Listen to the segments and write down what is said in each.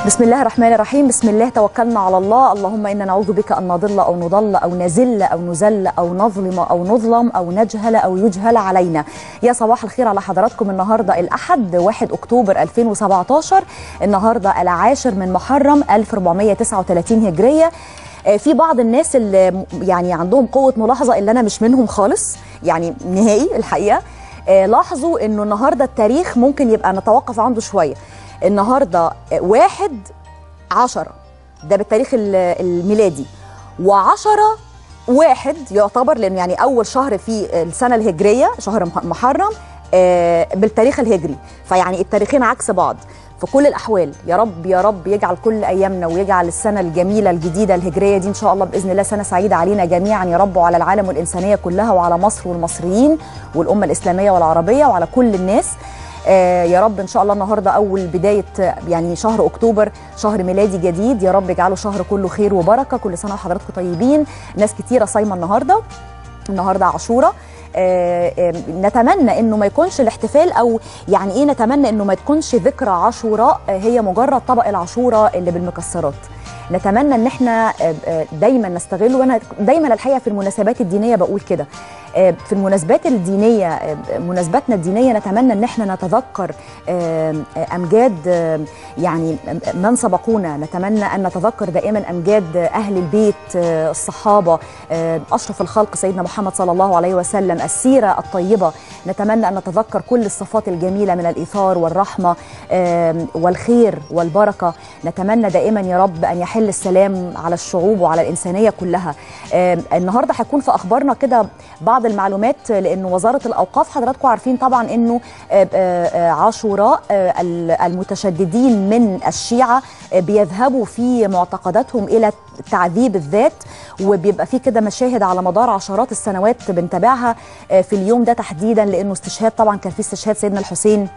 بسم الله الرحمن الرحيم بسم الله توكلنا على الله اللهم إنا نعوذ بك أن نضل أو نضل أو نزل أو نزل أو نظلم أو نظلم أو نجهل أو يجهل علينا يا صباح الخير على حضراتكم النهاردة الأحد 1 أكتوبر 2017 النهاردة العاشر من محرم 1439 هجرية آه، في بعض الناس اللي م- يعني عندهم قوة ملاحظة اللي أنا مش منهم خالص يعني نهائي الحقيقة آه، لاحظوا انه النهارده التاريخ ممكن يبقى نتوقف عنده شويه النهارده آه، واحد عشرة ده بالتاريخ ال- الميلادي وعشرة واحد يعتبر لأنه يعني أول شهر في السنة الهجرية شهر مح- محرم آه، بالتاريخ الهجري فيعني التاريخين عكس بعض في كل الأحوال يا رب يا رب يجعل كل أيامنا ويجعل السنة الجميلة الجديدة الهجرية دي إن شاء الله بإذن الله سنة سعيدة علينا جميعا يا رب وعلى العالم والإنسانية كلها وعلى مصر والمصريين والأمة الإسلامية والعربية وعلى كل الناس آه، يا رب ان شاء الله النهارده اول بدايه آه، يعني شهر اكتوبر شهر ميلادي جديد يا رب يجعله شهر كله خير وبركه كل سنه وحضراتكم طيبين ناس كتيره صايمه النهارده النهارده عاشوره آه، آه، نتمنى انه ما يكونش الاحتفال او يعني ايه نتمنى انه ما تكونش ذكرى عاشوراء آه، هي مجرد طبق العاشوره اللي بالمكسرات نتمنى ان احنا آه، آه، دايما نستغله وانا دايما الحقيقه في المناسبات الدينيه بقول كده آه، في المناسبات الدينيه آه، مناسباتنا الدينيه نتمنى ان احنا نتذكر آه، آه، امجاد آه، يعني من سبقونا نتمنى ان نتذكر دائما امجاد اهل البيت آه، الصحابه آه، اشرف الخلق سيدنا محمد صلى الله عليه وسلم السيره الطيبه نتمنى ان نتذكر كل الصفات الجميله من الايثار والرحمه آه، والخير والبركه نتمنى دائما يا رب ان يحل السلام على الشعوب وعلى الانسانيه كلها آه، النهارده هيكون في اخبارنا كده بعض المعلومات لانه وزاره الاوقاف حضراتكم عارفين طبعا انه آه، آه، آه، عاشوراء آه، المتشددين من الشيعه آه، بيذهبوا في معتقداتهم الى تعذيب الذات وبيبقى في كده مشاهد على مدار عشرات السنوات بنتابعها آه، في اليوم ده تحديدا لانه استشهاد طبعا كان في استشهاد سيدنا الحسين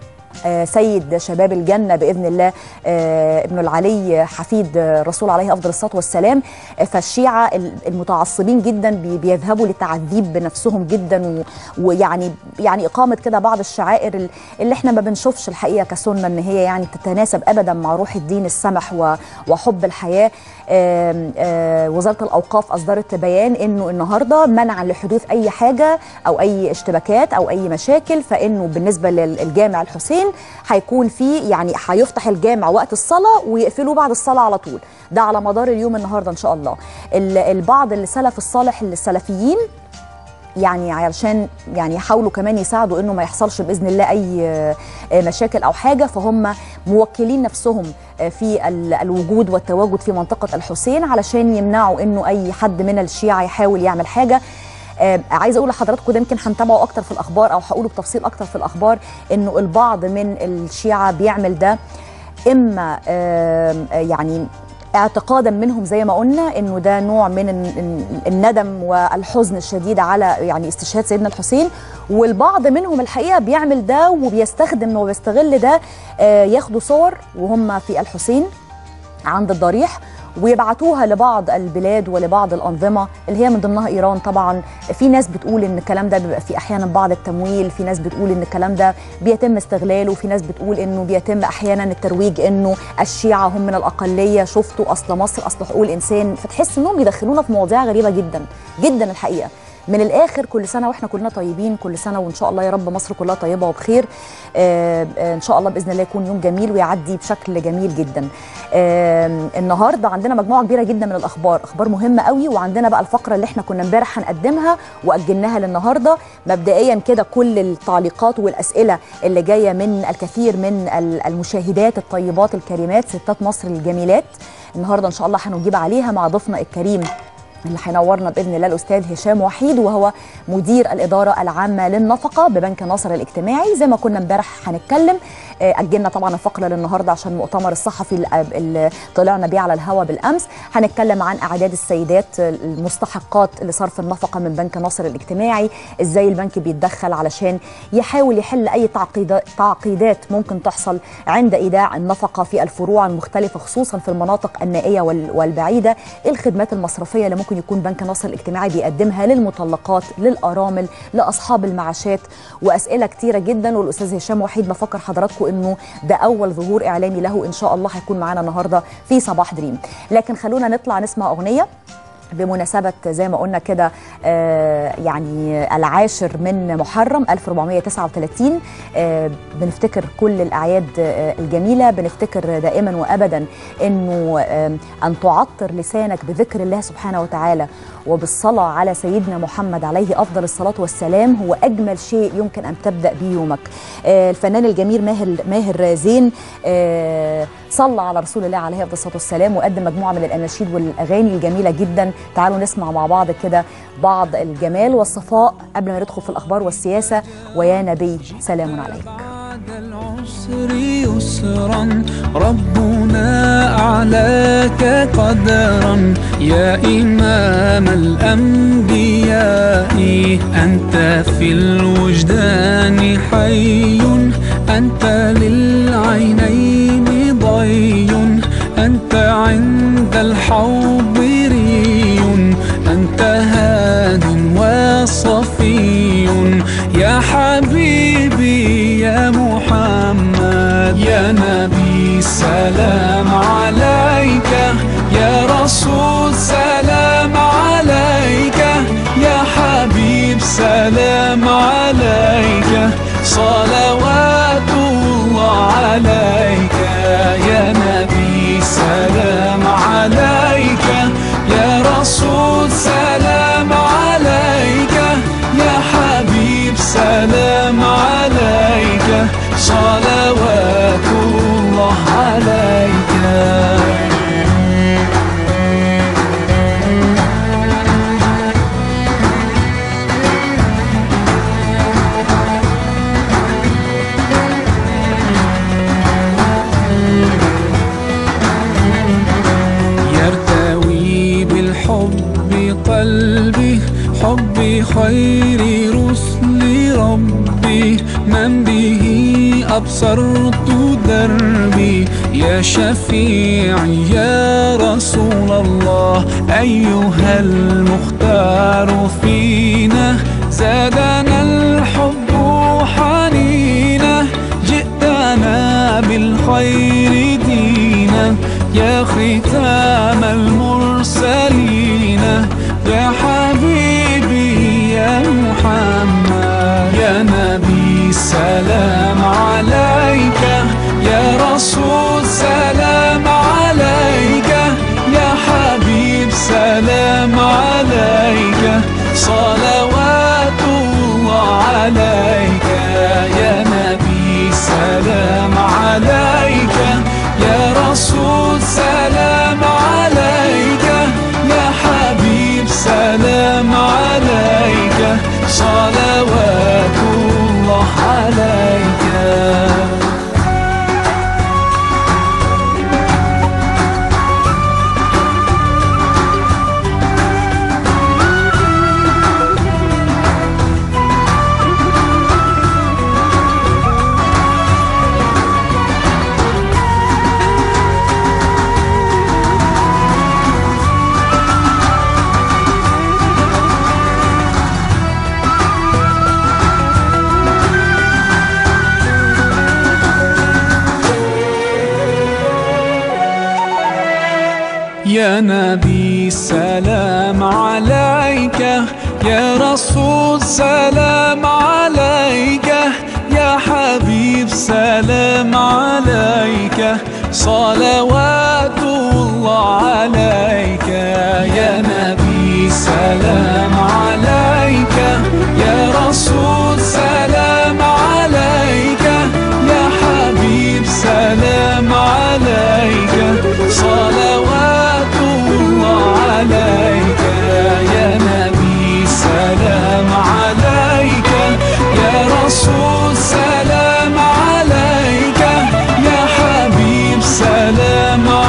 آه، سيد شباب الجنة بإذن الله آه، ابن العلي حفيد آه، الرسول عليه أفضل الصلاة والسلام آه، فالشيعة ال- المتعصبين جدا بي- بيذهبوا للتعذيب بنفسهم جدا و- ويعني يعني إقامة كده بعض الشعائر ال- اللي احنا ما بنشوفش الحقيقة كسنة إن هي يعني تتناسب أبدا مع روح الدين السمح و- وحب الحياة آم، آه، وزارة الأوقاف أصدرت بيان إنه النهاردة منعا لحدوث أي حاجة أو أي اشتباكات أو أي مشاكل فإنه بالنسبة للجامع الحسين هيكون في يعني هيفتح الجامع وقت الصلاة ويقفلوه بعد الصلاة على طول ده على مدار اليوم النهاردة إن شاء الله ال- البعض السلف الصالح السلفيين يعني علشان يعني يحاولوا كمان يساعدوا انه ما يحصلش باذن الله اي آه، مشاكل او حاجه فهم موكلين نفسهم آه، في ال- الوجود والتواجد في منطقه الحسين علشان يمنعوا انه اي حد من الشيعه يحاول يعمل حاجه آه، عايزه اقول لحضراتكم ده يمكن هنتابعه اكتر في الاخبار او هقوله بتفصيل اكتر في الاخبار انه البعض من الشيعه بيعمل ده اما آم، آه، يعني اعتقادا منهم زي ما قلنا انه ده نوع من ال- ال- الندم والحزن الشديد على يعني استشهاد سيدنا الحسين والبعض منهم الحقيقه بيعمل ده وبيستخدم وبيستغل ده آه، ياخدوا صور وهم في الحسين عند الضريح ويبعتوها لبعض البلاد ولبعض الانظمه اللي هي من ضمنها ايران طبعا في ناس بتقول ان الكلام ده بيبقى في احيانا بعض التمويل في ناس بتقول ان الكلام ده بيتم استغلاله في ناس بتقول انه بيتم احيانا الترويج انه الشيعه هم من الاقليه شفتوا اصل مصر اصل حقوق الانسان فتحس انهم يدخلونا في مواضيع غريبه جدا جدا الحقيقه من الاخر كل سنه واحنا كلنا طيبين كل سنه وان شاء الله يا رب مصر كلها طيبه وبخير آه آه ان شاء الله باذن الله يكون يوم جميل ويعدي بشكل جميل جدا آه النهارده عندنا مجموعه كبيره جدا من الاخبار اخبار مهمه قوي وعندنا بقى الفقره اللي احنا كنا امبارح هنقدمها واجلناها للنهارده مبدئيا كده كل التعليقات والاسئله اللي جايه من الكثير من ال- المشاهدات الطيبات الكريمات ستات مصر الجميلات النهارده ان شاء الله هنجيب عليها مع ضيفنا الكريم اللي هينورنا باذن الله الاستاذ هشام وحيد وهو مدير الاداره العامه للنفقه ببنك ناصر الاجتماعي زي ما كنا امبارح هنتكلم آه، اجلنا طبعا الفقره للنهارده عشان المؤتمر الصحفي اللي- اللي طلعنا بيه على الهوا بالامس هنتكلم عن اعداد السيدات المستحقات لصرف النفقه من بنك ناصر الاجتماعي ازاي البنك بيتدخل علشان يحاول يحل اي تعقيدات تعقيدات ممكن تحصل عند ايداع النفقه في الفروع المختلفه خصوصا في المناطق النائيه وال- والبعيده إيه الخدمات المصرفيه اللي ممكن يكون بنك ناصر الاجتماعي بيقدمها للمطلقات للارامل لاصحاب المعاشات واسئله كتيره جدا والاستاذ هشام وحيد بفكر حضراتكم وانه ده اول ظهور اعلامي له ان شاء الله هيكون معانا النهارده في صباح دريم لكن خلونا نطلع نسمع اغنيه بمناسبة زي ما قلنا كده آه، يعني العاشر من محرم 1439 آه، بنفتكر كل الأعياد آه، الجميلة بنفتكر دائما وأبدا أنه آه، أن تعطر لسانك بذكر الله سبحانه وتعالى وبالصلاة على سيدنا محمد عليه أفضل الصلاة والسلام هو أجمل شيء يمكن أن تبدأ به يومك آه، الفنان الجميل ماهر ماهر زين آه، صلى على رسول الله عليه افضل الصلاه والسلام وقدم مجموعه من الاناشيد والاغاني الجميله جدا تعالوا نسمع مع بعض كده بعض الجمال والصفاء قبل ما ندخل في الاخبار والسياسه ويا نبي سلام عليك بعد العسر يسرا ربنا أعلاك قدرا يا إمام الأنبياء أنت في الوجدان حي أنت للعينين ضي أنت عند الحوض ري أنت هاد وصفي يا حبيبي يا محمد يا نبي سلام عليك يا رسول سلام عليك يا حبيب سلام عليك صلوات الله عليك يا نبي سلام عليك يا رسول سلام عليك يا حبيب سلام عليك صلوات الله عليك يرتوي بالحب قلبي حب خير رسل ربي من به أبصرت دربي يا شفيعي يا رسول الله أيها المختار فينا زادنا الحب حنينا جئتنا بالخير دينا يا ختام المرسلين يا حبيبي يا محمد يا نبي سلام عليك يا رسول سلام عليك يا حبيب سلام عليك صلوات الله عليك يا نبي سلام عليك يا رسول سلام عليك يا حبيب سلام عليك صلوات الله عليك يا نبي سلام عليك يا رسول سلام عليك يا حبيب سلام عليك صلوات الله عليك يا نبي سلام عليك يا رسول سلام عليك يا حبيب سلام عليك صلوات الله عليك يا نبي سلام عليك يا رسول سلام عليك يا حبيب سلام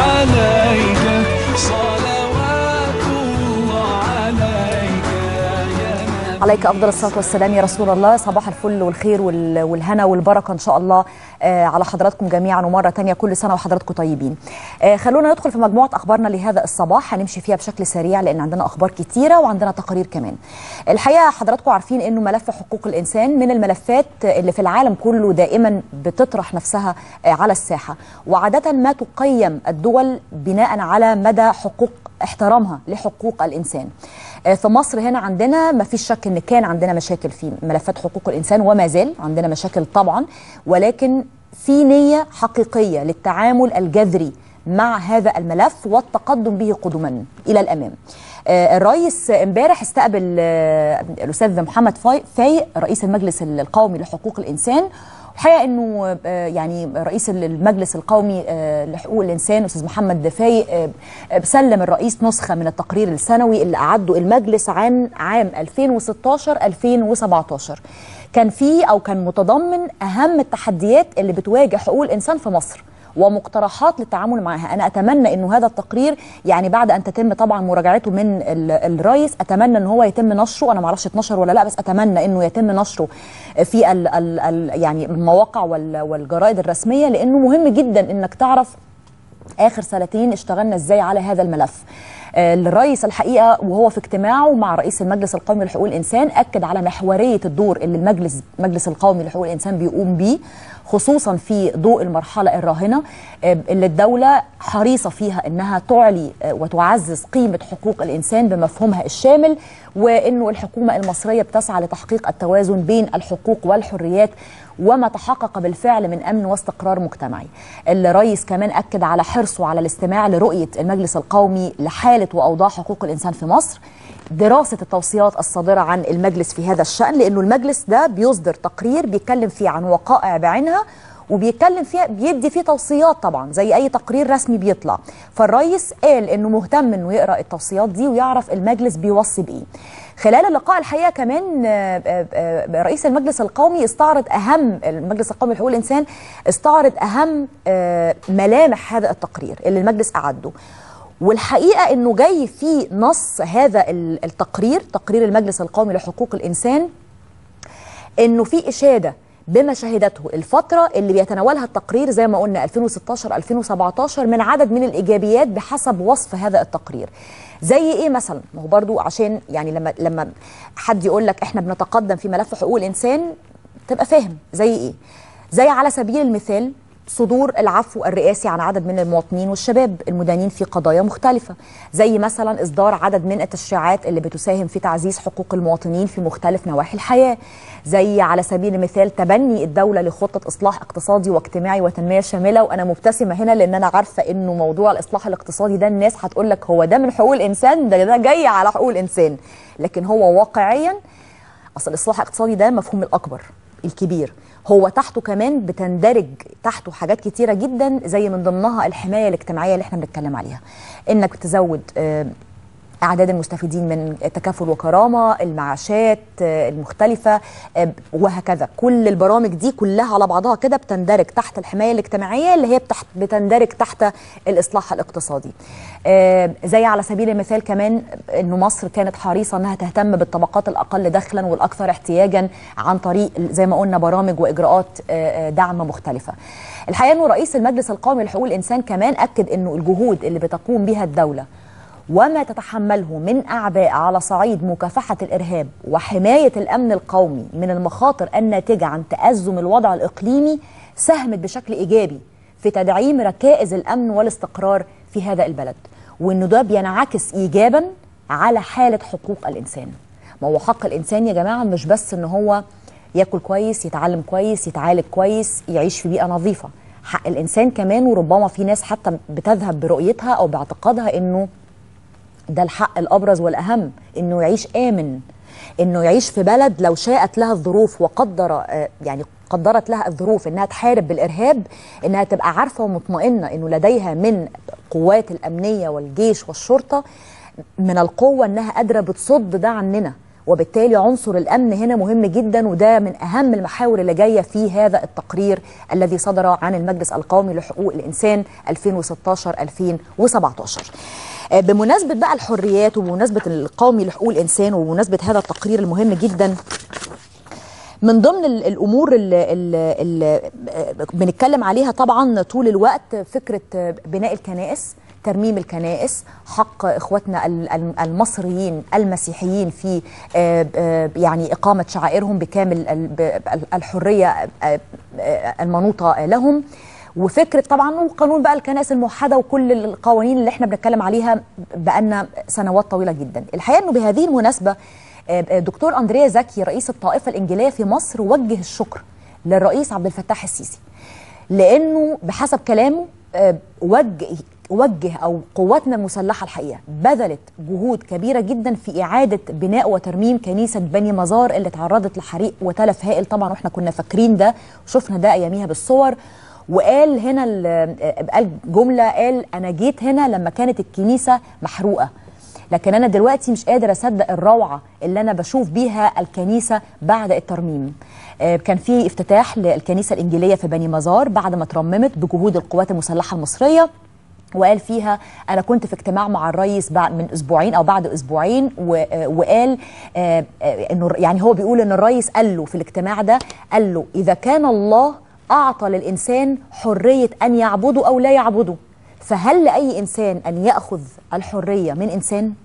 عليك افضل الصلاه والسلام يا رسول الله صباح الفل والخير وال- والهنا والبركه ان شاء الله آه، على حضراتكم جميعا ومره تانية كل سنه وحضراتكم طيبين آه، خلونا ندخل في مجموعه اخبارنا لهذا الصباح هنمشي فيها بشكل سريع لان عندنا اخبار كتيره وعندنا تقارير كمان الحقيقه حضراتكم عارفين انه ملف حقوق الانسان من الملفات اللي في العالم كله دائما بتطرح نفسها آه، على الساحه وعاده ما تقيم الدول بناء على مدى حقوق احترامها لحقوق الانسان آه، في مصر هنا عندنا ما فيش شك ان كان عندنا مشاكل في ملفات حقوق الانسان وما زال عندنا مشاكل طبعا ولكن في نيه حقيقيه للتعامل الجذري مع هذا الملف والتقدم به قدما الى الامام. آه، الرئيس امبارح استقبل آه، الاستاذ محمد فاي- فايق رئيس المجلس القومي لحقوق الانسان الحقيقه انه آه، يعني رئيس المجلس القومي آه، لحقوق الانسان استاذ محمد فايق آه، آه، سلم الرئيس نسخه من التقرير السنوي اللي اعده المجلس عن عام 2016 2017 كان فيه او كان متضمن اهم التحديات اللي بتواجه حقوق الانسان في مصر ومقترحات للتعامل معها انا اتمنى انه هذا التقرير يعني بعد ان تتم طبعا مراجعته من ال- الرئيس اتمنى ان هو يتم نشره انا ما اعرفش اتنشر ولا لا بس اتمنى انه يتم نشره في ال ال ال يعني المواقع وال- والجرائد الرسميه لانه مهم جدا انك تعرف اخر سنتين اشتغلنا ازاي على هذا الملف آه، الرئيس الحقيقه وهو في اجتماعه مع رئيس المجلس القومي لحقوق الانسان اكد على محوريه الدور اللي المجلس المجلس القومي لحقوق الانسان بيقوم بيه خصوصا في ضوء المرحله الراهنه آه، اللي الدوله حريصه فيها انها تعلي آه، وتعزز قيمه حقوق الانسان بمفهومها الشامل وانه الحكومه المصريه بتسعى لتحقيق التوازن بين الحقوق والحريات وما تحقق بالفعل من امن واستقرار مجتمعي. الرئيس كمان اكد على حرصه على الاستماع لرؤيه المجلس القومي لحاله واوضاع حقوق الانسان في مصر. دراسه التوصيات الصادره عن المجلس في هذا الشان لانه المجلس ده بيصدر تقرير بيتكلم فيه عن وقائع بعينها وبيتكلم فيها بيدي فيه توصيات طبعا زي اي تقرير رسمي بيطلع فالرئيس قال انه مهتم انه يقرا التوصيات دي ويعرف المجلس بيوصي بايه خلال اللقاء الحقيقه كمان آه، آه، آه، رئيس المجلس القومي استعرض اهم المجلس القومي لحقوق الانسان استعرض اهم آه، ملامح هذا التقرير اللي المجلس اعده والحقيقه انه جاي في نص هذا ال- التقرير تقرير المجلس القومي لحقوق الانسان انه في اشاده بما شهدته الفتره اللي بيتناولها التقرير زي ما قلنا 2016 2017 من عدد من الايجابيات بحسب وصف هذا التقرير زي ايه مثلا ما هو برضو عشان يعني لما لما حد يقول لك احنا بنتقدم في ملف حقوق الانسان تبقى فاهم زي ايه زي على سبيل المثال صدور العفو الرئاسي عن عدد من المواطنين والشباب المدانين في قضايا مختلفة زي مثلا إصدار عدد من التشريعات اللي بتساهم في تعزيز حقوق المواطنين في مختلف نواحي الحياة زي على سبيل المثال تبني الدولة لخطة إصلاح اقتصادي واجتماعي وتنمية شاملة وأنا مبتسمة هنا لأن أنا عارفة إنه موضوع الإصلاح الاقتصادي ده الناس هتقول لك هو ده من حقوق الإنسان ده ده جاي على حقوق الإنسان لكن هو واقعيا اصل الاصلاح الاقتصادي ده المفهوم الاكبر الكبير هو تحته كمان بتندرج تحته حاجات كتيره جدا زي من ضمنها الحمايه الاجتماعيه اللي احنا بنتكلم عليها انك تزود آه، اعداد المستفيدين من تكافل وكرامه المعاشات آه، المختلفه آه، وهكذا كل البرامج دي كلها على بعضها كده بتندرج تحت الحمايه الاجتماعيه اللي هي بتحت بتندرج تحت الاصلاح الاقتصادي آه، زي على سبيل المثال كمان انه مصر كانت حريصه انها تهتم بالطبقات الاقل دخلا والاكثر احتياجا عن طريق زي ما قلنا برامج واجراءات آه، آه، دعم مختلفه الحقيقه انه رئيس المجلس القومي لحقوق الانسان كمان اكد انه الجهود اللي بتقوم بها الدوله وما تتحمله من اعباء على صعيد مكافحه الارهاب وحمايه الامن القومي من المخاطر الناتجه عن تازم الوضع الاقليمي ساهمت بشكل ايجابي في تدعيم ركائز الامن والاستقرار في هذا البلد وانه ده بينعكس ايجابا على حاله حقوق الانسان ما هو حق الانسان يا جماعه مش بس ان هو ياكل كويس يتعلم كويس يتعالج كويس يعيش في بيئه نظيفه حق الانسان كمان وربما في ناس حتى بتذهب برؤيتها او باعتقادها انه ده الحق الابرز والاهم انه يعيش امن انه يعيش في بلد لو شاءت لها الظروف وقدر آه، يعني قدرت لها الظروف انها تحارب بالارهاب انها تبقى عارفه ومطمئنه انه لديها من قوات الامنيه والجيش والشرطه من القوه انها قادره بتصد ده عننا وبالتالي عنصر الامن هنا مهم جدا وده من اهم المحاور اللي جايه في هذا التقرير الذي صدر عن المجلس القومي لحقوق الانسان 2016 2017 آه، بمناسبه بقى الحريات وبمناسبه القومي لحقوق الانسان وبمناسبه هذا التقرير المهم جدا من ضمن ال- الامور اللي, اللي بنتكلم عليها طبعا طول الوقت فكره بناء الكنائس ترميم الكنائس حق اخواتنا ال- ال- المصريين المسيحيين في آه، آه، يعني اقامه شعائرهم بكامل ال- ب- الحريه آه، آه، المنوطه لهم وفكره طبعا وقانون بقى الكنائس الموحده وكل القوانين اللي احنا بنتكلم عليها بقالنا سنوات طويله جدا الحقيقه انه بهذه المناسبه آه، دكتور اندريا زكي رئيس الطائفه الانجيليه في مصر وجه الشكر للرئيس عبد الفتاح السيسي لانه بحسب كلامه آه، وجه وجه او قواتنا المسلحه الحقيقه بذلت جهود كبيره جدا في اعاده بناء وترميم كنيسه بني مزار اللي تعرضت لحريق وتلف هائل طبعا واحنا كنا فاكرين ده وشفنا ده اياميها بالصور وقال هنا ال- آه، قال جمله قال انا جيت هنا لما كانت الكنيسه محروقه لكن انا دلوقتي مش قادر اصدق الروعه اللي انا بشوف بيها الكنيسه بعد الترميم آه، كان في افتتاح للكنيسه الانجيليه في بني مزار بعد ما اترممت بجهود القوات المسلحه المصريه وقال فيها انا كنت في اجتماع مع الرئيس بعد من اسبوعين او بعد اسبوعين و- آه، وقال آه، آه، انه يعني هو بيقول ان الرئيس قال له في الاجتماع ده قال له اذا كان الله اعطى للانسان حريه ان يعبده او لا يعبده فهل لاي انسان ان ياخذ الحريه من انسان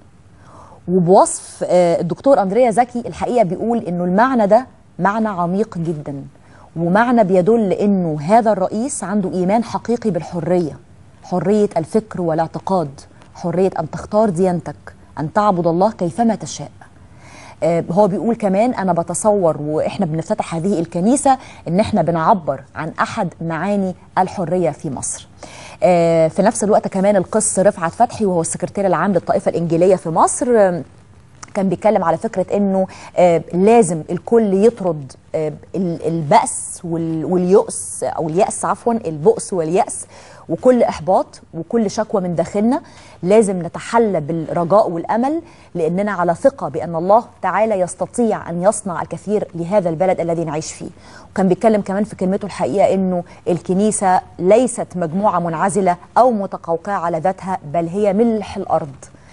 وبوصف آه، الدكتور اندريا زكي الحقيقه بيقول انه المعنى ده معنى عميق جدا ومعنى بيدل انه هذا الرئيس عنده ايمان حقيقي بالحريه حريه الفكر والاعتقاد حريه ان تختار ديانتك ان تعبد الله كيفما تشاء آه، هو بيقول كمان انا بتصور واحنا بنفتتح هذه الكنيسه ان احنا بنعبر عن احد معاني الحريه في مصر آه، في نفس الوقت كمان القس رفعت فتحي وهو السكرتير العام للطائفه الانجيليه في مصر آه، كان بيتكلم على فكره انه آه، لازم الكل يطرد آه، ال- البأس وال- واليأس او اليأس عفوا البؤس واليأس وكل احباط وكل شكوى من داخلنا لازم نتحلى بالرجاء والامل لاننا على ثقه بان الله تعالى يستطيع ان يصنع الكثير لهذا البلد الذي نعيش فيه وكان بيتكلم كمان في كلمته الحقيقه انه الكنيسه ليست مجموعه منعزله او متقوقعه على ذاتها بل هي ملح الارض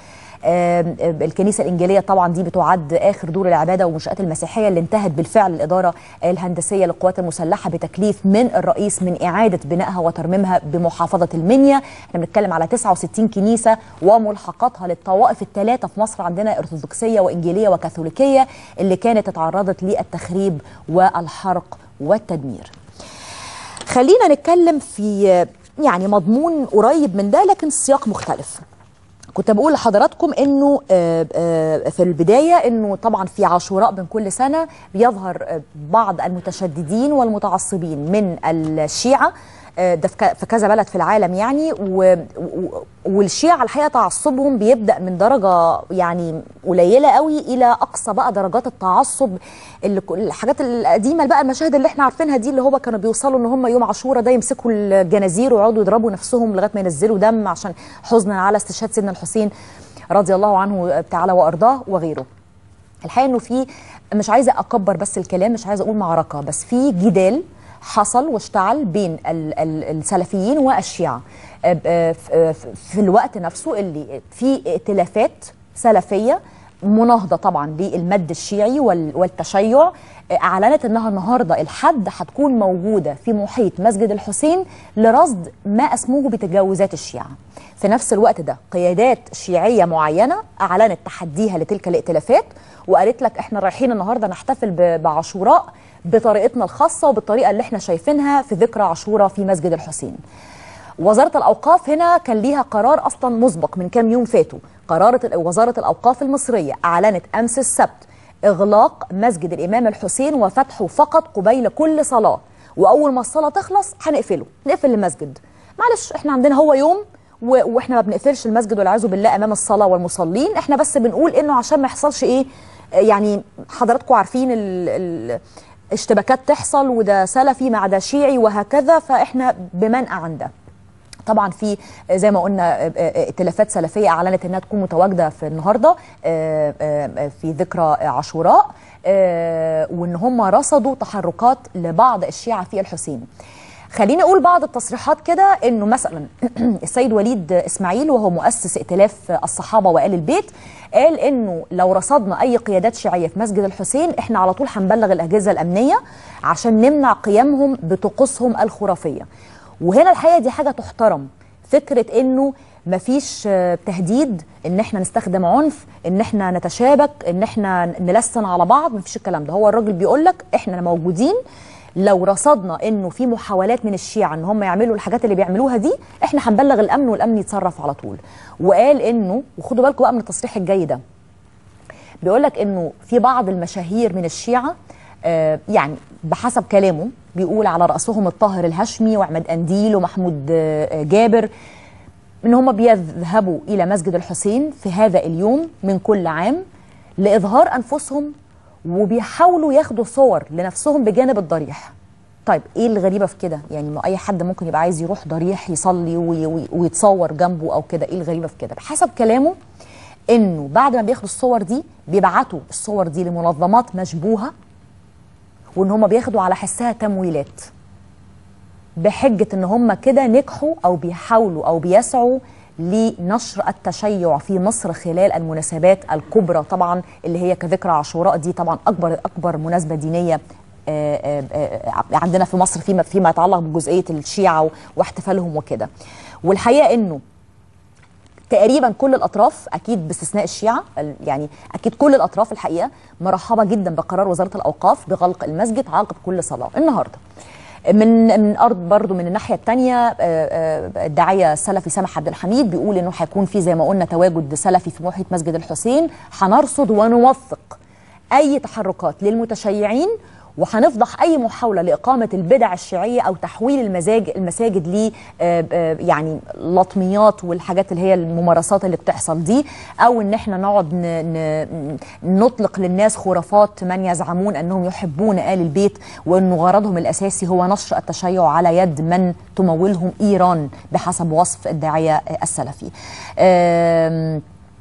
آم، آم، الكنيسه الانجيليه طبعا دي بتعد اخر دور العباده والمنشات المسيحيه اللي انتهت بالفعل الاداره الهندسيه للقوات المسلحه بتكليف من الرئيس من اعاده بنائها وترميمها بمحافظه المنيا احنا بنتكلم على 69 كنيسه وملحقاتها للطوائف الثلاثه في مصر عندنا ارثوذكسيه وانجيليه وكاثوليكيه اللي كانت اتعرضت للتخريب والحرق والتدمير خلينا نتكلم في يعني مضمون قريب من ده لكن السياق مختلف كنت بقول لحضراتكم انه آه، آه، في البدايه انه طبعا في عاشوراء من كل سنه بيظهر آه، بعض المتشددين والمتعصبين من الشيعه آه، ده في ك- في كذا بلد في العالم يعني و- و- والشيعة الحقيقة تعصبهم بيبدأ من درجة يعني قليلة قوي إلى أقصى بقى درجات التعصب اللي ك- الحاجات القديمة بقى المشاهد اللي احنا عارفينها دي اللي هو كانوا بيوصلوا ان هم يوم عاشوراء ده يمسكوا الجنازير ويقعدوا يضربوا نفسهم لغاية ما ينزلوا دم عشان حزنا على استشهاد سيدنا الحسين رضي الله عنه تعالى وأرضاه وغيره الحقيقه انه في مش عايزه اكبر بس الكلام مش عايزه اقول معركه بس في جدال حصل واشتعل بين ال- ال- السلفيين والشيعه آه، آه، ف- آه، في الوقت نفسه اللي في ائتلافات سلفيه مناهضه طبعا للمد الشيعي وال- والتشيع آه، اعلنت انها النهارده الحد هتكون موجوده في محيط مسجد الحسين لرصد ما اسموه بتجاوزات الشيعه في نفس الوقت ده قيادات شيعيه معينه اعلنت تحديها لتلك الائتلافات وقالت لك احنا رايحين النهارده نحتفل ب- بعاشوراء بطريقتنا الخاصه وبالطريقه اللي احنا شايفينها في ذكرى عاشوراء في مسجد الحسين وزارة الأوقاف هنا كان ليها قرار أصلا مسبق من كام يوم فاتوا قرارة وزارة الأوقاف المصرية أعلنت أمس السبت إغلاق مسجد الإمام الحسين وفتحه فقط قبيل كل صلاة وأول ما الصلاة تخلص هنقفله نقفل المسجد معلش احنا عندنا هو يوم و- واحنا ما بنقفلش المسجد والعياذ بالله امام الصلاه والمصلين احنا بس بنقول انه عشان ما يحصلش ايه يعني حضراتكم عارفين ال ال اشتباكات تحصل وده سلفي مع ده شيعي وهكذا فاحنا بمنأى عن ده طبعا في زي ما قلنا ائتلافات سلفيه اعلنت انها تكون متواجده في النهارده في ذكرى عاشوراء وان هم رصدوا تحركات لبعض الشيعه في الحسين خليني اقول بعض التصريحات كده انه مثلا السيد وليد اسماعيل وهو مؤسس ائتلاف الصحابه وال البيت قال انه لو رصدنا اي قيادات شيعيه في مسجد الحسين احنا على طول هنبلغ الاجهزه الامنيه عشان نمنع قيامهم بطقوسهم الخرافيه وهنا الحقيقه دي حاجه تحترم فكره انه مفيش آه، تهديد ان احنا نستخدم عنف ان احنا نتشابك ان احنا نلسن على بعض مفيش الكلام ده هو الراجل بيقول لك احنا موجودين لو رصدنا انه في محاولات من الشيعة ان هم يعملوا الحاجات اللي بيعملوها دي احنا هنبلغ الامن والامن يتصرف على طول وقال انه وخدوا بالكم بقى من التصريح الجاي ده بيقول لك انه في بعض المشاهير من الشيعة آه، يعني بحسب كلامه بيقول على رأسهم الطاهر الهشمي وعماد أنديل ومحمود آه، جابر ان هم بيذهبوا الى مسجد الحسين في هذا اليوم من كل عام لاظهار انفسهم وبيحاولوا ياخدوا صور لنفسهم بجانب الضريح طيب ايه الغريبه في كده يعني ما اي حد ممكن يبقى عايز يروح ضريح يصلي وي- وي- ويتصور جنبه او كده ايه الغريبه في كده بحسب كلامه انه بعد ما بياخدوا الصور دي بيبعتوا الصور دي لمنظمات مشبوهه وان هم بياخدوا على حسها تمويلات بحجة ان هم كده نجحوا او بيحاولوا او بيسعوا لنشر التشيع في مصر خلال المناسبات الكبرى طبعا اللي هي كذكرى عاشوراء دي طبعا اكبر اكبر مناسبة دينية آه، آه، آه، عندنا في مصر فيما فيما يتعلق بجزئية الشيعة واحتفالهم وكده والحقيقة انه تقريبا كل الاطراف اكيد باستثناء الشيعه ال- يعني اكيد كل الاطراف الحقيقه مرحبه جدا بقرار وزاره الاوقاف بغلق المسجد عقب كل صلاه النهارده من من ارض برضو من الناحيه الثانيه الداعيه السلفي سامح عبد الحميد بيقول انه هيكون في زي ما قلنا تواجد سلفي في محيط مسجد الحسين هنرصد ونوثق اي تحركات للمتشيعين وهنفضح اي محاوله لاقامه البدع الشيعيه او تحويل المزاج المساجد ل آه، آه، يعني لطميات والحاجات اللي هي الممارسات اللي بتحصل دي او ان احنا نقعد ن- ن- نطلق للناس خرافات من يزعمون انهم يحبون ال البيت وانه غرضهم الاساسي هو نشر التشيع على يد من تمولهم ايران بحسب وصف الداعيه آه، السلفي. آم،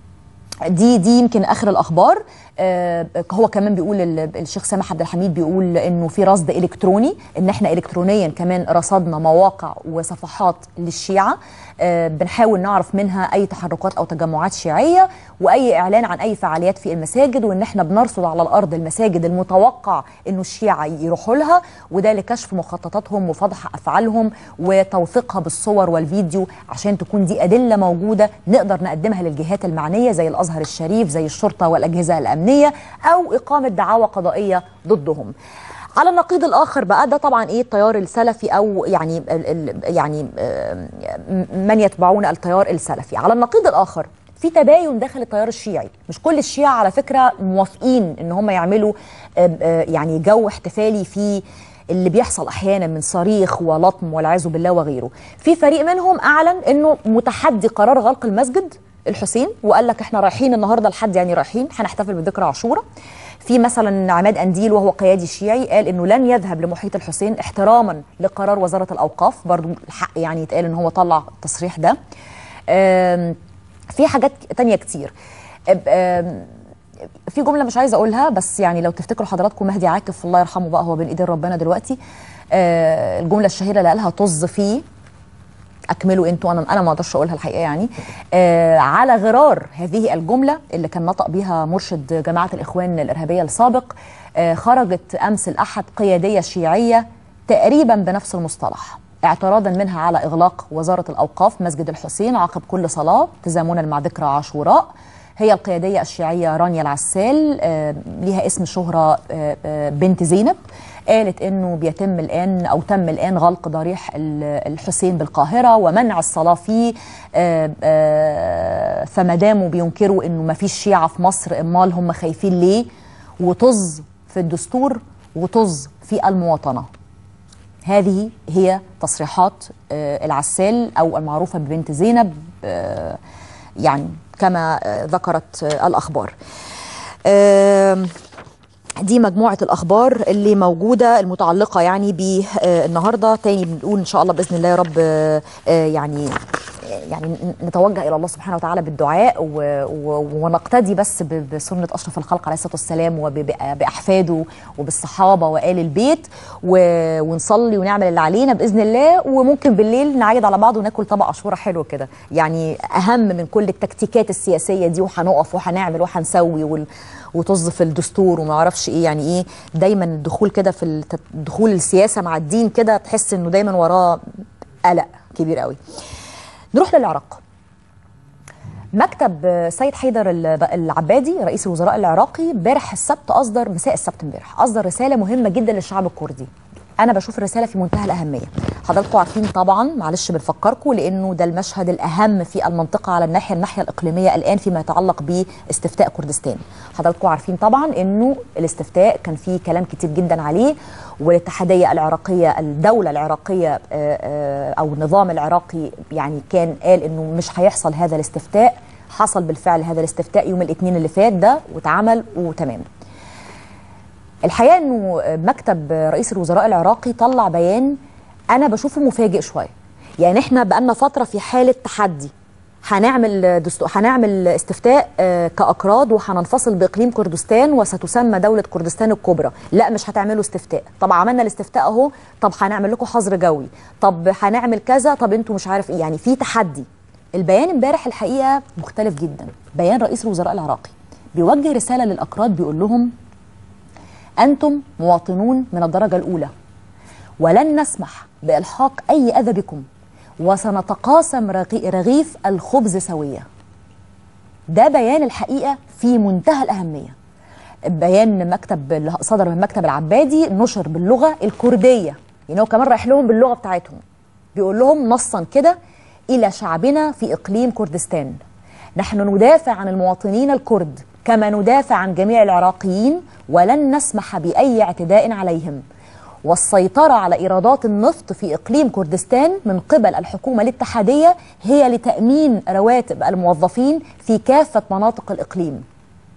دي دي يمكن اخر الاخبار آه هو كمان بيقول ال- الشيخ سامح عبد الحميد بيقول انه في رصد الكتروني ان احنا الكترونيا كمان رصدنا مواقع وصفحات للشيعه آه بنحاول نعرف منها اي تحركات او تجمعات شيعيه واي اعلان عن اي فعاليات في المساجد وان احنا بنرصد على الارض المساجد المتوقع انه الشيعه يروحوا لها وده لكشف مخططاتهم وفضح افعالهم وتوثيقها بالصور والفيديو عشان تكون دي ادله موجوده نقدر نقدمها للجهات المعنيه زي الازهر الشريف زي الشرطه والاجهزه الامنيه او اقامه دعاوى قضائيه ضدهم على النقيض الاخر بقى ده طبعا ايه التيار السلفي او يعني ال ال يعني آه، من يتبعون التيار السلفي على النقيض الاخر في تباين داخل التيار الشيعي مش كل الشيعة على فكرة موافقين ان هم يعملوا آه، آه، يعني جو احتفالي في اللي بيحصل احيانا من صريخ ولطم والعياذ بالله وغيره في فريق منهم اعلن انه متحدي قرار غلق المسجد الحسين وقال لك احنا رايحين النهارده لحد يعني رايحين هنحتفل بذكرى عاشوراء في مثلا عماد انديل وهو قيادي شيعي قال انه لن يذهب لمحيط الحسين احتراما لقرار وزاره الاوقاف برضو الحق يعني يتقال ان هو طلع التصريح ده آم، في حاجات تانية كتير أب- آم، في جملة مش عايزة أقولها بس يعني لو تفتكروا حضراتكم مهدي عاكف الله يرحمه بقى هو بين إيدين ربنا دلوقتي آه، الجملة الشهيرة اللي قالها طز فيه اكملوا انتوا انا انا ما اقدرش اقولها الحقيقه يعني آه على غرار هذه الجمله اللي كان نطق بها مرشد جماعه الاخوان الارهابيه السابق آه خرجت امس الاحد قياديه شيعيه تقريبا بنفس المصطلح اعتراضا منها على اغلاق وزاره الاوقاف مسجد الحسين عقب كل صلاه تزامنا مع ذكرى عاشوراء هي القياديه الشيعيه رانيا العسال آه ليها اسم شهره آه آه بنت زينب قالت انه بيتم الان او تم الان غلق ضريح ال- الحسين بالقاهره ومنع الصلاه فيه آه، آه، فما داموا بينكروا انه ما فيش شيعه في مصر امال هم خايفين ليه وطز في الدستور وطز في المواطنه هذه هي تصريحات آه، العسال او المعروفه ببنت زينب آه، يعني كما آه، ذكرت آه، الاخبار آم، دي مجموعة الأخبار اللي موجودة المتعلقة يعني بالنهاردة تاني بنقول إن شاء الله بإذن الله يا رب آه، آه، يعني يعني ن- نتوجه الى الله سبحانه وتعالى بالدعاء و... و... ونقتدي بس ب... بسنه اشرف الخلق عليه الصلاه والسلام وباحفاده وبالصحابه وال البيت و... ونصلي ونعمل اللي علينا باذن الله وممكن بالليل نعيد على بعض وناكل طبق عاشوره حلو كده يعني اهم من كل التكتيكات السياسيه دي وهنقف وهنعمل وهنسوي وال... وطز في الدستور وما اعرفش ايه يعني ايه دايما الدخول كده في الت- دخول السياسه مع الدين كده تحس انه دايما وراه قلق كبير قوي نروح للعراق مكتب سيد حيدر الب- العبادي رئيس الوزراء العراقي امبارح السبت اصدر مساء السبت امبارح اصدر رساله مهمه جدا للشعب الكردي انا بشوف الرساله في منتهى الاهميه حضراتكم عارفين طبعا معلش بنفكركم لانه ده المشهد الاهم في المنطقه على الناحيه الناحيه الاقليميه الان فيما يتعلق باستفتاء كردستان حضراتكم عارفين طبعا انه الاستفتاء كان فيه كلام كتير جدا عليه والاتحاديه العراقيه الدوله العراقيه آه، آه، او النظام العراقي يعني كان قال انه مش هيحصل هذا الاستفتاء حصل بالفعل هذا الاستفتاء يوم الاثنين اللي فات ده واتعمل وتمام الحقيقه انه مكتب رئيس الوزراء العراقي طلع بيان انا بشوفه مفاجئ شويه يعني احنا بقالنا فتره في حاله تحدي هنعمل دستور هنعمل استفتاء آه، كاكراد وهننفصل باقليم كردستان وستسمى دوله كردستان الكبرى لا مش هتعملوا استفتاء طب عملنا الاستفتاء اهو طب هنعمل لكم حظر جوي طب هنعمل كذا طب انتوا مش عارف ايه يعني في تحدي البيان امبارح الحقيقه مختلف جدا بيان رئيس الوزراء العراقي بيوجه رساله للاكراد بيقول لهم أنتم مواطنون من الدرجة الأولى ولن نسمح بإلحاق أي أذى بكم وسنتقاسم رغي- رغيف الخبز سويا ده بيان الحقيقة في منتهى الأهمية بيان مكتب اللي صدر من مكتب العبادي نشر باللغة الكردية يعني هو كمان رايح لهم باللغة بتاعتهم بيقول لهم نصا كده إلى شعبنا في إقليم كردستان نحن ندافع عن المواطنين الكرد كما ندافع عن جميع العراقيين ولن نسمح بأي اعتداء عليهم والسيطرة على إيرادات النفط في إقليم كردستان من قبل الحكومة الاتحادية هي لتأمين رواتب الموظفين في كافة مناطق الإقليم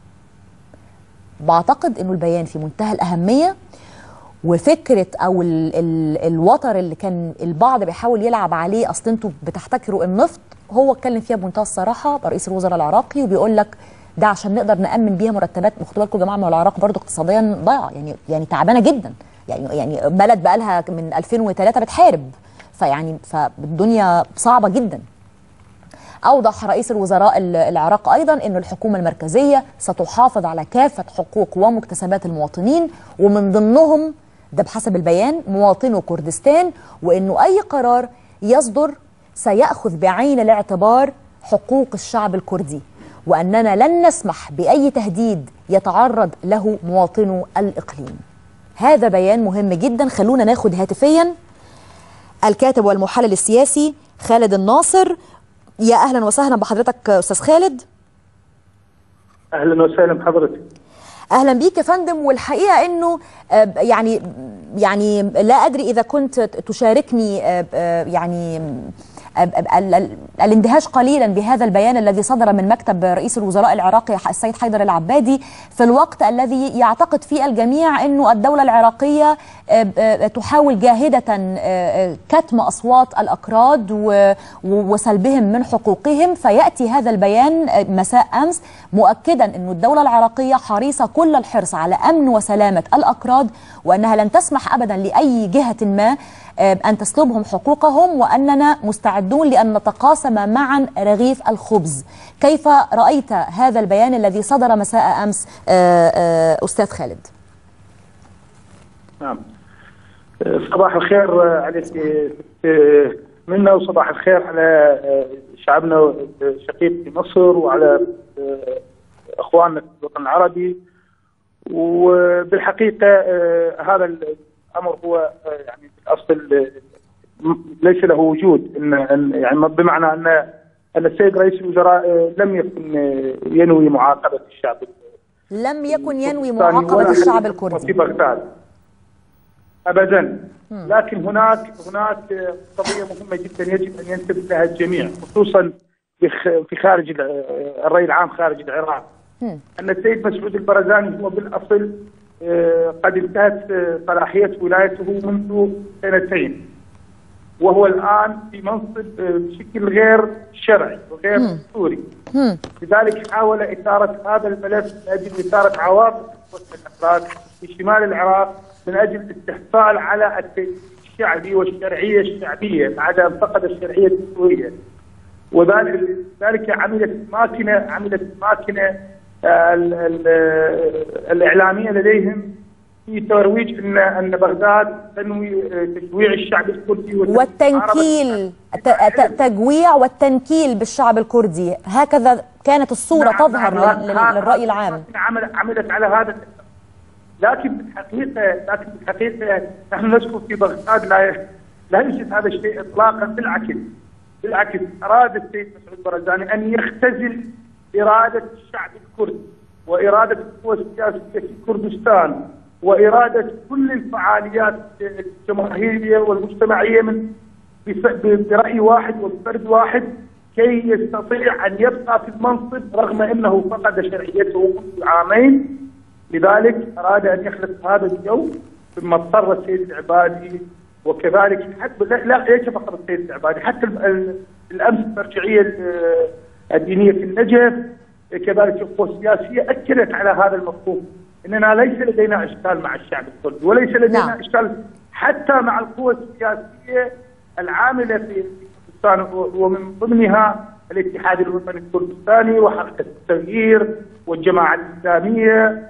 بعتقد انه البيان في منتهى الاهميه وفكره او ال ال الوتر اللي كان البعض بيحاول يلعب عليه اصل انتوا بتحتكروا النفط هو اتكلم فيها بمنتهى الصراحه رئيس الوزراء العراقي وبيقول لك ده عشان نقدر نامن بيها مرتبات خدوا بالكم يا جماعه ما العراق برضه اقتصاديا ضايعه يعني يعني تعبانه جدا يعني يعني بلد بقى لها من 2003 بتحارب فيعني فالدنيا صعبه جدا أوضح رئيس الوزراء ال- العراق أيضا أن الحكومة المركزية ستحافظ على كافة حقوق ومكتسبات المواطنين ومن ضمنهم ده بحسب البيان مواطنو كردستان وأنه أي قرار يصدر سيأخذ بعين الاعتبار حقوق الشعب الكردي وأننا لن نسمح بأي تهديد يتعرض له مواطنو الإقليم هذا بيان مهم جدا خلونا ناخد هاتفيا الكاتب والمحلل السياسي خالد الناصر يا اهلا وسهلا بحضرتك استاذ خالد اهلا وسهلا بحضرتك اهلا بيك يا فندم والحقيقه انه آه، يعني يعني لا ادري اذا كنت تشاركني آه، آه، يعني آه، آه، ال- ال- الاندهاش قليلا بهذا البيان الذي صدر من مكتب رئيس الوزراء العراقي السيد حيدر العبادي في الوقت الذي يعتقد فيه الجميع انه الدوله العراقيه آه، آه، تحاول جاهده آه، آه، كتم اصوات الاكراد و- و- وسلبهم من حقوقهم فياتي هذا البيان آه، مساء امس مؤكدا انه الدوله العراقيه حريصه كل الحرص على امن وسلامه الاكراد وانها لن تسمح ابدا لاي جهه ما آه، ان تسلبهم حقوقهم واننا مستعدون لان نتقاسم معا رغيف الخبز. كيف رايت هذا البيان الذي صدر مساء امس آه، آه، استاذ خالد؟ نعم آه، صباح الخير آه، عليك آه، منا وصباح الخير على آه، شعبنا الشقيق في مصر وعلى آه، اخواننا في الوطن العربي وبالحقيقه آه، هذا الامر هو آه، يعني بالاصل آه، م- ليس له وجود ان إن- يعني بمعنى ان ان السيد رئيس الوزراء آه، لم يكن آه، ينوي معاقبه الشعب لم يكن ينوي الثاني معاقبه ولا الشعب حديث الكردي. في بغداد ابدا لكن هناك هناك قضيه مهمه جدا يجب ان ينتبه لها الجميع خصوصا في خ- في خارج ال- الراي العام خارج العراق مم. ان السيد مسعود البرزاني هو بالاصل آه، قد انتهت آه، صلاحيه ولايته منذ سنتين وهو الان في منصب آه، بشكل غير شرعي وغير دستوري لذلك حاول اثاره هذا الملف من اجل اثاره عواطف الافراد في شمال العراق من اجل الاستحصال على التأسيس الشعبي والشرعيه الشعبيه بعد ان فقد الشرعيه الدستوريه وذلك ذلك عملت ماكنه عملت ماكنه آه، ال- ال- آه، الاعلاميه لديهم في ترويج ان ان بغداد تنوي آه، تجويع الشعب الكردي والتنكيل ت- ت- تجويع والتنكيل بالشعب الكردي هكذا كانت الصورة نعم، تظهر نعم، لل- هذا- لل- للرأي العام عمل عملت على هذا الأساس. لكن بالحقيقه لكن بالحقيقه نحن نذكر في بغداد لا لا يوجد هذا الشيء اطلاقا بالعكس بالعكس اراد السيد مسعود برزاني ان يختزل اراده الشعب الكردي واراده القوى السياسيه في كردستان واراده كل الفعاليات الجماهيريه والمجتمعيه من بف- براي واحد وبفرد واحد كي يستطيع ان يبقى في المنصب رغم انه فقد شرعيته منذ عامين لذلك اراد ان يخلق هذا الجو ثم اضطر السيد العبادي وكذلك حتى لا, لا ليس فقط السيد العبادي حتى ال- ال- الامس المرجعيه ال- الدينيه في النجف كذلك القوى السياسيه اكدت على هذا المفهوم اننا ليس لدينا اشكال مع الشعب الكردي وليس لدينا نعم. اشكال حتى مع القوى السياسيه العامله في كردستان و- ومن ضمنها الاتحاد الوطني الكردستاني وحركه التغيير والجماعه الاسلاميه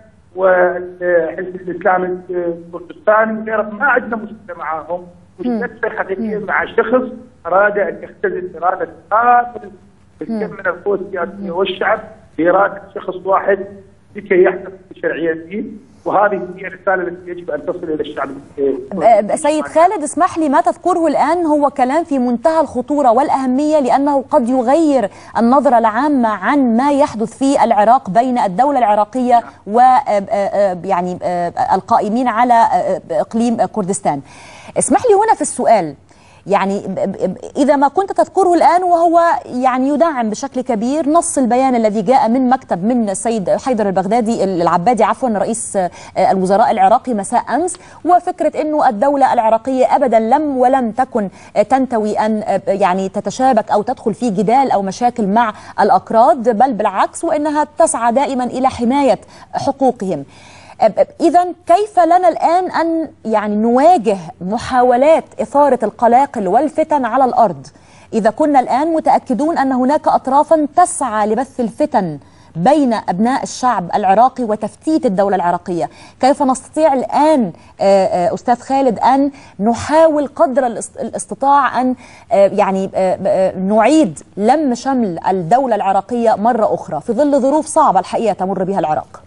وحزب الاسلام الكردستاني وغيرهم ما عندنا مشكله معهم مشكلتنا حقيقيه مع شخص اراد ان يختزل اراده كامل الكم من القوى السياسيه والشعب باراده شخص واحد لكي يحتفظ بشرعيته وهذه هي الرساله التي يجب ان تصل الى الشعب آه، سيد خالد اسمح لي ما تذكره الآن هو كلام في منتهى الخطورة والأهمية لأنه قد يغير النظرة العامة عن ما يحدث في العراق بين الدولة العراقية و آه، آه، يعني آه، القائمين على آه، إقليم كردستان اسمح لي هنا في السؤال يعني ب- ب- إذا ما كنت تذكره الآن وهو يعني يدعم بشكل كبير نص البيان الذي جاء من مكتب من السيد حيدر البغدادي العبادي عفوا رئيس آه، الوزراء العراقي مساء أمس وفكرة أنه الدولة العراقية أبدا لم ولم تكن آه، تنتوي أن آه، يعني تتشابك أو تدخل في جدال أو مشاكل مع الأكراد بل بالعكس وأنها تسعى دائما إلى حماية حقوقهم إذا كيف لنا الآن أن يعني نواجه محاولات إثارة القلاقل والفتن على الأرض إذا كنا الآن متأكدون أن هناك أطرافا تسعى لبث الفتن بين أبناء الشعب العراقي وتفتيت الدولة العراقية كيف نستطيع الآن آه، آه، أستاذ خالد أن نحاول قدر الاست- الاستطاع أن آه، يعني آه، آه، نعيد لم شمل الدولة العراقية مرة أخرى في ظل ظروف صعبة الحقيقة تمر بها العراق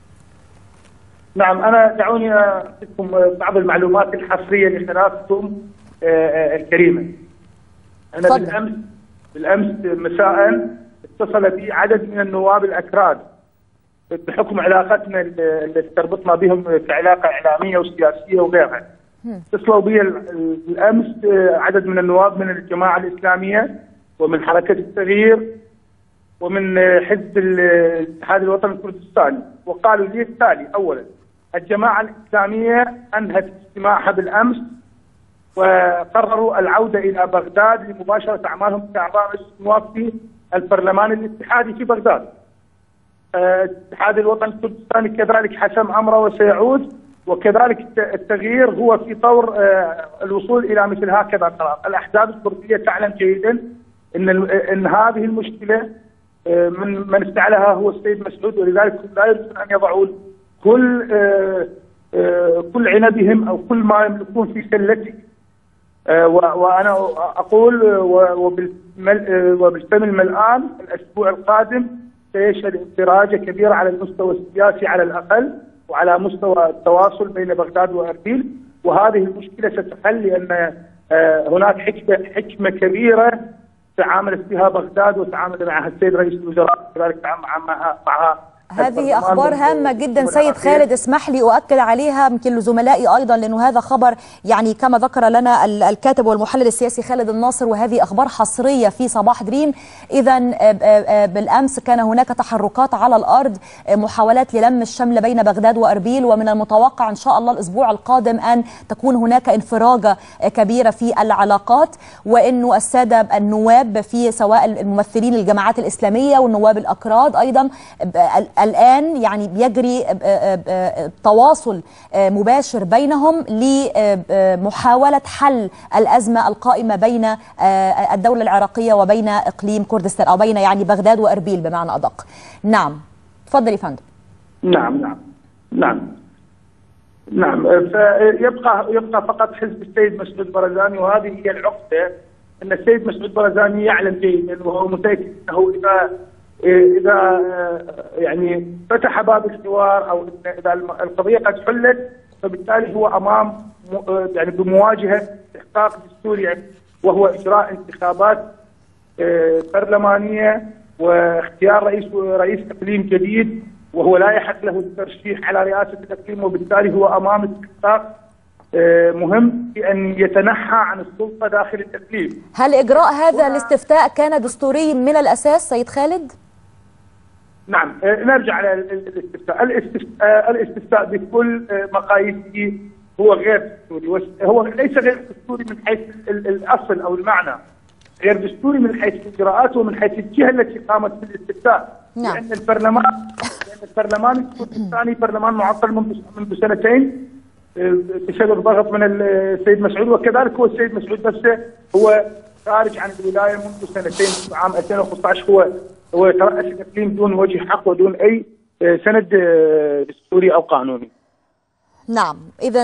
نعم انا دعوني اعطيكم بعض المعلومات الحصريه لقناتكم آه، آه، الكريمه. انا تفضل. بالامس بالامس مساء اتصل بي عدد من النواب الاكراد بحكم علاقتنا اللي تربطنا بهم كعلاقه اعلاميه وسياسيه وغيرها. اتصلوا بي ال- ال- بالامس آه، عدد من النواب من الجماعه الاسلاميه ومن حركه التغيير ومن آه، حزب ال- الاتحاد الوطني الكردستاني وقالوا لي التالي اولا الجماعه الاسلاميه انهت اجتماعها بالامس وقرروا العوده الى بغداد لمباشره اعمالهم كاعضاء مجلس النواب في البرلمان الاتحادي في بغداد. آه، الاتحاد الوطني الكردستاني كذلك حسم امره وسيعود وكذلك الت- التغيير هو في طور آه، الوصول الى مثل هكذا قرار، الاحزاب الكرديه تعلم جيدا ان ال- ان هذه المشكله آه، من من افتعلها هو السيد مسعود ولذلك هم لا يريدون ان يضعوا كل آه، آه، كل عنبهم او كل ما يملكون في سلته آه، و- وانا اقول آه، و- وبالمل- آه، وبالفم الملآن الاسبوع القادم سيشهد انفراجه كبيره على المستوى السياسي على الاقل وعلى مستوى التواصل بين بغداد واربيل وهذه المشكله ستحل لان آه، هناك حكمه حكمه كبيره تعاملت بها بغداد وتعامل معها السيد رئيس الوزراء كذلك تعامل معها معها هذه اخبار هامه جدا سيد خالد اسمح لي اؤكد عليها يمكن لزملائي ايضا لانه هذا خبر يعني كما ذكر لنا ال- الكاتب والمحلل السياسي خالد الناصر وهذه اخبار حصريه في صباح دريم اذا بالامس كان هناك تحركات على الارض آه، محاولات للم الشمل بين بغداد واربيل ومن المتوقع ان شاء الله الاسبوع القادم ان تكون هناك انفراجه آه، كبيره في العلاقات وانه الساده النواب في سواء الممثلين الجماعات الاسلاميه والنواب الاكراد ايضا ب- ال- الان يعني بيجري آه، آه، آه، تواصل آه، مباشر بينهم لمحاوله حل الازمه القائمه بين آه، الدوله العراقيه وبين اقليم كردستان او بين يعني بغداد واربيل بمعنى ادق. نعم. تفضل يا فندم. نعم نعم نعم نعم فيبقى يبقى فقط حزب السيد مسعود برزاني وهذه هي العقده ان السيد مسعود برزاني يعلم جيدا وهو متاكد انه اذا اذا يعني فتح باب الحوار او إن اذا القضيه قد حلت فبالتالي هو امام م- يعني بمواجهه احقاق دستوري وهو اجراء انتخابات آه، برلمانيه واختيار رئيس رئيس اقليم جديد وهو لا يحق له الترشيح على رئاسه الاقليم وبالتالي هو امام استحقاق آه، مهم في ان يتنحى عن السلطه داخل الاقليم. هل اجراء هذا الاستفتاء كان دستوري من الاساس سيد خالد؟ نعم آه، نرجع على ال- ال- الاستفتاء، الاستفتاء, الاستفتاء بكل آه، مقاييسه هو غير دستوري، وس- هو ليس غير دستوري من حيث ال- الاصل او المعنى. غير دستوري من حيث الاجراءات ومن حيث الجهه التي قامت بالاستفتاء. نعم. لان البرلمان لان البرلمان الكردستاني برلمان معطل منذ منذ سنتين آه، بسبب ضغط من السيد مسعود وكذلك هو السيد مسعود نفسه هو خارج عن الولايه منذ سنتين عام 2015 هو هو ترأس الاقليم دون وجه حق ودون اي آه، سند آه، دستوري او قانوني. نعم إذا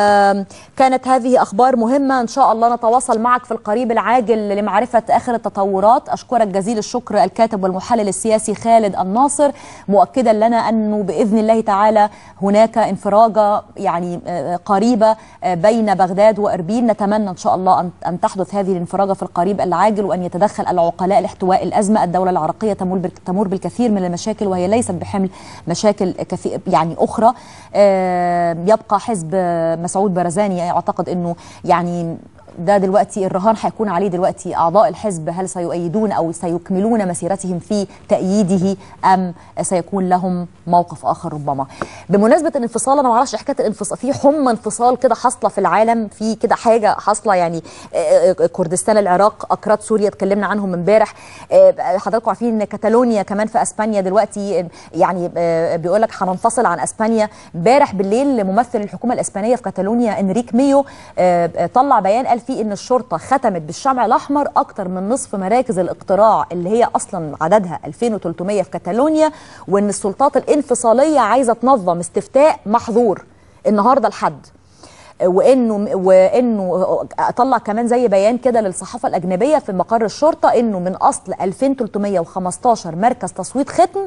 كانت هذه أخبار مهمة إن شاء الله نتواصل معك في القريب العاجل لمعرفة آخر التطورات أشكرك جزيل الشكر الكاتب والمحلل السياسي خالد الناصر مؤكدا لنا أنه بإذن الله تعالى هناك انفراجة يعني آه، قريبة آه، بين بغداد وأربيل نتمنى إن شاء الله أن- أن تحدث هذه الانفراجة في القريب العاجل وأن يتدخل العقلاء لاحتواء الأزمة الدولة العراقية تمر بال- تمر بالكثير من المشاكل وهي ليست بحمل مشاكل كثير يعني أخرى آه، يبقى حزب مسعود برزاني اعتقد انه يعني ده دلوقتي الرهان هيكون عليه دلوقتي اعضاء الحزب هل سيؤيدون او سيكملون مسيرتهم في تأييده ام سيكون لهم موقف اخر ربما. بمناسبه الانفصال انا ما اعرفش حكايه الانفصال في حمى انفصال كده حاصله في العالم في كده حاجه حاصله يعني آه، آه، كردستان العراق اكراد سوريا اتكلمنا عنهم امبارح آه، حضراتكم عارفين ان كاتالونيا كمان في اسبانيا دلوقتي آه، يعني آه، بيقول لك هننفصل عن اسبانيا امبارح بالليل ممثل الحكومه الاسبانيه في كاتالونيا انريك ميو آه، آه، طلع بيان قال فيه ان الشرطه ختمت بالشمع الاحمر اكتر من نصف مراكز الاقتراع اللي هي اصلا عددها 2300 في كاتالونيا وان السلطات الانفصاليه عايزه تنظم استفتاء محظور النهارده الحد وانه وانه طلع كمان زي بيان كده للصحافه الاجنبيه في مقر الشرطه انه من اصل 2315 مركز تصويت ختم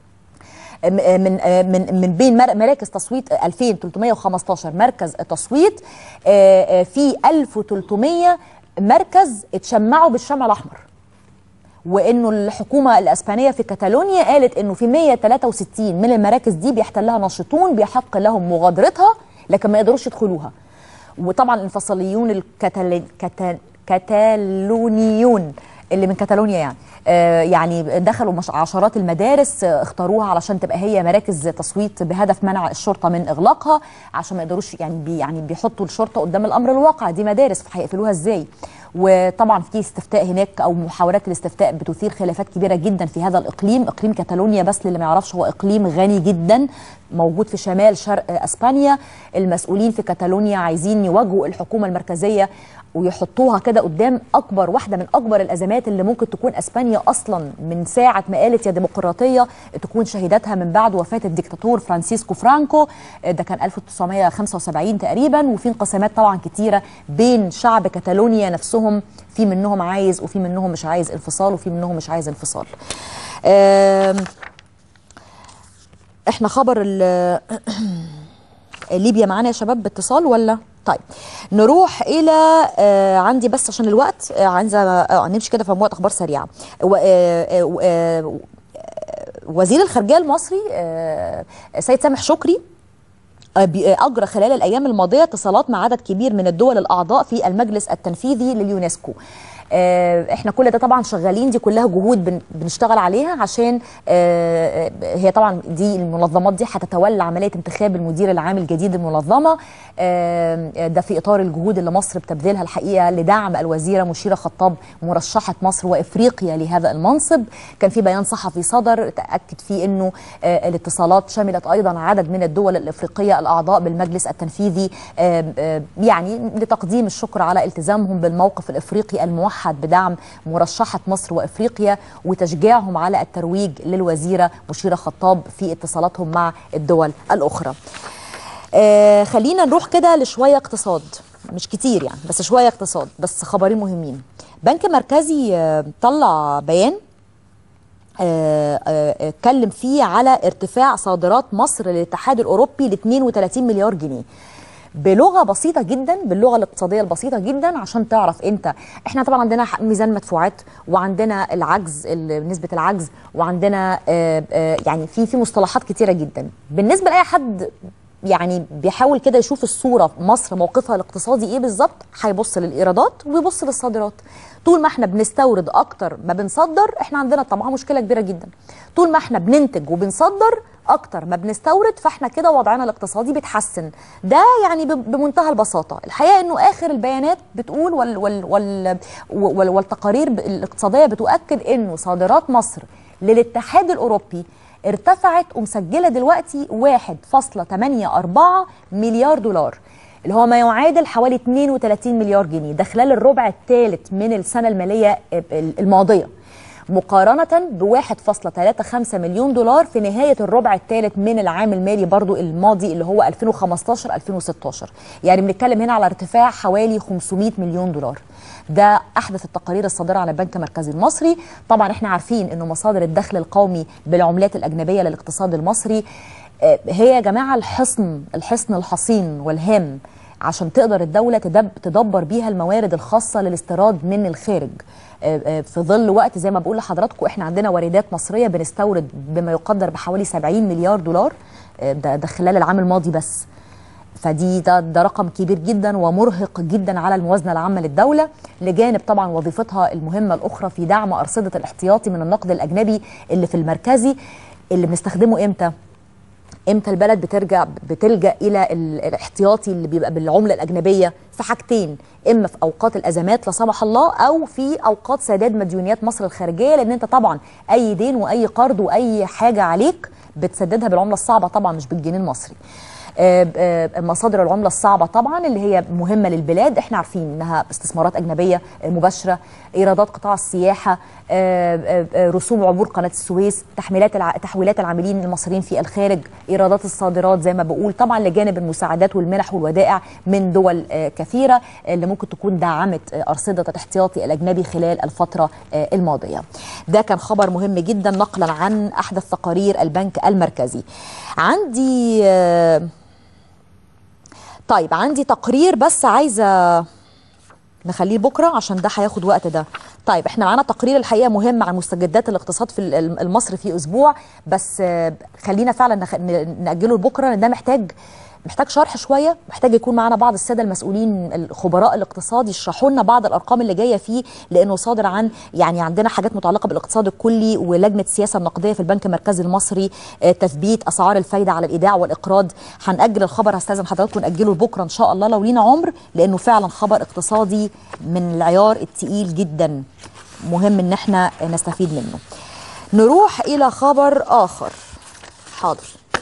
من من من بين مر- مراكز تصويت 2315 مركز تصويت آه، آه، في 1300 مركز اتشمعوا بالشمع الاحمر وانه الحكومه الاسبانيه في كاتالونيا قالت انه في 163 من المراكز دي بيحتلها ناشطون بيحق لهم مغادرتها لكن ما يقدروش يدخلوها وطبعا الانفصاليون الكتال... كتال... كتالونيون اللي من كاتالونيا يعني آه يعني دخلوا مش عشرات المدارس آه اختاروها علشان تبقى هي مراكز تصويت بهدف منع الشرطه من اغلاقها عشان ما يقدروش يعني بي يعني بيحطوا الشرطه قدام الامر الواقع دي مدارس هيقفلوها ازاي وطبعا في استفتاء هناك او محاولات الاستفتاء بتثير خلافات كبيره جدا في هذا الاقليم اقليم كاتالونيا بس للي ما يعرفش هو اقليم غني جدا موجود في شمال شرق اسبانيا المسؤولين في كاتالونيا عايزين يواجهوا الحكومه المركزيه ويحطوها كده قدام اكبر واحده من اكبر الازمات اللي ممكن تكون اسبانيا اصلا من ساعه ما قالت يا ديمقراطيه تكون شهدتها من بعد وفاه الدكتاتور فرانسيسكو فرانكو ده كان 1975 تقريبا وفي انقسامات طبعا كتيره بين شعب كاتالونيا نفسهم في منهم عايز وفي منهم مش عايز انفصال وفي منهم مش عايز انفصال آم، احنا خبر ال- ليبيا معانا يا شباب باتصال ولا طيب نروح الى آه عندي بس عشان الوقت آه عايزه آه نمشي كده في مجموعه اخبار سريعه و- آه آه آه وزير الخارجيه المصري آه، سيد سامح شكري آه، بي- آه، اجرى خلال الايام الماضيه اتصالات مع عدد كبير من الدول الاعضاء في المجلس التنفيذي لليونسكو آه، احنا كل ده طبعا شغالين دي كلها جهود بن- بنشتغل عليها عشان آه، آه، هي طبعا دي المنظمات دي هتتولى عمليه انتخاب المدير العام الجديد للمنظمه آه، ده في اطار الجهود اللي مصر بتبذلها الحقيقه لدعم الوزيره مشيره خطاب مرشحه مصر وافريقيا لهذا المنصب كان في بيان صحفي صدر تاكد فيه انه آه، الاتصالات شملت ايضا عدد من الدول الافريقيه الاعضاء بالمجلس التنفيذي آه، آه، يعني لتقديم الشكر على التزامهم بالموقف الافريقي الموحد بدعم مرشحه مصر وافريقيا وتشجيعهم على الترويج للوزيره مشيره خطاب في اتصالاتهم مع الدول الاخرى. آه خلينا نروح كده لشويه اقتصاد مش كتير يعني بس شويه اقتصاد بس خبرين مهمين. بنك مركزي آه طلع بيان آه، آه، اتكلم فيه على ارتفاع صادرات مصر للاتحاد الاوروبي ل 32 مليار جنيه بلغه بسيطه جدا باللغه الاقتصاديه البسيطه جدا عشان تعرف انت احنا طبعا عندنا ح- ميزان مدفوعات وعندنا العجز ال- نسبه العجز وعندنا آه، آه، يعني في في مصطلحات كتيره جدا بالنسبه لاي حد يعني بيحاول كده يشوف الصوره مصر موقفها الاقتصادي ايه بالظبط هيبص للايرادات ويبص للصادرات طول ما احنا بنستورد اكتر ما بنصدر احنا عندنا طبعا مشكله كبيره جدا طول ما احنا بننتج وبنصدر اكتر ما بنستورد فاحنا كده وضعنا الاقتصادي بيتحسن ده يعني ب- بمنتهى البساطه الحقيقه انه اخر البيانات بتقول وال وال وال وال والتقارير ب- الاقتصاديه بتؤكد انه صادرات مصر للاتحاد الاوروبي ارتفعت ومسجله دلوقتي 1.84 مليار دولار اللي هو ما يعادل حوالي 32 مليار جنيه ده خلال الربع الثالث من السنه الماليه الماضيه مقارنة ب 1.35 مليون دولار في نهاية الربع الثالث من العام المالي برضو الماضي اللي هو 2015-2016 يعني بنتكلم هنا على ارتفاع حوالي 500 مليون دولار ده احدث التقارير الصادره عن البنك المركزي المصري طبعا احنا عارفين انه مصادر الدخل القومي بالعملات الاجنبيه للاقتصاد المصري آه، هي يا جماعه الحصن الحصن الحصين والهام عشان تقدر الدولة تدب تدبر بيها الموارد الخاصة للاستيراد من الخارج آه، آه، في ظل وقت زي ما بقول لحضراتكم احنا عندنا واردات مصرية بنستورد بما يقدر بحوالي 70 مليار دولار آه، ده, ده خلال العام الماضي بس فدي ده, ده رقم كبير جدا ومرهق جدا على الموازنه العامه للدوله لجانب طبعا وظيفتها المهمه الاخرى في دعم ارصده الاحتياطي من النقد الاجنبي اللي في المركزي اللي بنستخدمه امتى؟ امتى البلد بترجع بتلجا الى ال- الاحتياطي اللي بيبقى بالعمله الاجنبيه في حاجتين اما في اوقات الازمات لا سمح الله او في اوقات سداد مديونيات مصر الخارجيه لان انت طبعا اي دين واي قرض واي حاجه عليك بتسددها بالعمله الصعبه طبعا مش بالجنيه المصري آه، آه، مصادر العمله الصعبه طبعا اللي هي مهمه للبلاد احنا عارفين انها استثمارات اجنبيه آه، مباشره ايرادات قطاع السياحه آه، آه، آه، رسوم عبور قناه السويس تحميلات الع... تحويلات العاملين المصريين في الخارج ايرادات الصادرات زي ما بقول طبعا لجانب المساعدات والمنح والودائع من دول آه، كثيره اللي ممكن تكون دعمت آه، ارصده الاحتياطي الاجنبي خلال الفتره آه، الماضيه ده كان خبر مهم جدا نقلا عن احدث تقارير البنك المركزي عندي آه، طيب عندي تقرير بس عايزه نخليه بكره عشان ده هياخد وقت ده طيب احنا معانا تقرير الحقيقه مهم عن مستجدات الاقتصاد في ال- المصري في اسبوع بس آه، خلينا فعلا نخ... ن- ناجله لبكره لان ده محتاج محتاج شرح شويه محتاج يكون معانا بعض الساده المسؤولين الخبراء الاقتصاد يشرحوا لنا بعض الارقام اللي جايه فيه لانه صادر عن يعني عندنا حاجات متعلقه بالاقتصاد الكلي ولجنه السياسه النقديه في البنك المركزي المصري آه، تثبيت اسعار الفايده على الايداع والاقراض هنأجل الخبر هستاذن حضراتكم نأجله لبكره ان شاء الله لو لينا عمر لانه فعلا خبر اقتصادي من العيار التقيل جدا مهم ان احنا نستفيد منه نروح الى خبر اخر حاضر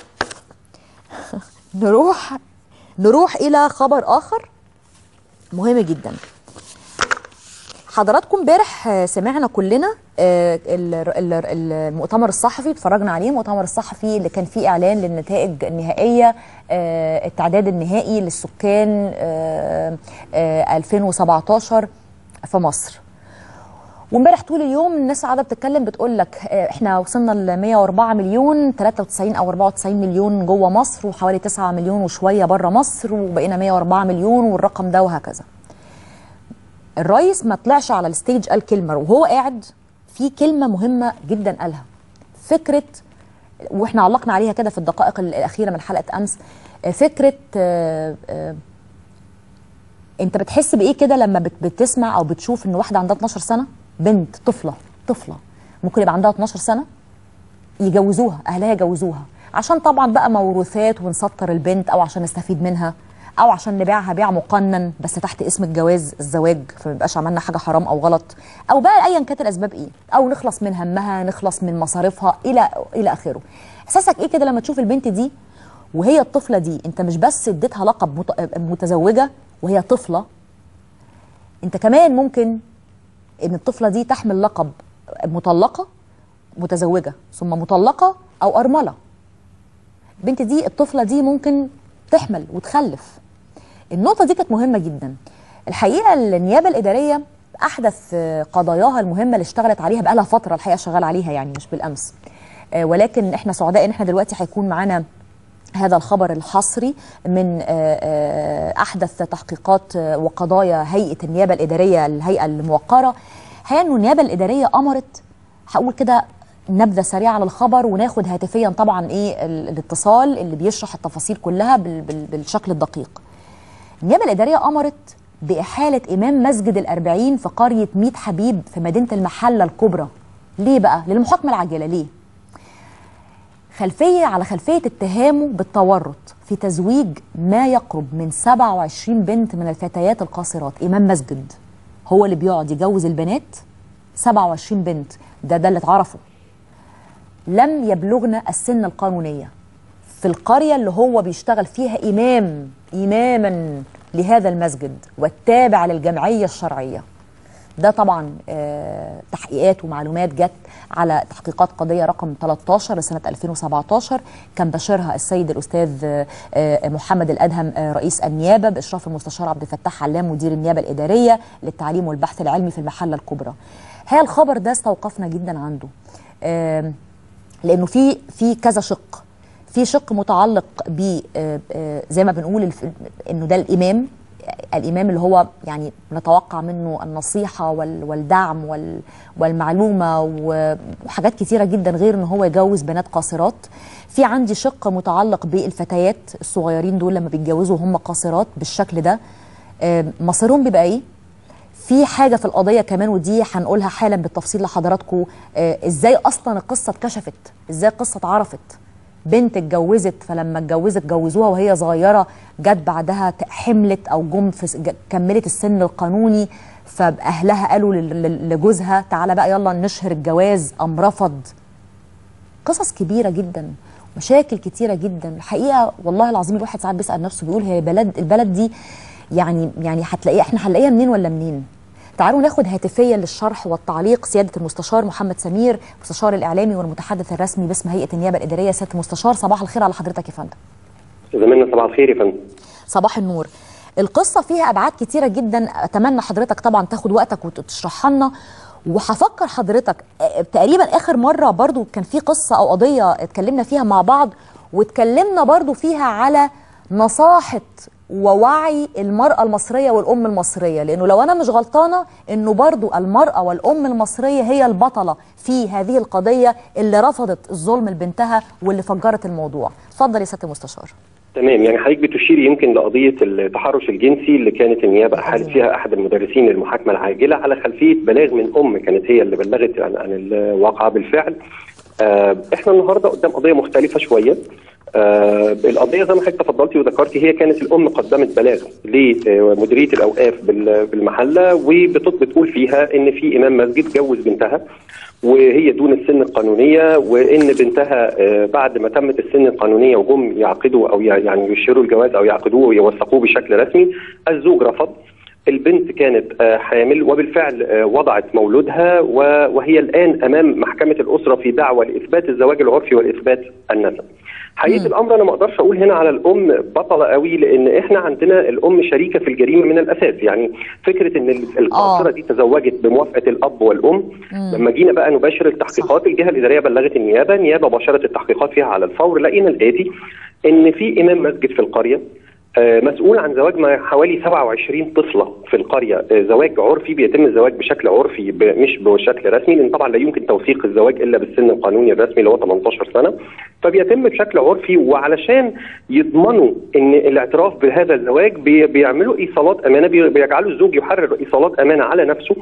نروح نروح الى خبر اخر مهم جدا حضراتكم امبارح آه، سمعنا كلنا آه، ال- ال- ال- المؤتمر الصحفي اتفرجنا عليه المؤتمر الصحفي اللي كان فيه اعلان للنتائج النهائيه آه، التعداد النهائي للسكان آه، آه، 2017 في مصر وامبارح طول اليوم الناس قاعده بتتكلم بتقول لك آه، احنا وصلنا ل 104 مليون 93 او 94 مليون جوه مصر وحوالي 9 مليون وشويه بره مصر وبقينا 104 مليون والرقم ده وهكذا. الرئيس ما طلعش على الستيج قال كلمه وهو قاعد في كلمه مهمه جدا قالها فكره واحنا علقنا عليها كده في الدقائق الاخيره من حلقه امس آه، فكره آه، آه، انت بتحس بايه كده لما بت- بتسمع او بتشوف ان واحده عندها 12 سنه بنت طفله طفله ممكن يبقى عندها 12 سنه يجوزوها اهلها يجوزوها عشان طبعا بقى موروثات ونسطر البنت او عشان نستفيد منها او عشان نبيعها بيع مقنن بس تحت اسم الجواز الزواج فما يبقاش عملنا حاجه حرام او غلط او بقى ايا كانت الاسباب ايه او نخلص من همها نخلص من مصاريفها الى الى اخره احساسك ايه كده لما تشوف البنت دي وهي الطفله دي انت مش بس اديتها لقب مت- متزوجه وهي طفله انت كمان ممكن ان الطفله دي تحمل لقب مطلقه متزوجه ثم مطلقه او ارمله البنت دي الطفله دي ممكن تحمل وتخلف النقطه دي كانت مهمه جدا الحقيقه النيابه الاداريه احدث آه، قضاياها المهمه اللي اشتغلت عليها بقالها فتره الحقيقه شغال عليها يعني مش بالامس آه، ولكن احنا سعداء ان احنا دلوقتي هيكون معانا هذا الخبر الحصري من آه، آه، احدث تحقيقات آه، وقضايا هيئه النيابه الاداريه الهيئه الموقره هي انه النيابه الاداريه امرت هقول كده نبذه سريعه على الخبر وناخد هاتفيا طبعا ايه ال- الاتصال اللي بيشرح التفاصيل كلها بال- بال- بالشكل الدقيق. النيابه الاداريه امرت باحاله امام مسجد الاربعين في قريه ميت حبيب في مدينه المحله الكبرى. ليه بقى؟ للمحاكمه العاجله ليه؟ خلفيه على خلفيه اتهامه بالتورط في تزويج ما يقرب من 27 بنت من الفتيات القاصرات، امام مسجد هو اللي بيقعد يجوز البنات 27 بنت ده ده اللي اتعرفوا لم يبلغن السن القانونية في القرية اللي هو بيشتغل فيها إمام إماما لهذا المسجد والتابع للجمعية الشرعية ده طبعا آه، تحقيقات ومعلومات جت على تحقيقات قضية رقم 13 لسنة 2017 كان بشرها السيد الأستاذ آه، آه، محمد الأدهم آه، رئيس النيابة بإشراف المستشار عبد الفتاح علام مدير النيابة الإدارية للتعليم والبحث العلمي في المحلة الكبرى هي الخبر ده استوقفنا جدا عنده آم، لانه في في كذا شق في شق متعلق ب آه، آه، زي ما بنقول الف- انه ده الامام الامام اللي هو يعني نتوقع منه النصيحه وال- والدعم وال- والمعلومه و- وحاجات كتيره جدا غير ان هو يجوز بنات قاصرات في عندي شق متعلق بالفتيات الصغيرين دول لما بيتجوزوا هم قاصرات بالشكل ده آه، مصيرهم بيبقى ايه في حاجه في القضيه كمان ودي هنقولها حالا بالتفصيل لحضراتكم آه ازاي اصلا القصه اتكشفت ازاي القصه اتعرفت بنت اتجوزت فلما اتجوزت جوزوها وهي صغيره جت بعدها ت- حملت او جم في س- ج- كملت السن القانوني فاهلها قالوا لل- لل- لجوزها تعالى بقى يلا نشهر الجواز ام رفض قصص كبيره جدا مشاكل كتيره جدا الحقيقه والله العظيم الواحد ساعات بيسال نفسه بيقول هي بلد البلد دي يعني يعني هتلاقيها احنا هنلاقيها منين ولا منين تعالوا ناخد هاتفيا للشرح والتعليق سياده المستشار محمد سمير مستشار الاعلامي والمتحدث الرسمي باسم هيئه النيابه الاداريه سياده المستشار صباح الخير على حضرتك يا فندم زميلنا صباح الخير يا فندم صباح النور القصة فيها أبعاد كتيرة جدا أتمنى حضرتك طبعا تاخد وقتك وتشرحها لنا وهفكر حضرتك آه، تقريبا آخر مرة برضو كان في قصة أو قضية اتكلمنا فيها مع بعض واتكلمنا برضو فيها على نصاحة ووعي المرأة المصرية والأم المصرية لأنه لو أنا مش غلطانة أنه برضو المرأة والأم المصرية هي البطلة في هذه القضية اللي رفضت الظلم لبنتها واللي فجرت الموضوع اتفضل يا سيادة المستشار تمام يعني حضرتك بتشيري يمكن لقضيه التحرش الجنسي اللي كانت النيابه احالت فيها احد المدرسين للمحاكمه العاجله على خلفيه بلاغ من ام كانت هي اللي بلغت عن, عن الواقعه بالفعل. آه احنا النهارده قدام قضيه مختلفه شويه. آه القضيه زي ما حضرتك تفضلتي وذكرتي هي كانت الام قدمت بلاغ لمديريه الاوقاف بال- بالمحله وبتقول فيها ان في امام مسجد جوز بنتها وهي دون السن القانونيه وان بنتها آه، بعد ما تمت السن القانونيه وجم يعقدوا او يع- يعني يشيروا الجواز او يعقدوه ويوثقوه بشكل رسمي الزوج رفض البنت كانت آه، حامل وبالفعل آه، وضعت مولودها و- وهي الان امام محكمه الاسره في دعوى لاثبات الزواج العرفي والاثبات النسب. حقيقه الامر انا ما اقدرش اقول هنا على الام بطله قوي لان احنا عندنا الام شريكه في الجريمه من الاساس يعني فكره ان ال- القاصره آه. دي تزوجت بموافقه الاب والام لما جينا بقى نباشر التحقيقات الجهه الاداريه بلغت النيابه النيابه باشرت التحقيقات فيها على الفور لقينا الاتي ان في امام مسجد في القريه آه، مسؤول عن زواج ما حوالي 27 طفله في القريه آه، زواج عرفي بيتم الزواج بشكل عرفي ب- مش بشكل رسمي لان طبعا لا يمكن توثيق الزواج الا بالسن القانوني الرسمي اللي هو 18 سنه فبيتم بشكل عرفي وعلشان يضمنوا ان الاعتراف بهذا الزواج بي- بيعملوا ايصالات امانه بي- بيجعلوا الزوج يحرر ايصالات امانه على نفسه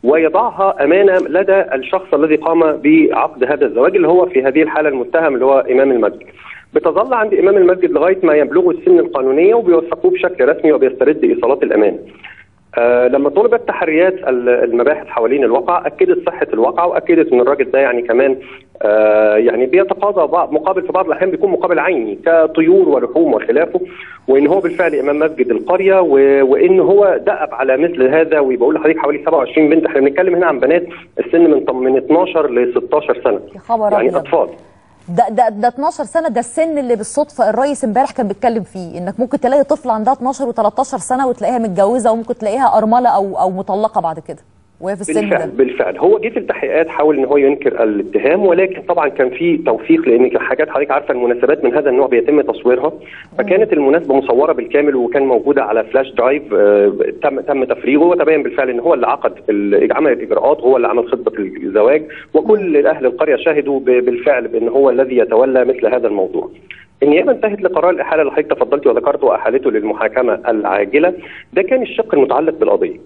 ويضعها امانه لدى الشخص الذي قام بعقد هذا الزواج اللي هو في هذه الحاله المتهم اللي هو امام المسجد. بتظل عند امام المسجد لغايه ما يبلغوا السن القانونيه وبيوثقوه بشكل رسمي وبيسترد ايصالات الامان. آه لما طلبت تحريات ال- المباحث حوالين الواقع اكدت صحه الواقع واكدت ان الراجل ده يعني كمان آه يعني بيتقاضى بعض مقابل في بعض الاحيان بيكون مقابل عيني كطيور ولحوم وخلافه وان هو بالفعل امام مسجد القريه و- وان هو دأب على مثل هذا وبقول لحضرتك حوالي 27 بنت احنا بنتكلم هنا عن بنات السن من طم- من 12 ل 16 سنه يا خبر يعني أبيض. اطفال ده ده ده 12 سنه ده السن اللي بالصدفه الرئيس امبارح كان بيتكلم فيه انك ممكن تلاقي طفل عندها 12 و13 سنه وتلاقيها متجوزه وممكن تلاقيها ارمله او او مطلقه بعد كده وهي في السن بالفعل ده بالفعل هو جه في التحقيقات حاول ان هو ينكر الاتهام ولكن طبعا كان في توثيق لان كان حاجات حضرتك عارفه المناسبات من هذا النوع بيتم تصويرها فكانت المناسبه مصوره بالكامل وكان موجوده على فلاش درايف آه، تم تم تفريغه وتبين بالفعل ان هو اللي عقد ال- عمل الاجراءات هو اللي عمل خطه الزواج وكل اهل القريه شهدوا ب- بالفعل بان هو الذي يتولى مثل هذا الموضوع. النيابه انتهت لقرار الاحاله اللي حضرتك تفضلتي وذكرته واحالته للمحاكمه العاجله ده كان الشق المتعلق بالقضيه.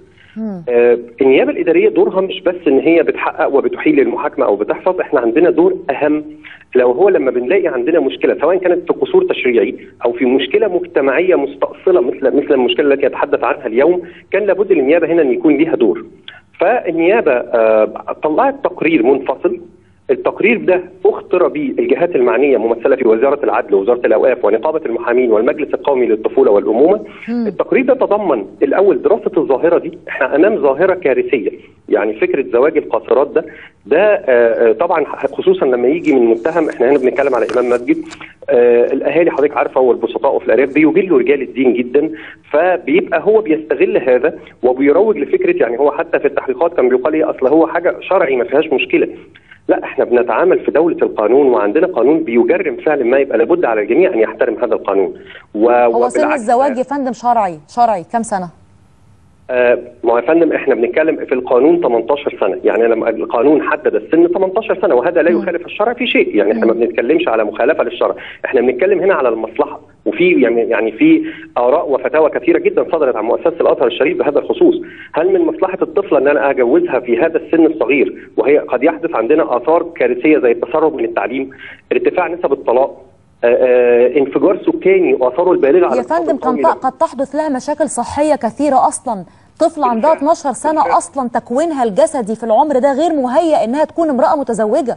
آه، النيابه الاداريه دورها مش بس ان هي بتحقق وبتحيل للمحاكمه او بتحفظ احنا عندنا دور اهم لو هو لما بنلاقي عندنا مشكله سواء كانت في قصور تشريعي او في مشكله مجتمعيه مستأصله مثل مثل المشكله التي يتحدث عنها اليوم كان لابد للنيابه هنا ان يكون ليها دور. فالنيابه آه، طلعت تقرير منفصل التقرير ده اختر به الجهات المعنيه ممثله في وزاره العدل ووزاره الاوقاف ونقابه المحامين والمجلس القومي للطفوله والامومه التقرير ده تضمن الاول دراسه الظاهره دي احنا امام ظاهره كارثيه يعني فكره زواج القاصرات ده ده آه، آه، طبعا خصوصا لما يجي من متهم احنا هنا بنتكلم على امام مسجد آه، الاهالي حضرتك عارفه والبسطاء وفي الارياف بيجلوا رجال الدين جدا فبيبقى هو بيستغل هذا وبيروج لفكره يعني هو حتى في التحقيقات كان بيقال ايه اصل هو حاجه شرعي ما فيهاش مشكله لا احنا بنتعامل في دولة القانون وعندنا قانون بيجرم فعل ما يبقى لابد على الجميع ان يحترم هذا القانون و... هو سن وبالعكس- الزواج يا فندم شرعي شرعي كام سنه آه، ما هو يا فندم احنا بنتكلم في القانون 18 سنه يعني لما القانون حدد السن 18 سنه وهذا لا يخالف الشرع في شيء يعني احنا ما بنتكلمش على مخالفه للشرع احنا بنتكلم هنا على المصلحه وفي يعني يعني في اراء وفتاوى كثيره جدا صدرت عن مؤسسه الازهر الشريف بهذا الخصوص هل من مصلحه الطفله ان انا اجوزها في هذا السن الصغير وهي قد يحدث عندنا اثار كارثيه زي التسرب من التعليم ارتفاع نسب الطلاق آه، آه، انفجار سكاني واثاره البالغه على يا الاقتصاد فندم كان القومي. قد تحدث لها مشاكل صحيه كثيره اصلا طفل عندها بالفعل. 12 سنه بالفعل. اصلا تكوينها الجسدي في العمر ده غير مهيئ انها تكون امراه متزوجه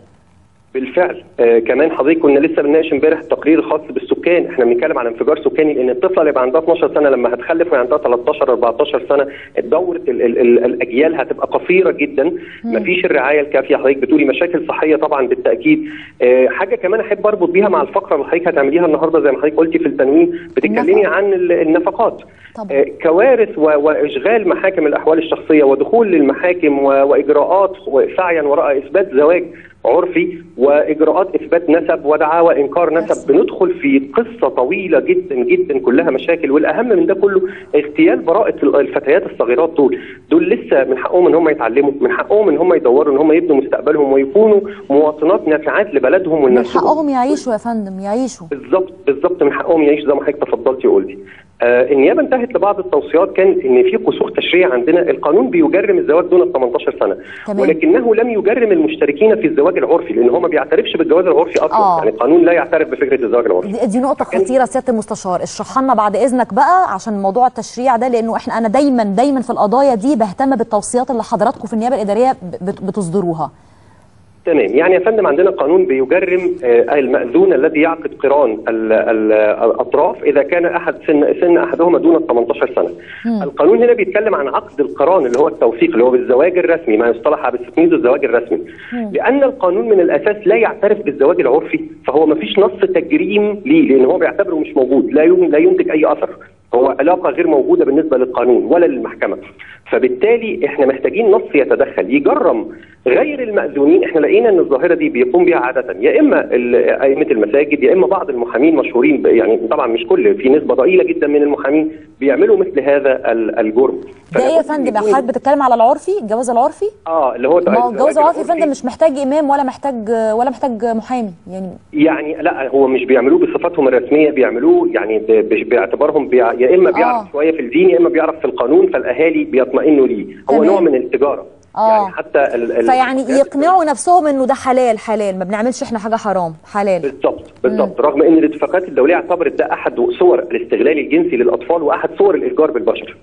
بالفعل آه كمان حضرتك كنا لسه بنناقش امبارح التقرير الخاص بالسكان احنا بنتكلم على انفجار سكاني لان الطفله اللي يبقى عندها 12 سنه لما هتخلف وهي عندها 13 14 سنه دوره ال ال ال الاجيال هتبقى قصيره جدا مفيش الرعايه الكافيه حضرتك بتقولي مشاكل صحيه طبعا بالتاكيد آه حاجه كمان احب اربط بيها مع الفقره اللي حضرتك هتعمليها النهارده زي ما حضرتك قلتي في التنوين بتتكلمي النفقة. عن ال- النفقات طبعا. آه، كوارث و- واشغال محاكم الاحوال الشخصيه ودخول للمحاكم و- واجراءات سعيا وراء اثبات زواج عرفي واجراءات اثبات نسب ودعاوى انكار نسب بندخل في قصه طويله جدا جدا كلها مشاكل والاهم من ده كله اغتيال براءه ال- الفتيات الصغيرات دول دول لسه من حقهم ان هم يتعلموا من حقهم ان هم يدوروا ان هم يبنوا مستقبلهم ويكونوا مواطنات نافعات لبلدهم من ولنفسهم حقهم يعيشوا يا فندم يعيشوا بالظبط بالظبط من حقهم يعيشوا زي ما حضرتك تفضلتي وقلتي. آه النيابه انتهت لبعض التوصيات كان ان في قصور تشريعي عندنا القانون بيجرم الزواج دون ال 18 سنه تمام. ولكنه لم يجرم المشتركين في الزواج العرفي لان هو ما بيعترفش بالجواز العرفي اصلا آه. يعني القانون لا يعترف بفكره الزواج العرفي. دي, دي نقطة خطيرة سيادة المستشار اشرحها لنا بعد إذنك بقى عشان موضوع التشريع ده لأنه إحنا أنا دايما دايما في القضايا دي بهتم بالتوصيات اللي حضراتكم في النيابة الإدارية بت- بتصدروها تمام يعني يا فندم عندنا قانون بيجرم آه، المأذون الذي يعقد قران ال- ال- الاطراف اذا كان احد سن سن احدهما دون ال 18 سنه. القانون هنا بيتكلم عن عقد القران اللي هو التوثيق اللي هو بالزواج الرسمي ما يصطلح بتسميته الزواج الرسمي. لان القانون من الاساس لا يعترف بالزواج العرفي فهو ما فيش نص تجريم ليه لان هو بيعتبره مش موجود لا يم- لا ينتج اي اثر. هو علاقه غير موجوده بالنسبه للقانون ولا للمحكمه فبالتالي احنا محتاجين نص يتدخل يجرم غير المأذونين احنا لقينا ان الظاهره دي بيقوم بها عاده يا اما ال- ائمه المساجد يا اما بعض المحامين مشهورين ب- يعني طبعا مش كل في نسبه ضئيله جدا من المحامين بيعملوا مثل هذا ال- الجرم ده ايه يا فلابد فندم يكون- حضرتك بتتكلم على العرفي الجواز العرفي اه اللي هو ما هو الجواز العرفي يا فندم العرفي. مش محتاج امام ولا محتاج ولا محتاج محامي يعني يعني لا هو مش بيعملوه بصفتهم الرسميه بيعملوه يعني ب- ب- باعتبارهم بيع... يا اما بيعرف آه. شويه في الدين يا اما بيعرف في القانون فالاهالي بيطمئنوا ليه هو تمام. نوع من التجاره آه. يعني حتى ال... ال... فيعني يقنعوا نفسهم انه ده حلال حلال ما بنعملش احنا حاجه حرام حلال بالضبط بالضبط رغم ان الاتفاقات الدوليه اعتبرت ده احد صور الاستغلال الجنسي للاطفال واحد صور الاتجار بالبشر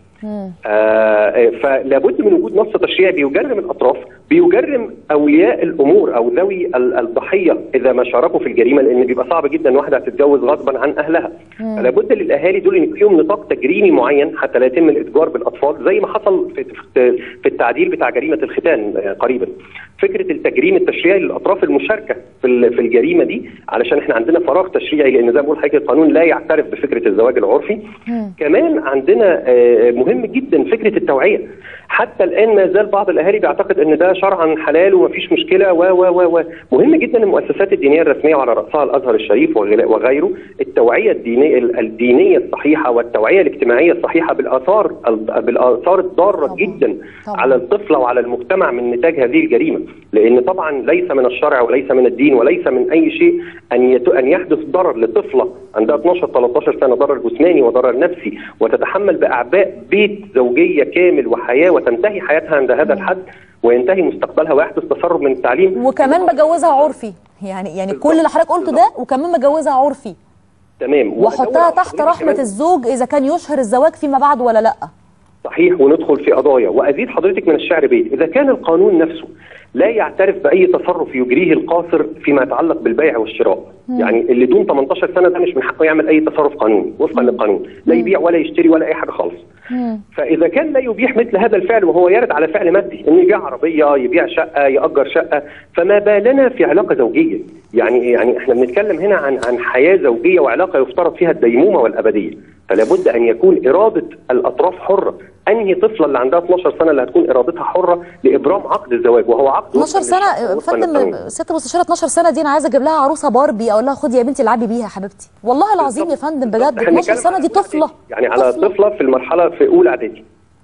آه فلابد من وجود نص تشريعي بيجرم الاطراف بيجرم اولياء الامور او ذوي ال- الضحيه اذا ما شاركوا في الجريمه لان بيبقى صعب جدا واحده تتجوز غصبا عن اهلها فلابد للاهالي دول ان يكون لهم نطاق تجريمي معين حتى لا يتم الاتجار بالاطفال زي ما حصل في في- في التعديل بتاع جريمه الختان آه، قريبا فكره التجريم التشريعي للاطراف المشاركه في ال- في الجريمه دي علشان احنا عندنا فراغ تشريعي لان زي ما بقول حضرتك القانون لا يعترف بفكره الزواج العرفي كمان عندنا آه، مهم جدا فكره التوعيه حتى الان ما زال بعض الاهالي بيعتقد ان ده شرعا حلال ومفيش مشكله و و و و مهم جدا المؤسسات الدينيه الرسميه وعلى راسها الازهر الشريف وغير- وغيره التوعيه الدينيه الدينيه الصحيحه والتوعيه الاجتماعيه الصحيحه بالاثار بالاثار الضاره طبعاً. جدا طبعاً. على الطفله وعلى المجتمع من نتاج هذه الجريمه لان طبعا ليس من الشرع وليس من الدين وليس من اي شيء ان يت... ان يحدث ضرر لطفله عندها 12 13 سنه ضرر جسماني وضرر نفسي وتتحمل باعباء بيت زوجيه كامل وحياه وتنتهي حياتها عند هذا الحد وينتهي مستقبلها ويحدث تسرب من التعليم وكمان بجوزها عرفي يعني يعني كل اللي حضرتك قلته ده وكمان بجوزها عرفي تمام واحطها وأدور تحت على رحمه كمان- الزوج اذا كان يشهر الزواج فيما بعد ولا لا صحيح وندخل في قضايا وازيد حضرتك من الشعر بيت اذا كان القانون نفسه لا يعترف باي تصرف يجريه القاصر فيما يتعلق بالبيع والشراء يعني اللي دون 18 سنه ده مش من حقه يعمل اي تصرف قانوني وفقا للقانون لا يبيع ولا يشتري ولا اي حاجه خالص فاذا كان لا يبيح مثل هذا الفعل وهو يرد على فعل مادي انه يبيع عربيه يبيع شقه ياجر شقه فما بالنا في علاقه زوجيه يعني يعني احنا بنتكلم هنا عن عن حياه زوجيه وعلاقه يفترض فيها الديمومه والابديه فلا بد ان يكون اراده الاطراف حره انهي طفله اللي عندها 12 سنه اللي هتكون ارادتها حره لابرام عقد الزواج وهو عقد 12 وفقاً سنه للشرع ووفقاً للقانون. فندم ست مستشاره 12 سنه دي انا عايزه اجيب لها عروسه باربي اقول لها خدي يا بنتي العبي بيها يا حبيبتي والله العظيم يا فندم بجد احنا 12 بنتكلم سنه على دي أولى طفله إعدادي. يعني على طفله في المرحله في اولى اعدادي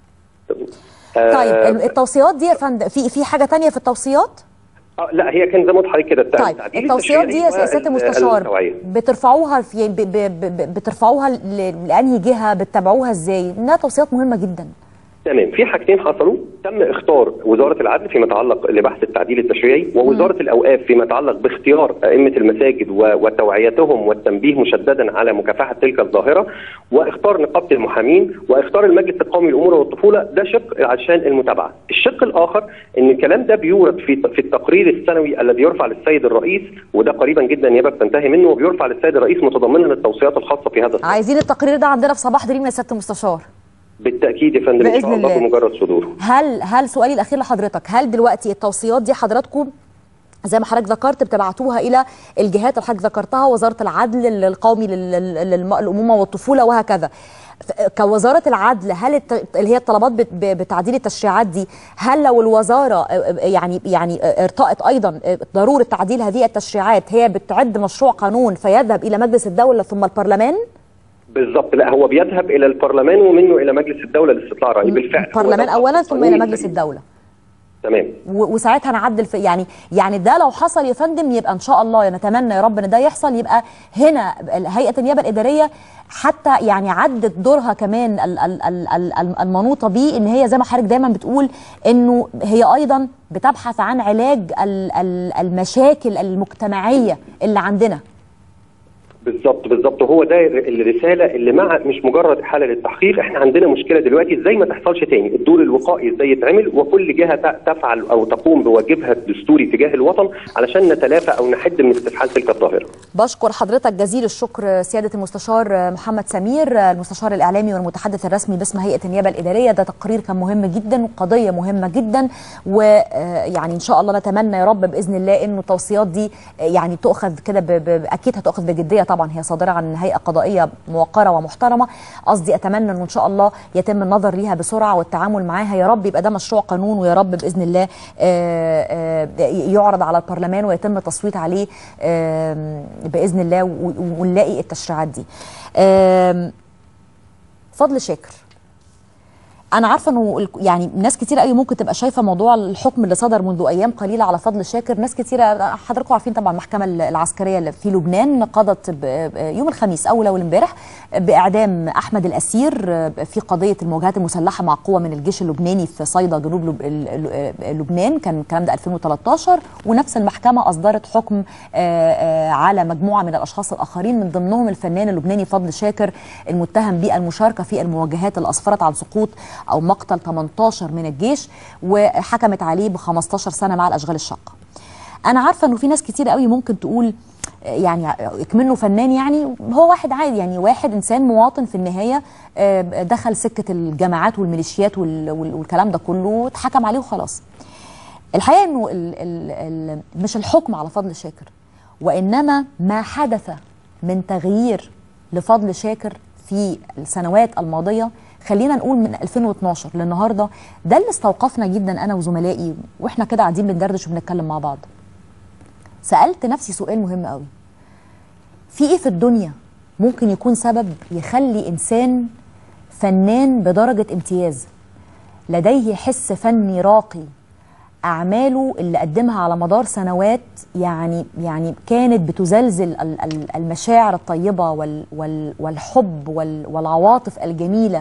طيب التوصيات دي يا فندم في في حاجه تانية في التوصيات آه لا هي كان زي ما قلت لحضرتك كده التع- طيب التعديل التوصيات دي يا التشريعي سياده وال- المستشار التوعية. بترفعوها في يعني ب- ب- ب- بترفعوها ل- لانهي جهه بتتابعوها ازاي انها توصيات مهمه جدا تمام في حاجتين حصلوا تم اختار وزاره العدل فيما يتعلق لبحث التعديل التشريعي ووزاره الاوقاف فيما يتعلق باختيار ائمه المساجد و- وتوعيتهم والتنبيه مشددا على مكافحه تلك الظاهره واختار نقابه المحامين واختار المجلس القومي للامور والطفوله ده شق عشان المتابعه الشق الاخر ان الكلام ده بيورد في في التقرير السنوي الذي يرفع للسيد الرئيس وده قريبا جدا النيابه بتنتهي منه وبيرفع للسيد الرئيس متضمنا التوصيات الخاصه في هذا الصدد. عايزين التقرير ده عندنا في صباح دريم يا سياده المستشار بالتاكيد يا فندم ان بإذن شاء الله الله. بمجرد صدوره هل هل سؤالي الاخير لحضرتك هل دلوقتي التوصيات دي حضراتكم زي ما حضرتك ذكرت بتبعتوها الى الجهات اللي حضرتك ذكرتها وزاره العدل القومي للامومه والطفوله وهكذا ف- كوزاره العدل هل الت- اللي هي الطلبات بت- ب- بتعديل التشريعات دي هل لو الوزاره آه، آه، يعني يعني آه، ارتأت ايضا آه، ضروره تعديل هذه التشريعات هي بتعد مشروع قانون فيذهب الى مجلس الدوله ثم البرلمان بالظبط لا هو بيذهب الى البرلمان ومنه الى مجلس الدوله لاستطلاع راي بالفعل هو البرلمان ده اولا ثم القانون الى مجلس السليم. الدوله تمام و- وساعتها نعدل في يعني يعني ده لو حصل يا فندم يبقى ان شاء الله نتمنى يا رب ان ده يحصل يبقى هنا هيئه النيابه الاداريه حتى يعني عدت دورها كمان ال- ال- ال- ال- المنوطه بيه ان هي زي ما حضرتك دايما بتقول انه هي ايضا بتبحث عن علاج ال- ال- المشاكل المجتمعيه اللي عندنا بالظبط بالظبط هو ده الرساله اللي مع مش مجرد حاله للتحقيق احنا عندنا مشكله دلوقتي ازاي ما تحصلش تاني الدور الوقائي ازاي يتعمل وكل جهه ت- تفعل او تقوم بواجبها الدستوري تجاه الوطن علشان نتلافى او نحد من استفحال تلك الظاهره بشكر حضرتك جزيل الشكر سيادة المستشار محمد سمير المستشار الإعلامي والمتحدث الرسمي باسم هيئة النيابة الإدارية ده تقرير كان مهم جدا وقضية مهمة جدا ويعني إن شاء الله نتمنى يا رب بإذن الله إنه التوصيات دي يعني تؤخذ كده ب- ب- أكيد هتؤخذ بجدية طبعا طبعا هي صادره عن هيئه قضائيه موقره ومحترمه قصدي اتمنى انه ان شاء الله يتم النظر ليها بسرعه والتعامل معاها يا رب يبقى ده مشروع قانون ويا رب باذن الله آه، آه، يعرض على البرلمان ويتم التصويت عليه آم، باذن الله و- ونلاقي التشريعات دي آم، فضل شاكر انا عارفه انه ال- يعني ناس كتير قوي ممكن تبقى شايفه موضوع الحكم اللي صدر منذ ايام قليله على فضل شاكر ناس كتيره حضراتكم عارفين طبعا المحكمه ال- العسكريه اللي في لبنان قضت ب- ب- يوم الخميس اول اول امبارح باعدام احمد الاسير في قضيه المواجهات المسلحه مع قوه من الجيش اللبناني في صيدا جنوب لب- ال- ال- لبنان كان الكلام ده 2013 ونفس المحكمه اصدرت حكم آه، آه، على مجموعه من الاشخاص الاخرين من ضمنهم الفنان اللبناني فضل شاكر المتهم بالمشاركه في المواجهات اللي اسفرت عن سقوط او مقتل 18 من الجيش وحكمت عليه ب 15 سنه مع الاشغال الشاقه. انا عارفه انه في ناس كتير قوي ممكن تقول آه، يعني اكمنه فنان يعني هو واحد عادي يعني واحد انسان مواطن في النهايه آه، دخل سكه الجماعات والميليشيات وال- وال- والكلام ده كله واتحكم عليه وخلاص. الحقيقه انه ال ال ال مش الحكم على فضل شاكر وانما ما حدث من تغيير لفضل شاكر في السنوات الماضيه خلينا نقول من 2012 للنهارده ده اللي استوقفنا جدا انا وزملائي واحنا كده قاعدين بندردش وبنتكلم مع بعض. سالت نفسي سؤال مهم قوي. في ايه في الدنيا ممكن يكون سبب يخلي انسان فنان بدرجه امتياز لديه حس فني راقي اعماله اللي قدمها على مدار سنوات يعني يعني كانت بتزلزل ال- ال- المشاعر الطيبه وال وال والحب وال والعواطف الجميله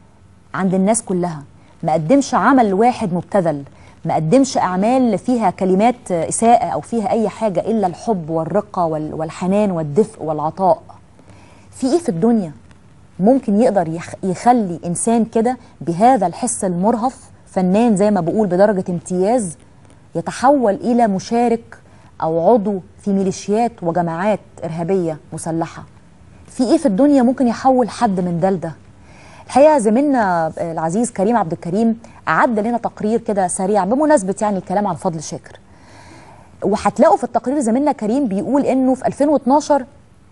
عند الناس كلها ما قدمش عمل واحد مبتذل ما قدمش اعمال فيها كلمات اساءه او فيها اي حاجه الا الحب والرقه وال- والحنان والدفء والعطاء في ايه في الدنيا ممكن يقدر يخ- يخلي انسان كده بهذا الحس المرهف فنان زي ما بقول بدرجه امتياز يتحول الى مشارك او عضو في ميليشيات وجماعات ارهابيه مسلحه في ايه في الدنيا ممكن يحول حد من ده لده الحقيقه زميلنا العزيز كريم عبد الكريم اعد لنا تقرير كده سريع بمناسبه يعني الكلام عن فضل شاكر وهتلاقوا في التقرير زميلنا كريم بيقول انه في 2012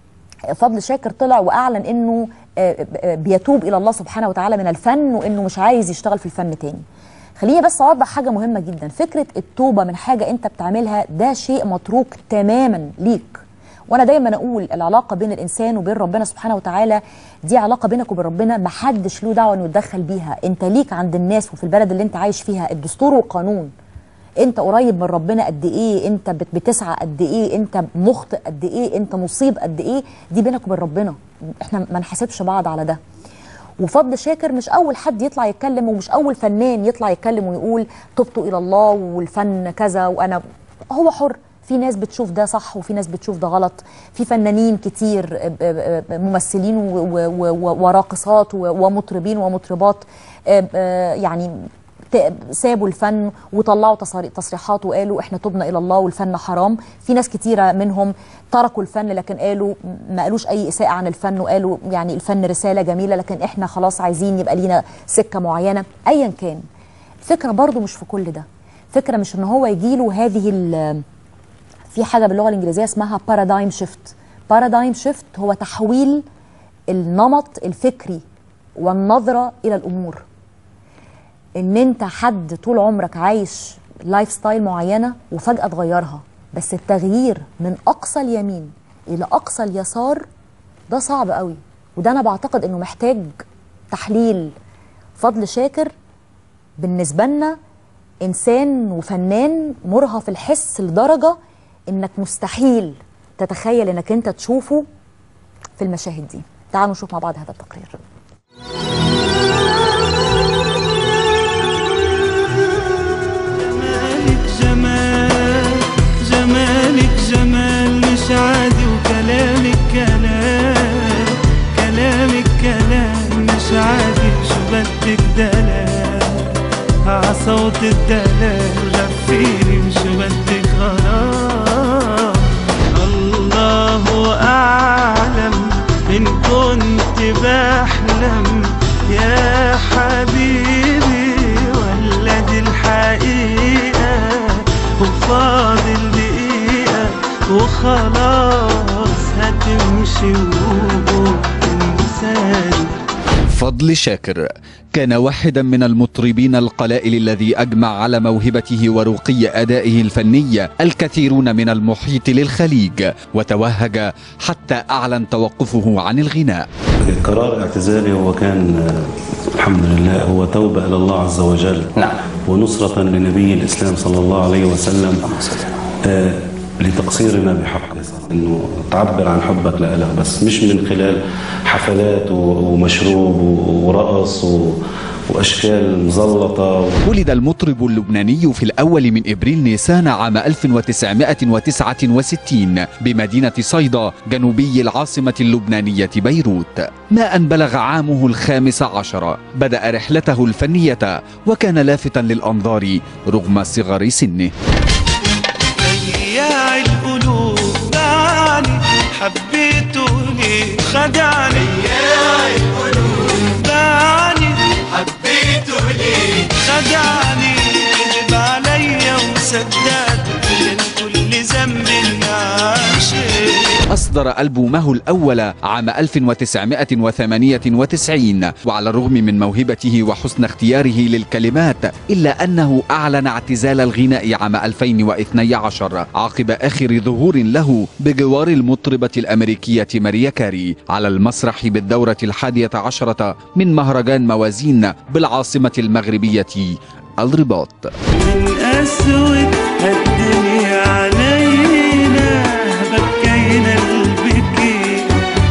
فضل شاكر طلع واعلن انه آه، آه، بيتوب الى الله سبحانه وتعالى من الفن وانه مش عايز يشتغل في الفن تاني خليني بس اوضح حاجه مهمه جدا فكره التوبه من حاجه انت بتعملها ده شيء متروك تماما ليك وانا دايما اقول العلاقه بين الانسان وبين ربنا سبحانه وتعالى دي علاقه بينك وبين ربنا ما حدش له دعوه انه يتدخل بيها انت ليك عند الناس وفي البلد اللي انت عايش فيها الدستور والقانون انت قريب من ربنا قد ايه انت بت- بتسعى قد ايه انت مخطئ قد ايه انت مصيب قد ايه دي بينك وبين ربنا احنا ما نحاسبش بعض على ده وفضل شاكر مش اول حد يطلع يتكلم ومش اول فنان يطلع يتكلم ويقول تبت الى الله والفن كذا وانا هو حر في ناس بتشوف ده صح وفي ناس بتشوف ده غلط في فنانين كتير ب- ب- ب- ممثلين و- و- و- وراقصات و- ومطربين ومطربات آه، آه، يعني ت- سابوا الفن وطلعوا تصاري- تصريحات وقالوا احنا تبنا الى الله والفن حرام في ناس كتيره منهم تركوا الفن لكن قالوا ما قالوش اي اساءه عن الفن وقالوا يعني الفن رساله جميله لكن احنا خلاص عايزين يبقى لينا سكه معينه ايا كان الفكره برضو مش في كل ده فكره مش ان هو يجيله هذه ال- في حاجه باللغه الانجليزيه اسمها بارادايم شيفت بارادايم شيفت هو تحويل النمط الفكري والنظره الى الامور ان انت حد طول عمرك عايش لايف ستايل معينه وفجاه تغيرها بس التغيير من اقصى اليمين الى اقصى اليسار ده صعب قوي وده انا بعتقد انه محتاج تحليل فضل شاكر بالنسبه لنا انسان وفنان مرهف الحس لدرجه انك مستحيل تتخيل انك انت تشوفه في المشاهد دي تعالوا نشوف مع بعض هذا التقرير جمالك جمال جمالك جمال مش عادي وكلامك كلام كلامك كلام مش عادي شو بدك دلال عصوت الدلال غفيري شو بدك غرام الله أعلم إن كنت بحلم يا حبيبي ولا دي الحقيقة وفاضل دقيقة وخلاص هتمشي وتنساني فضل شاكر كان واحدا من المطربين القلائل الذي اجمع على موهبته ورقي ادائه الفني الكثيرون من المحيط للخليج وتوهج حتى اعلن توقفه عن الغناء قرار اعتزالي هو كان آه، الحمد لله هو توبة إلى الله عز وجل نعم. ونصرة لنبي الإسلام صلى الله عليه وسلم آه، لتقصيرنا بحقه انه تعبر عن حبك لإله بس مش من خلال حفلات و- ومشروب و- ورقص و- واشكال مزلطه ولد المطرب اللبناني في الأول من إبريل نيسان عام 1969 بمدينة صيدا جنوبي العاصمة اللبنانية بيروت ما أن بلغ عامه الخامس عشر بدأ رحلته الفنية وكان لافتا للأنظار رغم صغر سنه بياع القلوب دعني حبيته ليه خدعني بياع القلوب دعني حبيته ليه خدعني كذب عليا وصدقت كان كل ذنب عاشق أصدر ألبومه الأول عام 1998 وعلى الرغم من موهبته وحسن اختياره للكلمات إلا أنه أعلن اعتزال الغناء عام 2012 عقب آخر ظهور له بجوار المطربة الأمريكية ماريا كاري على المسرح بالدورة الحادية عشرة من مهرجان موازين بالعاصمة المغربية الرباط من أسود الدنيا علينا بكينا البكي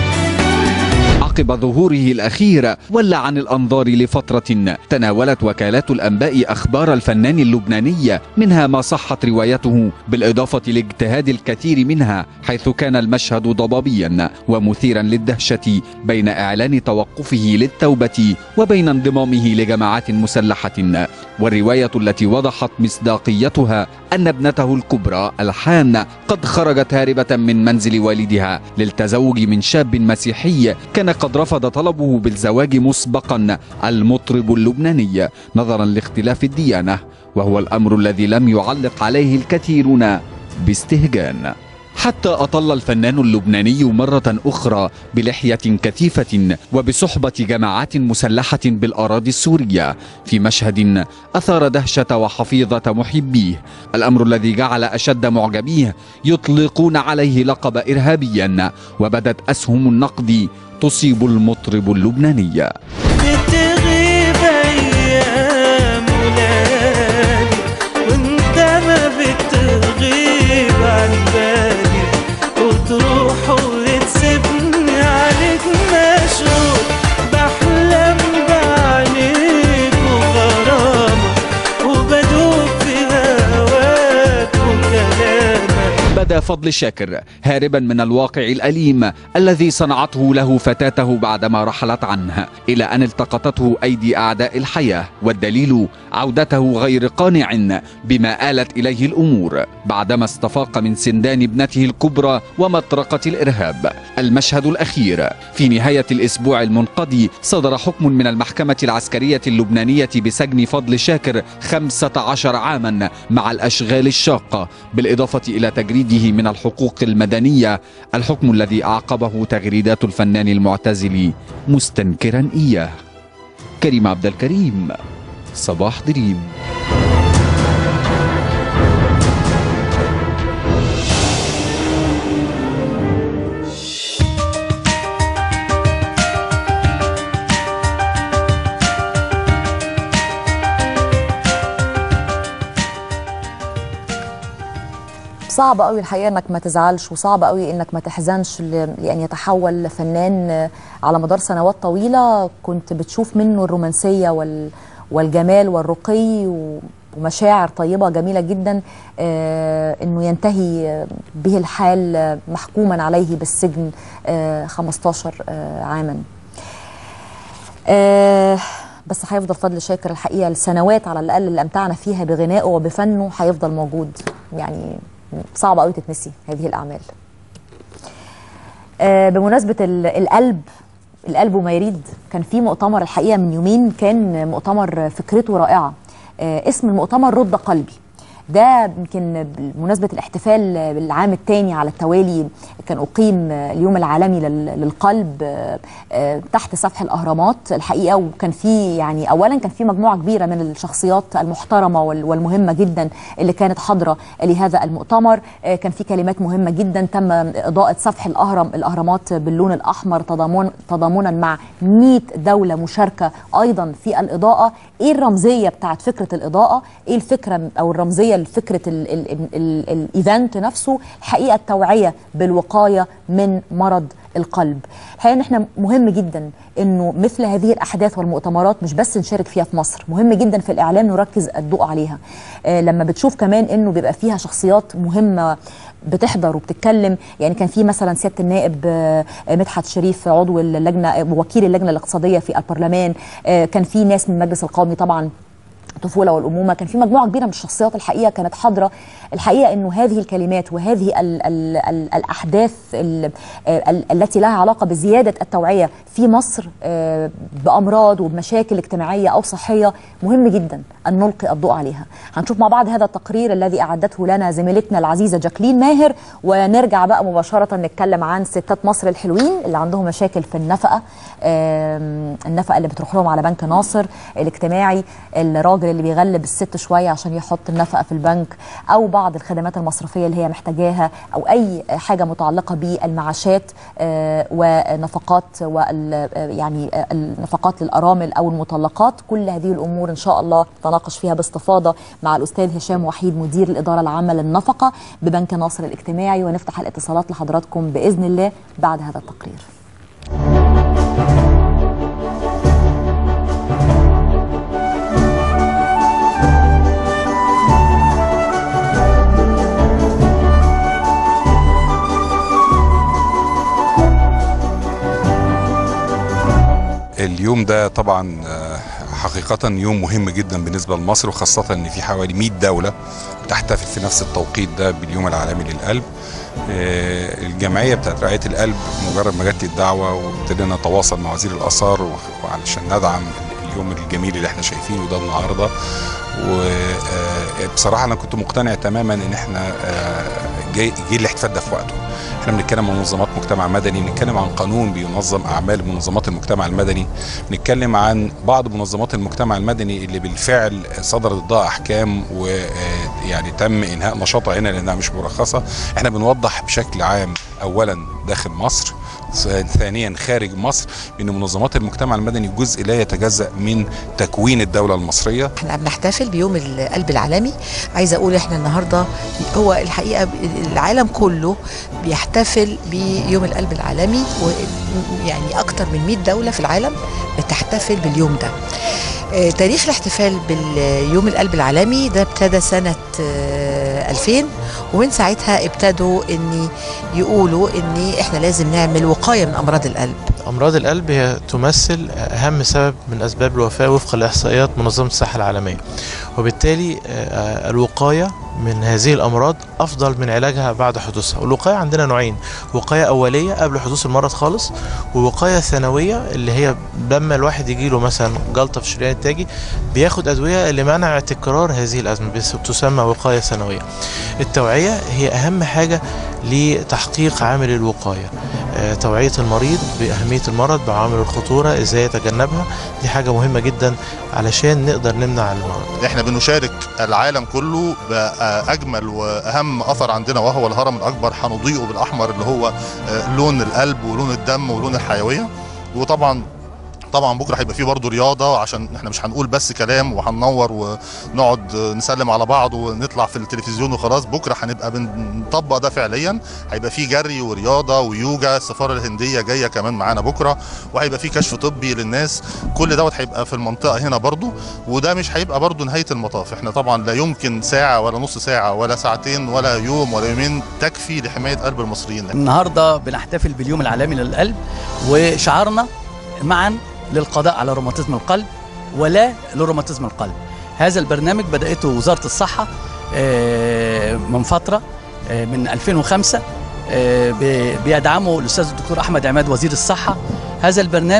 عقب ظهوره الأخير ولى عن الأنظار لفترة تناولت وكالات الأنباء أخبار الفنان اللبناني منها ما صحت روايته بالإضافة لاجتهاد الكثير منها حيث كان المشهد ضبابيا ومثيرا للدهشة بين إعلان توقفه للتوبة وبين انضمامه لجماعات مسلحة والرواية التي وضحت مصداقيتها أن ابنته الكبرى الحان قد خرجت هاربة من منزل والدها للتزوج من شاب مسيحي كان قد رفض طلبه بالزواج مسبقا المطرب اللبناني نظرا لاختلاف الديانة وهو الأمر الذي لم يعلق عليه الكثيرون باستهجان حتى أطل الفنان اللبناني مرة أخرى بلحية كثيفة وبصحبة جماعات مسلحة بالأراضي السورية في مشهد أثار دهشة وحفيظة محبيه الأمر الذي جعل أشد معجبيه يطلقون عليه لقب إرهابيا وبدت أسهم النقد تصيب المطرب اللبناني بتغيب أيام ولادي وأنت ما بتغيب عن بالي وتروح وتسيبني عليك مشغول بحلم بعينيك وغرامك وبدوب في هواك وكلامك بدا فضل شاكر هاربا من الواقع الأليم الذي صنعته له فتاته بعدما رحلت عنه إلى أن التقطته أيدي أعداء الحياة والدليل عودته غير قانع بما آلت إليه الأمور بعدما استفاق من سندان ابنته الكبرى ومطرقة الإرهاب المشهد الأخير في نهاية الأسبوع المنقضي صدر حكم من المحكمة العسكرية اللبنانية بسجن فضل شاكر 15 عاما مع الأشغال الشاقة بالإضافة إلى تجريده من الحقوق المدنية الحكم الذي أعقبه تغريدات الفنان المعتزل مستنكرا إياه كريم عبد الكريم صباح دريم صعب قوي الحقيقه انك ما تزعلش وصعب قوي انك ما تحزنش ل- لان يتحول لفنان على مدار سنوات طويله كنت بتشوف منه الرومانسيه وال والجمال والرقي و- ومشاعر طيبه جميله جدا آه انه ينتهي به الحال آه، محكوما عليه بالسجن آه 15 آه عاما آه بس هيفضل فضل شاكر الحقيقه السنوات على الاقل اللي امتعنا فيها بغنائه وبفنه هيفضل موجود يعني صعب قوي تتنسي هذه الاعمال آه بمناسبه ال- القلب القلب وما يريد كان في مؤتمر الحقيقه من يومين كان مؤتمر فكرته رائعه آه اسم المؤتمر رد قلبي ده يمكن بمناسبه الاحتفال بالعام الثاني على التوالي كان اقيم اليوم العالمي لل- للقلب آه، آه، تحت سفح الاهرامات الحقيقه وكان في يعني اولا كان في مجموعه كبيره من الشخصيات المحترمه وال- والمهمه جدا اللي كانت حاضره لهذا المؤتمر آه، كان في كلمات مهمه جدا تم اضاءه سفح الاهرم الاهرامات باللون الاحمر تضامن تضامنا مع 100 دوله مشاركه ايضا في الاضاءه ايه الرمزيه بتاعت فكره الاضاءه ايه الفكره او الرمزيه لفكره ال- ال- ال- ال- الايفنت نفسه الحقيقه التوعيه بالوقايه من مرض القلب الحقيقه ان احنا مهم جدا انه مثل هذه الاحداث والمؤتمرات مش بس نشارك فيها في مصر مهم جدا في الاعلام نركز الضوء عليها آه لما بتشوف كمان انه بيبقى فيها شخصيات مهمه بتحضر وبتتكلم يعني كان في مثلا سياده النائب آه، مدحت شريف عضو اللجنه آه، وكيل اللجنه الاقتصاديه في البرلمان آه، كان في ناس من المجلس القومي طبعا الطفوله والامومه كان في مجموعه كبيره من الشخصيات الحقيقه كانت حاضره الحقيقه انه هذه الكلمات وهذه ال ال ال الاحداث ال ال التي لها علاقه بزياده التوعيه في مصر آه، بامراض وبمشاكل اجتماعيه او صحيه مهم جدا ان نلقي الضوء عليها هنشوف مع بعض هذا التقرير الذي اعدته لنا زميلتنا العزيزه جاكلين ماهر ونرجع بقى مباشره نتكلم عن ستات مصر الحلوين اللي عندهم مشاكل في النفقه آم، النفقه اللي بتروح لهم على بنك ناصر الاجتماعي الراجل اللي بيغلب الست شويه عشان يحط النفقه في البنك او بعض الخدمات المصرفيه اللي هي محتاجاها او اي حاجه متعلقه بالمعاشات آه، ونفقات وال آه، يعني آه، النفقات للارامل او المطلقات كل هذه الامور ان شاء الله تناقش فيها باستفاضه مع الاستاذ هشام وحيد مدير الاداره العامه للنفقه ببنك ناصر الاجتماعي ونفتح الاتصالات لحضراتكم باذن الله بعد هذا التقرير اليوم ده طبعا آه، حقيقة يوم مهم جدا بالنسبة لمصر وخاصة ان في حوالي 100 دولة تحتفل في نفس التوقيت ده باليوم العالمي للقلب آه، الجمعية بتاعت رعاية القلب مجرد ما جات لي الدعوة وابتدينا نتواصل مع وزير الآثار و- وعلشان ندعم اليوم الجميل اللي احنا شايفينه ده النهارده وبصراحة أنا كنت مقتنع تماما إن احنا آه، جاي جه الاحتفال ده في وقته احنا بنتكلم عن منظمات مجتمع مدني بنتكلم عن قانون بينظم اعمال منظمات المجتمع المدني بنتكلم عن بعض منظمات المجتمع المدني اللي بالفعل صدرت ضدها احكام ويعني تم انهاء نشاطها هنا لانها مش مرخصه احنا بنوضح بشكل عام اولا داخل مصر ثانيا خارج مصر ان منظمات المجتمع المدني جزء لا يتجزا من تكوين الدوله المصريه احنا بنحتفل بيوم القلب العالمي عايزه اقول احنا النهارده هو الحقيقه العالم كله بيحتفل بيوم القلب العالمي ويعني اكتر من 100 دوله في العالم بتحتفل باليوم ده آه، تاريخ الاحتفال باليوم القلب العالمي ده ابتدى سنة آه، 2000 ومن ساعتها ابتدوا ان يقولوا ان احنا لازم نعمل وقاية من امراض القلب أمراض القلب هي تمثل أهم سبب من أسباب الوفاة وفق لإحصائيات منظمة الصحة العالمية وبالتالي آه، الوقاية من هذه الأمراض أفضل من علاجها بعد حدوثها والوقاية عندنا نوعين وقاية أولية قبل حدوث المرض خالص ووقاية ثانوية اللي هي لما الواحد يجيله مثلا جلطة في الشريان التاجي بياخد أدوية لمنع تكرار هذه الأزمة بس- تسمى وقاية ثانوية التوعية هي أهم حاجة لتحقيق عامل الوقاية آه، توعية المريض بأهمية المرض بعوامل الخطورة إزاي يتجنبها دي حاجة مهمة جدا علشان نقدر نمنع المرض احنا بنشارك العالم كله باجمل واهم اثر عندنا وهو الهرم الاكبر هنضيئه بالاحمر اللي هو آه، لون القلب ولون الدم ولون الحيويه وطبعا طبعا بكره هيبقى فيه برضه رياضه عشان احنا مش هنقول بس كلام وهننور ونقعد نسلم على بعض ونطلع في التلفزيون وخلاص بكره هنبقى بنطبق ده فعليا هيبقى فيه جري ورياضه ويوجا السفاره الهنديه جايه كمان معانا بكره وهيبقى فيه كشف طبي للناس كل دوت هيبقى في المنطقه هنا برضه وده مش هيبقى برضه نهايه المطاف احنا طبعا لا يمكن ساعه ولا نص ساعه ولا ساعتين ولا يوم ولا يومين تكفي لحمايه قلب المصريين النهارده بنحتفل باليوم العالمي للقلب وشعارنا معا للقضاء على روماتيزم القلب ولا لروماتيزم القلب هذا البرنامج بدأته وزارة الصحة آه، من فترة آه، من 2005 آه، ب- بيدعمه الأستاذ الدكتور أحمد عماد وزير الصحة هذا البرنامج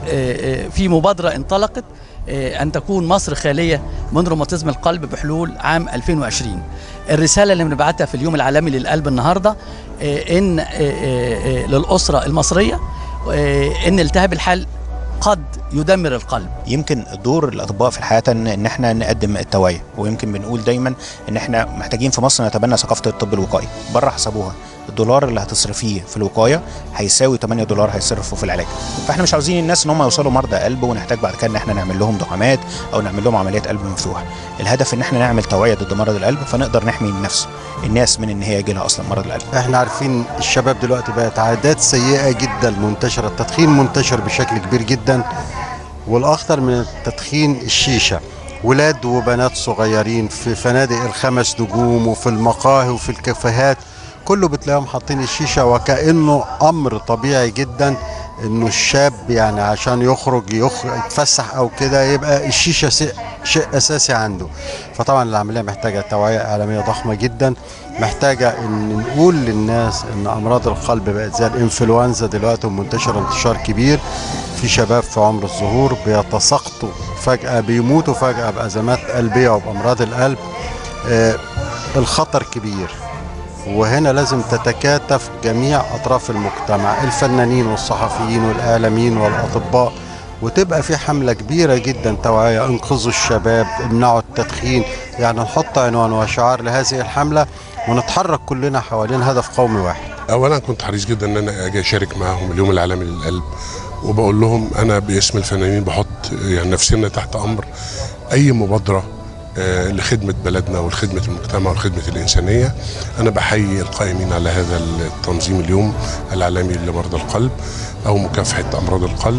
آه، في مبادره انطلقت آه، ان تكون مصر خاليه من روماتيزم القلب بحلول عام 2020 الرساله اللي بنبعتها في اليوم العالمي للقلب النهارده آه، ان آه، آه، آه، للاسره المصريه آه، ان التهاب الحلق قد يدمر القلب يمكن دور الاطباء في الحياه ان إن احنا نقدم التوعيه ويمكن بنقول دايما ان احنا محتاجين في مصر نتبنى ثقافه الطب الوقائي بره حسبوها الدولار اللي هتصرفيه في الوقايه هيساوي 8 دولار هيصرفوا في العلاج فاحنا مش عاوزين الناس ان هم يوصلوا مرضى قلب ونحتاج بعد كده ان احنا نعمل لهم دعامات او نعمل لهم عمليات قلب مفتوح الهدف ان احنا نعمل توعيه ضد مرض القلب فنقدر نحمي النفس الناس من ان هي يجي لها اصلا مرض القلب احنا عارفين الشباب دلوقتي بقت عادات سيئة جدا منتشرة التدخين منتشر بشكل كبير جدا والأخطر من التدخين الشيشة ولاد وبنات صغيرين في فنادق الخمس نجوم وفي المقاهي وفي الكافيهات كله بتلاقيهم حاطين الشيشة وكأنه أمر طبيعي جدا انه الشاب يعني عشان يخرج يخرج يتفسح او كده يبقى الشيشه شيء شيء اساسي عنده فطبعا العمليه محتاجه توعيه اعلاميه ضخمه جدا محتاجه ان نقول للناس ان امراض القلب بقت زي الانفلونزا دلوقتي ومنتشره انتشار كبير في شباب في عمر الظهور بيتساقطوا فجاه بيموتوا فجاه بازمات قلبيه وبامراض القلب آه الخطر كبير وهنا لازم تتكاتف جميع اطراف المجتمع الفنانين والصحفيين والاعلاميين والاطباء وتبقى في حمله كبيره جدا توعيه انقذوا الشباب امنعوا التدخين يعني نحط عنوان وشعار لهذه الحمله ونتحرك كلنا حوالين هدف قومي واحد اولا كنت حريص جدا ان انا اجي اشارك معاهم اليوم العالمي للقلب وبقول لهم انا باسم الفنانين بحط يعني نفسنا تحت امر اي مبادره آه، لخدمة بلدنا ولخدمة المجتمع ولخدمة الإنسانية أنا بحيي القائمين على هذا التنظيم اليوم العالمي لمرضى القلب أو مكافحة أمراض القلب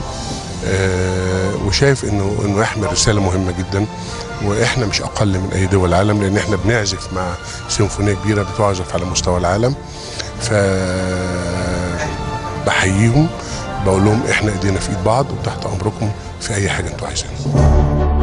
آه، وشايف انه انه يحمل رساله مهمه جدا واحنا مش اقل من اي دول العالم لان احنا بنعزف مع سيمفونيه كبيره بتعزف على مستوى العالم ف بحييهم بقول لهم احنا ايدينا في ايد بعض وتحت امركم في اي حاجه انتوا عايزينها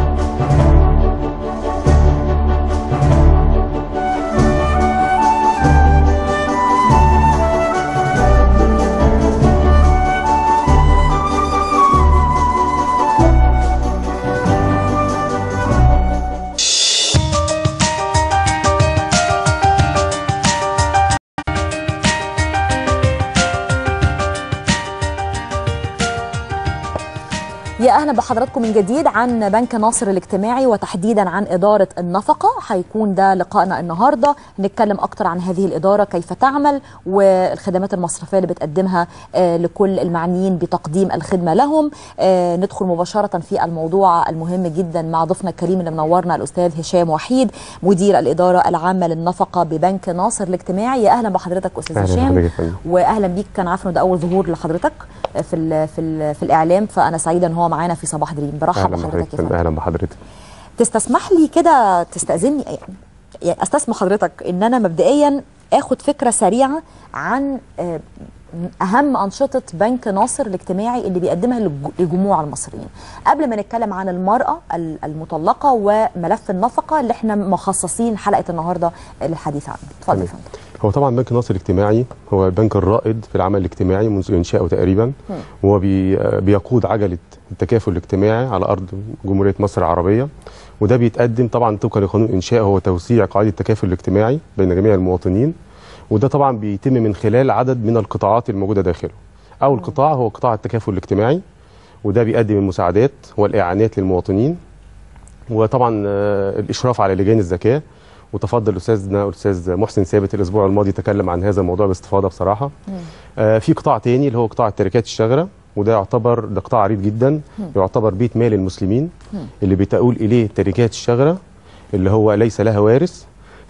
يا اهلا بحضراتكم من جديد عن بنك ناصر الاجتماعي وتحديدا عن اداره النفقه هيكون ده لقائنا النهارده نتكلم اكتر عن هذه الاداره كيف تعمل والخدمات المصرفيه اللي بتقدمها آه، لكل المعنيين بتقديم الخدمه لهم آه، ندخل مباشره في الموضوع المهم جدا مع ضيفنا الكريم اللي منورنا الاستاذ هشام وحيد مدير الاداره العامه للنفقه ببنك ناصر الاجتماعي يا اهلا بحضرتك استاذ أهلاً هشام بحضرتك يا فندم. واهلا بيك كان عارف انه ده اول ظهور لحضرتك في ال في ال في الاعلام فانا سعيده ان هو معانا في صباح دريم برحب اهلا بحضرتك بحضرتك يا فندم اهلا بحضرتك تستسمح لي كده تستاذني يعني استسمح حضرتك ان انا مبدئيا اخد فكره سريعه عن آه، اهم انشطه بنك ناصر الاجتماعي اللي بيقدمها للج- لجموع المصريين قبل ما نتكلم عن المراه ال- المطلقه وملف النفقه اللي احنا مخصصين حلقه النهارده للحديث عنه اتفضل يا تمام. فندم هو طبعا بنك ناصر الاجتماعي هو البنك الرائد في العمل الاجتماعي منذ انشائه تقريبا مم. وهو بي بيقود عجله التكافل الاجتماعي على ارض جمهوريه مصر العربيه وده بيتقدم طبعا طبقا لقانون انشاء هو توسيع قاعده التكافل الاجتماعي بين جميع المواطنين وده طبعا بيتم من خلال عدد من القطاعات الموجوده داخله اول قطاع هو قطاع التكافل الاجتماعي وده بيقدم المساعدات والاعانات للمواطنين وطبعا آه، الاشراف على لجان الزكاه وتفضل استاذنا الاستاذ محسن ثابت الاسبوع الماضي تكلم عن هذا الموضوع باستفاضه بصراحه آه، في قطاع تاني اللي هو قطاع التركات الشاغره وده يعتبر ده قطاع عريض جدا مم. يعتبر بيت مال المسلمين مم. اللي بتقول اليه التركات الشاغره اللي هو ليس لها وارث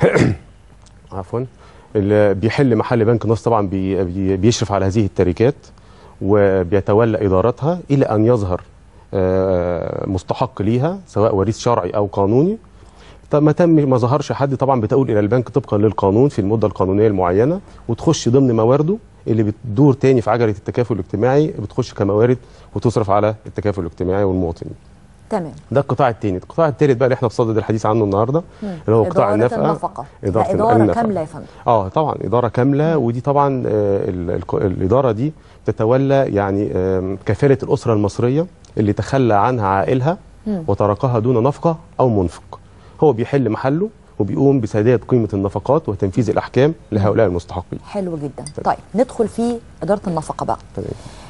عفوا اللي بيحل محل بنك ناصر طبعا بي بي بيشرف على هذه التركات وبيتولى ادارتها الى ان يظهر آه، مستحق ليها سواء وريث شرعي او قانوني طب ما تم ما ظهرش حد طبعا بتقول الى البنك طبقا للقانون في المده القانونيه المعينه وتخش ضمن موارده اللي بتدور تاني في عجله التكافل الاجتماعي بتخش كموارد وتصرف على التكافل الاجتماعي والمواطنين تمام ده القطاع الثاني القطاع الثالث بقى اللي احنا بصدد الحديث عنه النهارده مم. اللي هو قطاع إدارة النفقه النفقة. اداره ده إدارة النفقة. كاملة يا فندم. اه طبعا اداره كامله ودي طبعا آه ال- ال- الاداره دي تتولى يعني آم، كفاله الاسره المصريه اللي تخلى عنها عائلها مم. وتركها دون نفقه او منفق هو بيحل محله وبيقوم بسداد قيمه النفقات وتنفيذ الاحكام لهؤلاء المستحقين حلو جدا طيب ندخل في اداره النفقه بقى تمام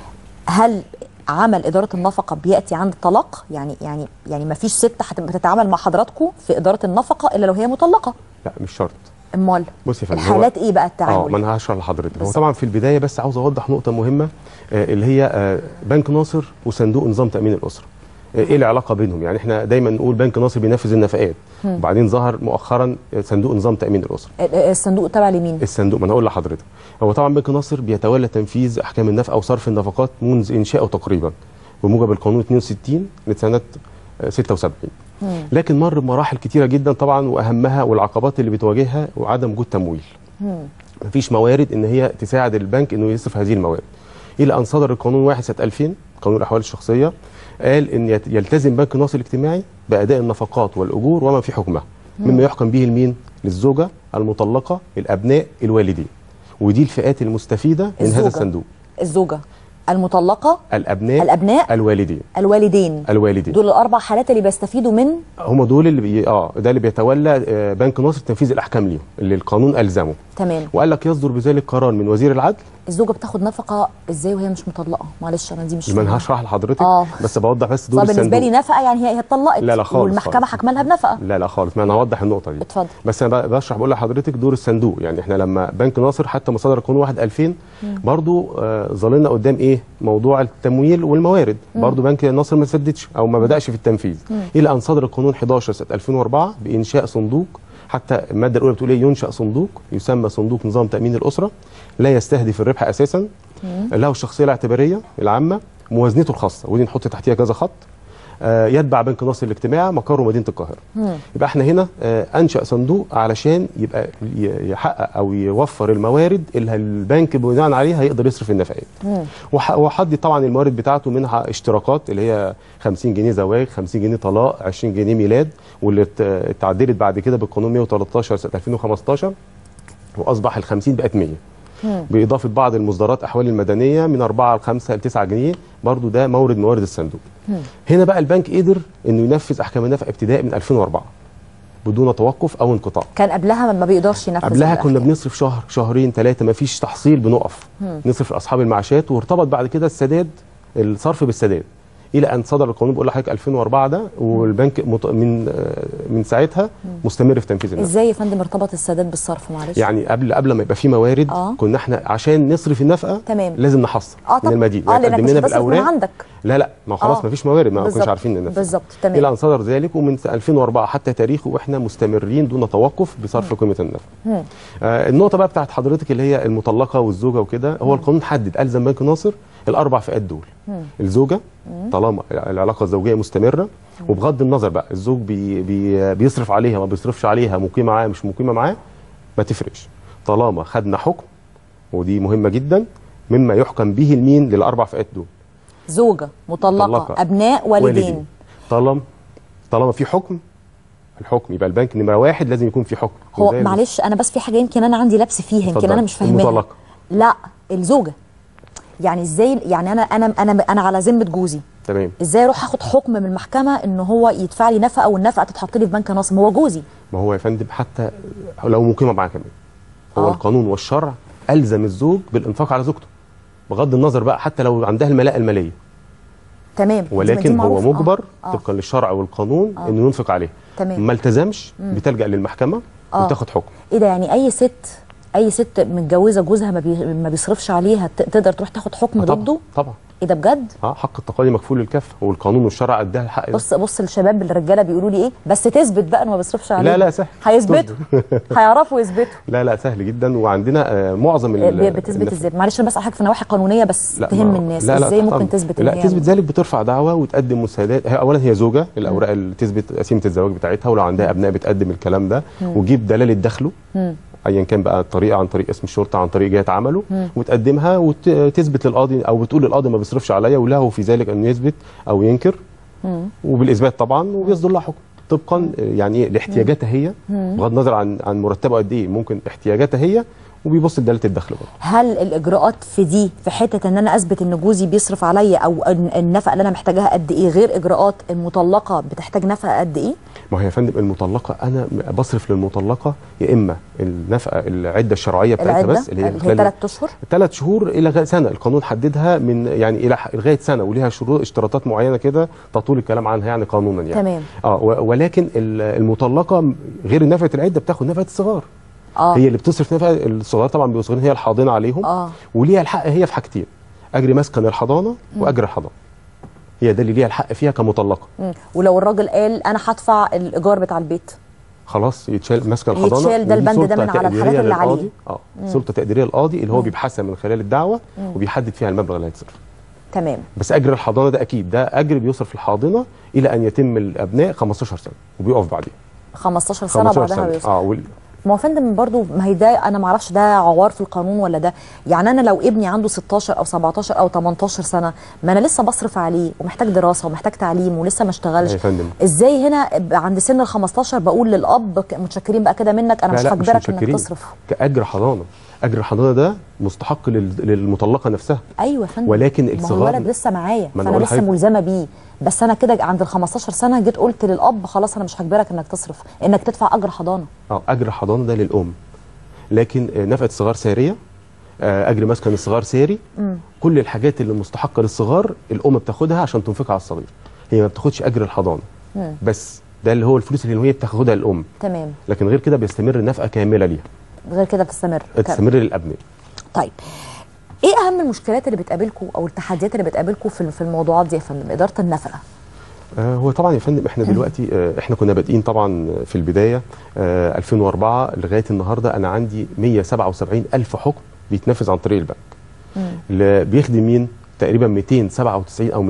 هل عمل اداره النفقه بياتي عند الطلاق يعني يعني يعني ما فيش ست هتبقى تتعامل مع حضراتكم في اداره النفقه الا لو هي مطلقه لا مش شرط امال بص يا فندم هو- الحالات ايه بقى اه التعامل ما انا هشرح لحضرتك هو بالظبط. طبعا في البدايه بس عاوز اوضح نقطه مهمه آه اللي هي آه بنك ناصر وصندوق نظام تامين الاسره آه ايه العلاقه بينهم يعني احنا دايما نقول بنك ناصر بينفذ النفقات مم. وبعدين ظهر مؤخرا آه، صندوق نظام تامين الاسره ال- الصندوق تبع لمين الصندوق ما انا اقول لحضرتك هو طبعا بنك ناصر بيتولى تنفيذ احكام النفقه وصرف النفقات منذ انشائه تقريبا بموجب القانون 62 لسنه آه، 76 لكن مر بمراحل كتيره جدا طبعا واهمها والعقبات اللي بتواجهها وعدم وجود تمويل مفيش موارد ان هي تساعد البنك انه يصرف هذه الموارد الى ان صدر القانون 1 سنه 2000 قانون الاحوال الشخصيه قال ان يت- يلتزم بنك ناصر الاجتماعي باداء النفقات والاجور وما في حكمها مم. مما يحكم به المين للزوجه المطلقه الابناء الوالدين ودي الفئات المستفيده من الزوجة. هذا الصندوق الزوجه المطلقه الابناء الأبناء؟ الوالدين الوالدين الوالدين دول الاربع حالات اللي بيستفيدوا من هم دول اللي بي... اه ده اللي بيتولى آه، بنك ناصر تنفيذ الاحكام ليهم اللي القانون الزمه تمام وقال لك يصدر بذلك قرار من وزير العدل الزوجه بتاخد نفقه ازاي وهي مش مطلقه معلش انا دي مش ما انا فاهمة. هشرح لحضرتك آه. بس بوضح بس دور صعب بالنسبه الصندوق لي نفقه يعني هي هي اتطلقت لا لا خالص والمحكمه خالص. حكمها لها بنفقه لا لا خالص ما انا هوضح النقطه دي اتفضل بس انا ب- بشرح بقول لحضرتك دور الصندوق يعني احنا لما بنك ناصر حتى ما صدر القانون 1 2000 مم. برضو آه، ظللنا قدام ايه موضوع التمويل والموارد مم. برضو بنك ناصر ما سددش او ما بداش في التنفيذ مم. الى ان صدر القانون 11 سنه 2004 بانشاء صندوق حتى الماده الاولى بتقول ايه ينشا صندوق يسمى صندوق نظام تامين الاسره لا يستهدف الربح اساسا له الشخصيه الاعتباريه العامه موازنته الخاصه ودي نحط تحتيها كذا خط آه، يتبع بنك ناصر الاجتماعي مقره مدينه القاهره يبقى احنا هنا آه، انشا صندوق علشان يبقى ي- يحقق او يوفر الموارد اللي البنك بناء عليها هيقدر يصرف النفقات وح- وحدد طبعا الموارد بتاعته منها اشتراكات اللي هي 50 جنيه زواج 50 جنيه طلاق 20 جنيه ميلاد واللي ات- اتعدلت بعد كده بالقانون 113 سنه 2015 واصبح ال 50 بقت 100 باضافه بعض المصدرات احوال المدنيه من 4 ل 5 ل 9 جنيه برضو ده مورد موارد الصندوق هنا بقى البنك قدر انه ينفذ احكام النفقه ابتداء من 2004 بدون توقف او انقطاع كان قبلها ما بيقدرش ينفذ قبلها الأحكام. كنا بنصرف شهر شهرين ثلاثه ما فيش تحصيل بنقف مم. نصرف لاصحاب المعاشات وارتبط بعد كده السداد الصرف بالسداد الى ان صدر القانون بقول لحضرتك 2004 ده والبنك مت- من آه، من ساعتها مستمر في تنفيذ النفقه ازاي يا فندم ارتبط السداد بالصرف معلش يعني قبل قبل ما يبقى في موارد آه. كنا احنا عشان نصرف النفقه تمام. لازم نحصل اه من طب المدين اه لانك مش قدم لنا هتصرف من بالاوراق عندك لا لا ما خلاص آه. ما فيش موارد ما كناش بالظبط. عارفين النفقه بالظبط تمام الى ان صدر ذلك ومن 2004 حتى تاريخه واحنا مستمرين دون توقف بصرف قيمه النفقه مم. آه النقطه بقى بتاعت حضرتك اللي هي المطلقه والزوجه وكده هو القانون حدد الزم بنك ناصر الاربع فئات دول مم. الزوجه طالما العلاقه الزوجيه مستمره وبغض النظر بقى الزوج بي بي بيصرف عليها ما بيصرفش عليها مقيمه معاه مش مقيمه معاه ما تفرقش طالما خدنا حكم ودي مهمه جدا مما يحكم به المين للاربع فئات دول زوجه مطلقه, مطلقة. ابناء والدين, طالما طالما في حكم الحكم يبقى البنك نمره واحد لازم يكون في حكم هو وزي معلش انا بس في حاجه يمكن انا عندي لبس فيها يمكن اتفضل. انا مش فاهماها المطلقة. لا الزوجه يعني ازاي يعني انا انا انا انا على ذمه جوزي تمام ازاي اروح اخد حكم من المحكمه ان هو يدفع لي نفقه والنفقه تتحط لي في بنك ناصر ما هو جوزي ما هو يا فندم حتى لو مقيمه معاه كمان هو آه. القانون والشرع الزم الزوج بالانفاق على زوجته بغض النظر بقى حتى لو عندها الملاءه الماليه تمام دي- دي ولكن هو معروفة. مجبر آه. آه. طبقا للشرع والقانون آه. انه ينفق عليها تمام. ما التزمش مم. بتلجا للمحكمه آه. وتاخد حكم ايه ده يعني اي ست اي ست متجوزه جوزها ما, بي... ما بيصرفش عليها ت- تقدر تروح تاخد حكم آه طبعا. ضده طبعا ايه ده بجد اه حق التقاضي مكفول للكف والقانون والشرع اداها الحق ده. بص بص الشباب الرجاله بيقولوا لي ايه بس تثبت بقى انه ما بيصرفش عليها لا لا سهل هيثبتوا هيعرفوا يثبتوا لا لا سهل جدا وعندنا آه معظم ال- بي- بتثبت النف- ازاي معلش انا بس حضرتك في نواحي قانونيه بس لا تهم ما- الناس لا لا ازاي طبعاً. ممكن تثبت إن لا هي تثبت ذلك بترفع دعوه وتقدم مساعدات هي اولا هي زوجه الاوراق اللي تثبت قسيمه الزواج بتاعتها ولو عندها ابناء بتقدم الكلام ده مم. وتجيب دلاله دخله مم. ايا كان بقى الطريقه عن طريق اسم الشرطه عن طريق جهه عمله مم. وتقدمها وتثبت للقاضي او بتقول للقاضي ما بيصرفش عليا وله في ذلك انه يثبت او ينكر مم. وبالاثبات طبعا وبيصدر لها حكم طبقا آه، يعني ايه لاحتياجاتها هي مم. بغض النظر عن عن مرتبه قد ايه ممكن احتياجاتها هي وبيبص لدلاله الدخل برضه هل الاجراءات في دي في حته ان انا اثبت ان جوزي بيصرف عليا او إن النفقه اللي انا محتاجاها قد ايه غير اجراءات المطلقه بتحتاج نفقه قد ايه ما هي يا فندم المطلقه انا بصرف للمطلقه يا اما النفقه العده الشرعيه بتاعتها العده بس اللي هي اللي هي ثلاث اشهر ثلاث شهور الى غاية سنه القانون حددها من يعني الى ح- لغايه سنه وليها شروط اشتراطات معينه كده تطول الكلام عنها يعني قانونا يعني تمام. اه و- ولكن ال- المطلقه غير نفقه العده بتاخد نفقه الصغار اه هي اللي بتصرف نفقه الصغار طبعا بيبقوا صغيرين هي الحاضنه عليهم اه وليها الحق هي في حاجتين اجر مسكن الحضانه واجر الحضانه هي ده اللي ليها الحق فيها كمطلقه مم. ولو الراجل قال انا هدفع الايجار بتاع البيت خلاص يتشال مسكن الحضانه يتشال ده ودي البند ده سلطة من على تقديرية الحاجات اللي عليه. للقاضي. اه مم. سلطه تقديريه للقاضي اللي هو مم. بيبحثها من خلال الدعوه مم. وبيحدد فيها المبلغ اللي هيتصرف تمام بس اجر الحضانه ده اكيد ده اجر بيصرف الحاضنه الى ان يتم الابناء 15 سنه وبيقف بعدين 15 سنه 15 بعدها سنه بيوصل اه وال... ما هو يا فندم برضو ما هي ده انا ما اعرفش ده عوار في القانون ولا ده يعني انا لو ابني عنده 16 او 17 او 18 سنه ما انا لسه بصرف عليه ومحتاج دراسه ومحتاج تعليم ولسه ما اشتغلش يا فندم ازاي هنا عند سن ال 15 بقول للاب ك- متشكرين بقى كده منك انا لا مش لا، مش هجبرك انك متشكرين. تصرف كاجر حضانه اجر الحضانه ده مستحق لل... للمطلقه نفسها ايوه يا فندم ولكن ما هو الصغار الولد لسه معايا ما أنا فانا أقول لسه لحضرتك- ملزمه بيه بس انا كده عند ال 15 سنه جيت قلت للاب خلاص انا مش هجبرك انك تصرف انك تدفع اجر حضانه اه اجر الحضانه ده للام لكن آه، نفقه الصغار ساريه آه، اجر مسكن الصغار ساري مم. كل الحاجات اللي مستحقه للصغار الام بتاخدها عشان تنفقها على الصغير هي ما بتاخدش اجر الحضانه مم. بس ده اللي هو الفلوس اللي هي بتاخدها الام تمام لكن غير كده بيستمر النفقه كامله ليها غير كده بتستمر تستمر للابناء طيب ايه اهم المشكلات اللي بتقابلكم او التحديات اللي بتقابلكم في في الموضوعات دي يا فندم اداره النفقه آه، هو طبعا يا فندم احنا دلوقتي آه، احنا كنا بادئين طبعا في البدايه آه، 2004 لغايه النهارده انا عندي 177 الف حكم بيتنفذ عن طريق البنك اللي بيخدم مين تقريبا 297 او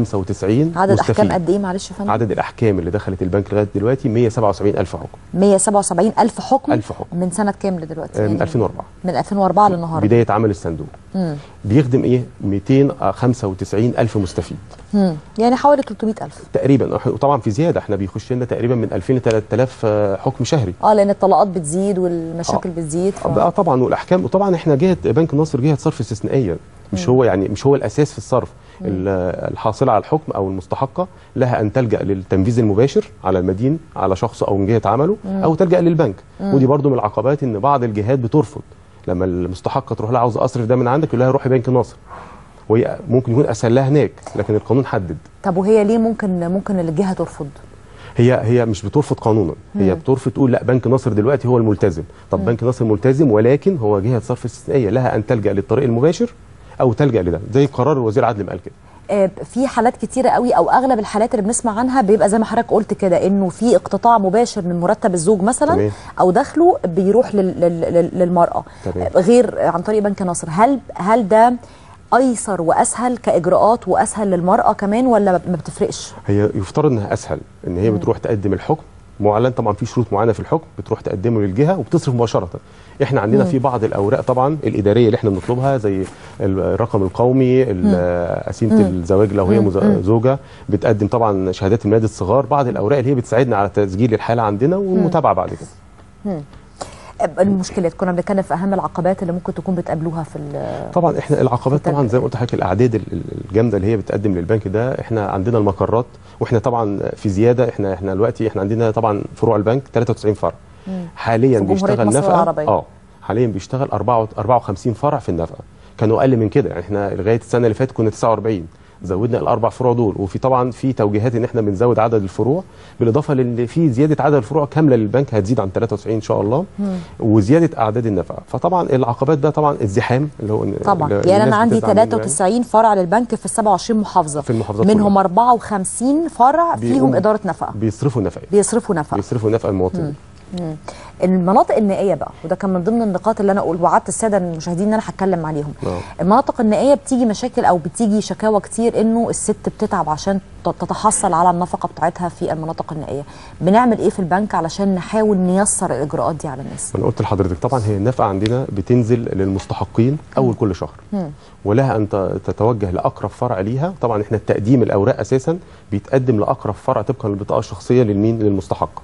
295 عدد مستفيد. احكام قد ايه معلش يا فندم عدد الاحكام اللي دخلت البنك لغايه دلوقتي 177 الف حكم 177 الف حكم ألف حكم. من سنه كام لدلوقتي آه، من يعني 2004 من 2004 للنهارده بدايه عمل الصندوق مم. بيخدم ايه 295 الف مستفيد مم. يعني حوالي 300 الف تقريبا إحنا- وطبعا في زياده احنا بيخش لنا تقريبا من 2000 ل 3000 آه، حكم شهري اه لان الطلاقات بتزيد والمشاكل بتزيد ف... بقى طبعا والاحكام وطبعا احنا جهه بنك النصر جهه صرف استثنائيه مش مم. هو يعني مش هو الاساس في الصرف ال- الحاصله على الحكم او المستحقه لها ان تلجا للتنفيذ المباشر على المدين على شخص او من جهه عمله مم. او تلجا للبنك مم. ودي برضو من العقبات ان بعض الجهات بترفض لما المستحقه تروح لها عاوز اصرف ده من عندك يقول لها روحي بنك النصر وهي ممكن يكون اسهل لها هناك لكن القانون حدد طب وهي ليه ممكن ممكن الجهه ترفض هي هي مش بترفض قانونا هي مم. بترفض تقول لا بنك نصر دلوقتي هو الملتزم طب مم. بنك نصر ملتزم ولكن هو جهه صرف استثنائيه لها ان تلجا للطريق المباشر او تلجا لده زي قرار الوزير عدلي ما قال كده آه، في حالات كتيرة قوي او اغلب الحالات اللي بنسمع عنها بيبقى زي ما حضرتك قلت كده انه في اقتطاع مباشر من مرتب الزوج مثلا تمام. او دخله بيروح لل لل لل للمراه تمام. آه، غير عن طريق بنك نصر هل هل ده ايسر واسهل كاجراءات واسهل للمراه كمان ولا ما بتفرقش هي يفترض انها اسهل ان هي مم. بتروح تقدم الحكم معلن طبعا في شروط معينه في الحكم بتروح تقدمه للجهه وبتصرف مباشره احنا عندنا مم. في بعض الاوراق طبعا الاداريه اللي احنا بنطلبها زي الرقم القومي ال- قسيمه مم. الزواج لو هي مم. مز- مم. زوجه بتقدم طبعا شهادات الميلاد الصغار بعض الاوراق اللي هي بتساعدنا على تسجيل الحاله عندنا والمتابعه بعد كده مم. آه، المشكلات كنا بنتكلم في اهم العقبات اللي ممكن تكون بتقابلوها في ال- طبعا احنا العقبات طبعا زي ما قلت لحضرتك الاعداد ال- ال- الجامده اللي هي بتقدم للبنك ده احنا عندنا المقرات واحنا طبعا في زياده احنا احنا دلوقتي احنا عندنا طبعا فروع البنك 93 فرع مم. حاليا في جمهورية بيشتغل مصر نفقه العربية. اه حاليا بيشتغل 4 54 فرع في النفقه كانوا اقل من كده يعني احنا لغايه السنه اللي فاتت كنا 49 زودنا الاربع فروع دول وفي طبعا في توجيهات ان احنا بنزود عدد الفروع بالاضافه لان في زياده عدد الفروع كامله للبنك هتزيد عن 93 ان شاء الله مم. وزياده اعداد النفقه فطبعا العقبات ده طبعا الزحام اللي هو إن- طبعا اللي يعني انا الناس عندي بتزعل منه 93 فرع للبنك في ال 27 محافظه في المحافظات منهم كلها. 54 فرع فيهم بيقوموا- اداره نفقه بيصرفوا نفقه بيصرفوا نفقه بيصرفوا نفقه المواطنين مم. المناطق النائيه بقى وده كان من ضمن النقاط اللي انا قلت وعدت الساده المشاهدين ان انا هتكلم عليهم آه. المناطق النائيه بتيجي مشاكل او بتيجي شكاوى كتير انه الست بتتعب عشان ت- تتحصل على النفقه بتاعتها في المناطق النائيه بنعمل ايه في البنك علشان نحاول نيسر الاجراءات دي على الناس انا قلت لحضرتك طبعا هي النفقه عندنا بتنزل للمستحقين اول كل شهر مم. ولها ان ت- تتوجه لاقرب فرع ليها طبعا احنا التقديم الاوراق اساسا بيتقدم لاقرب فرع طبقا للبطاقه الشخصيه للمين للمستحق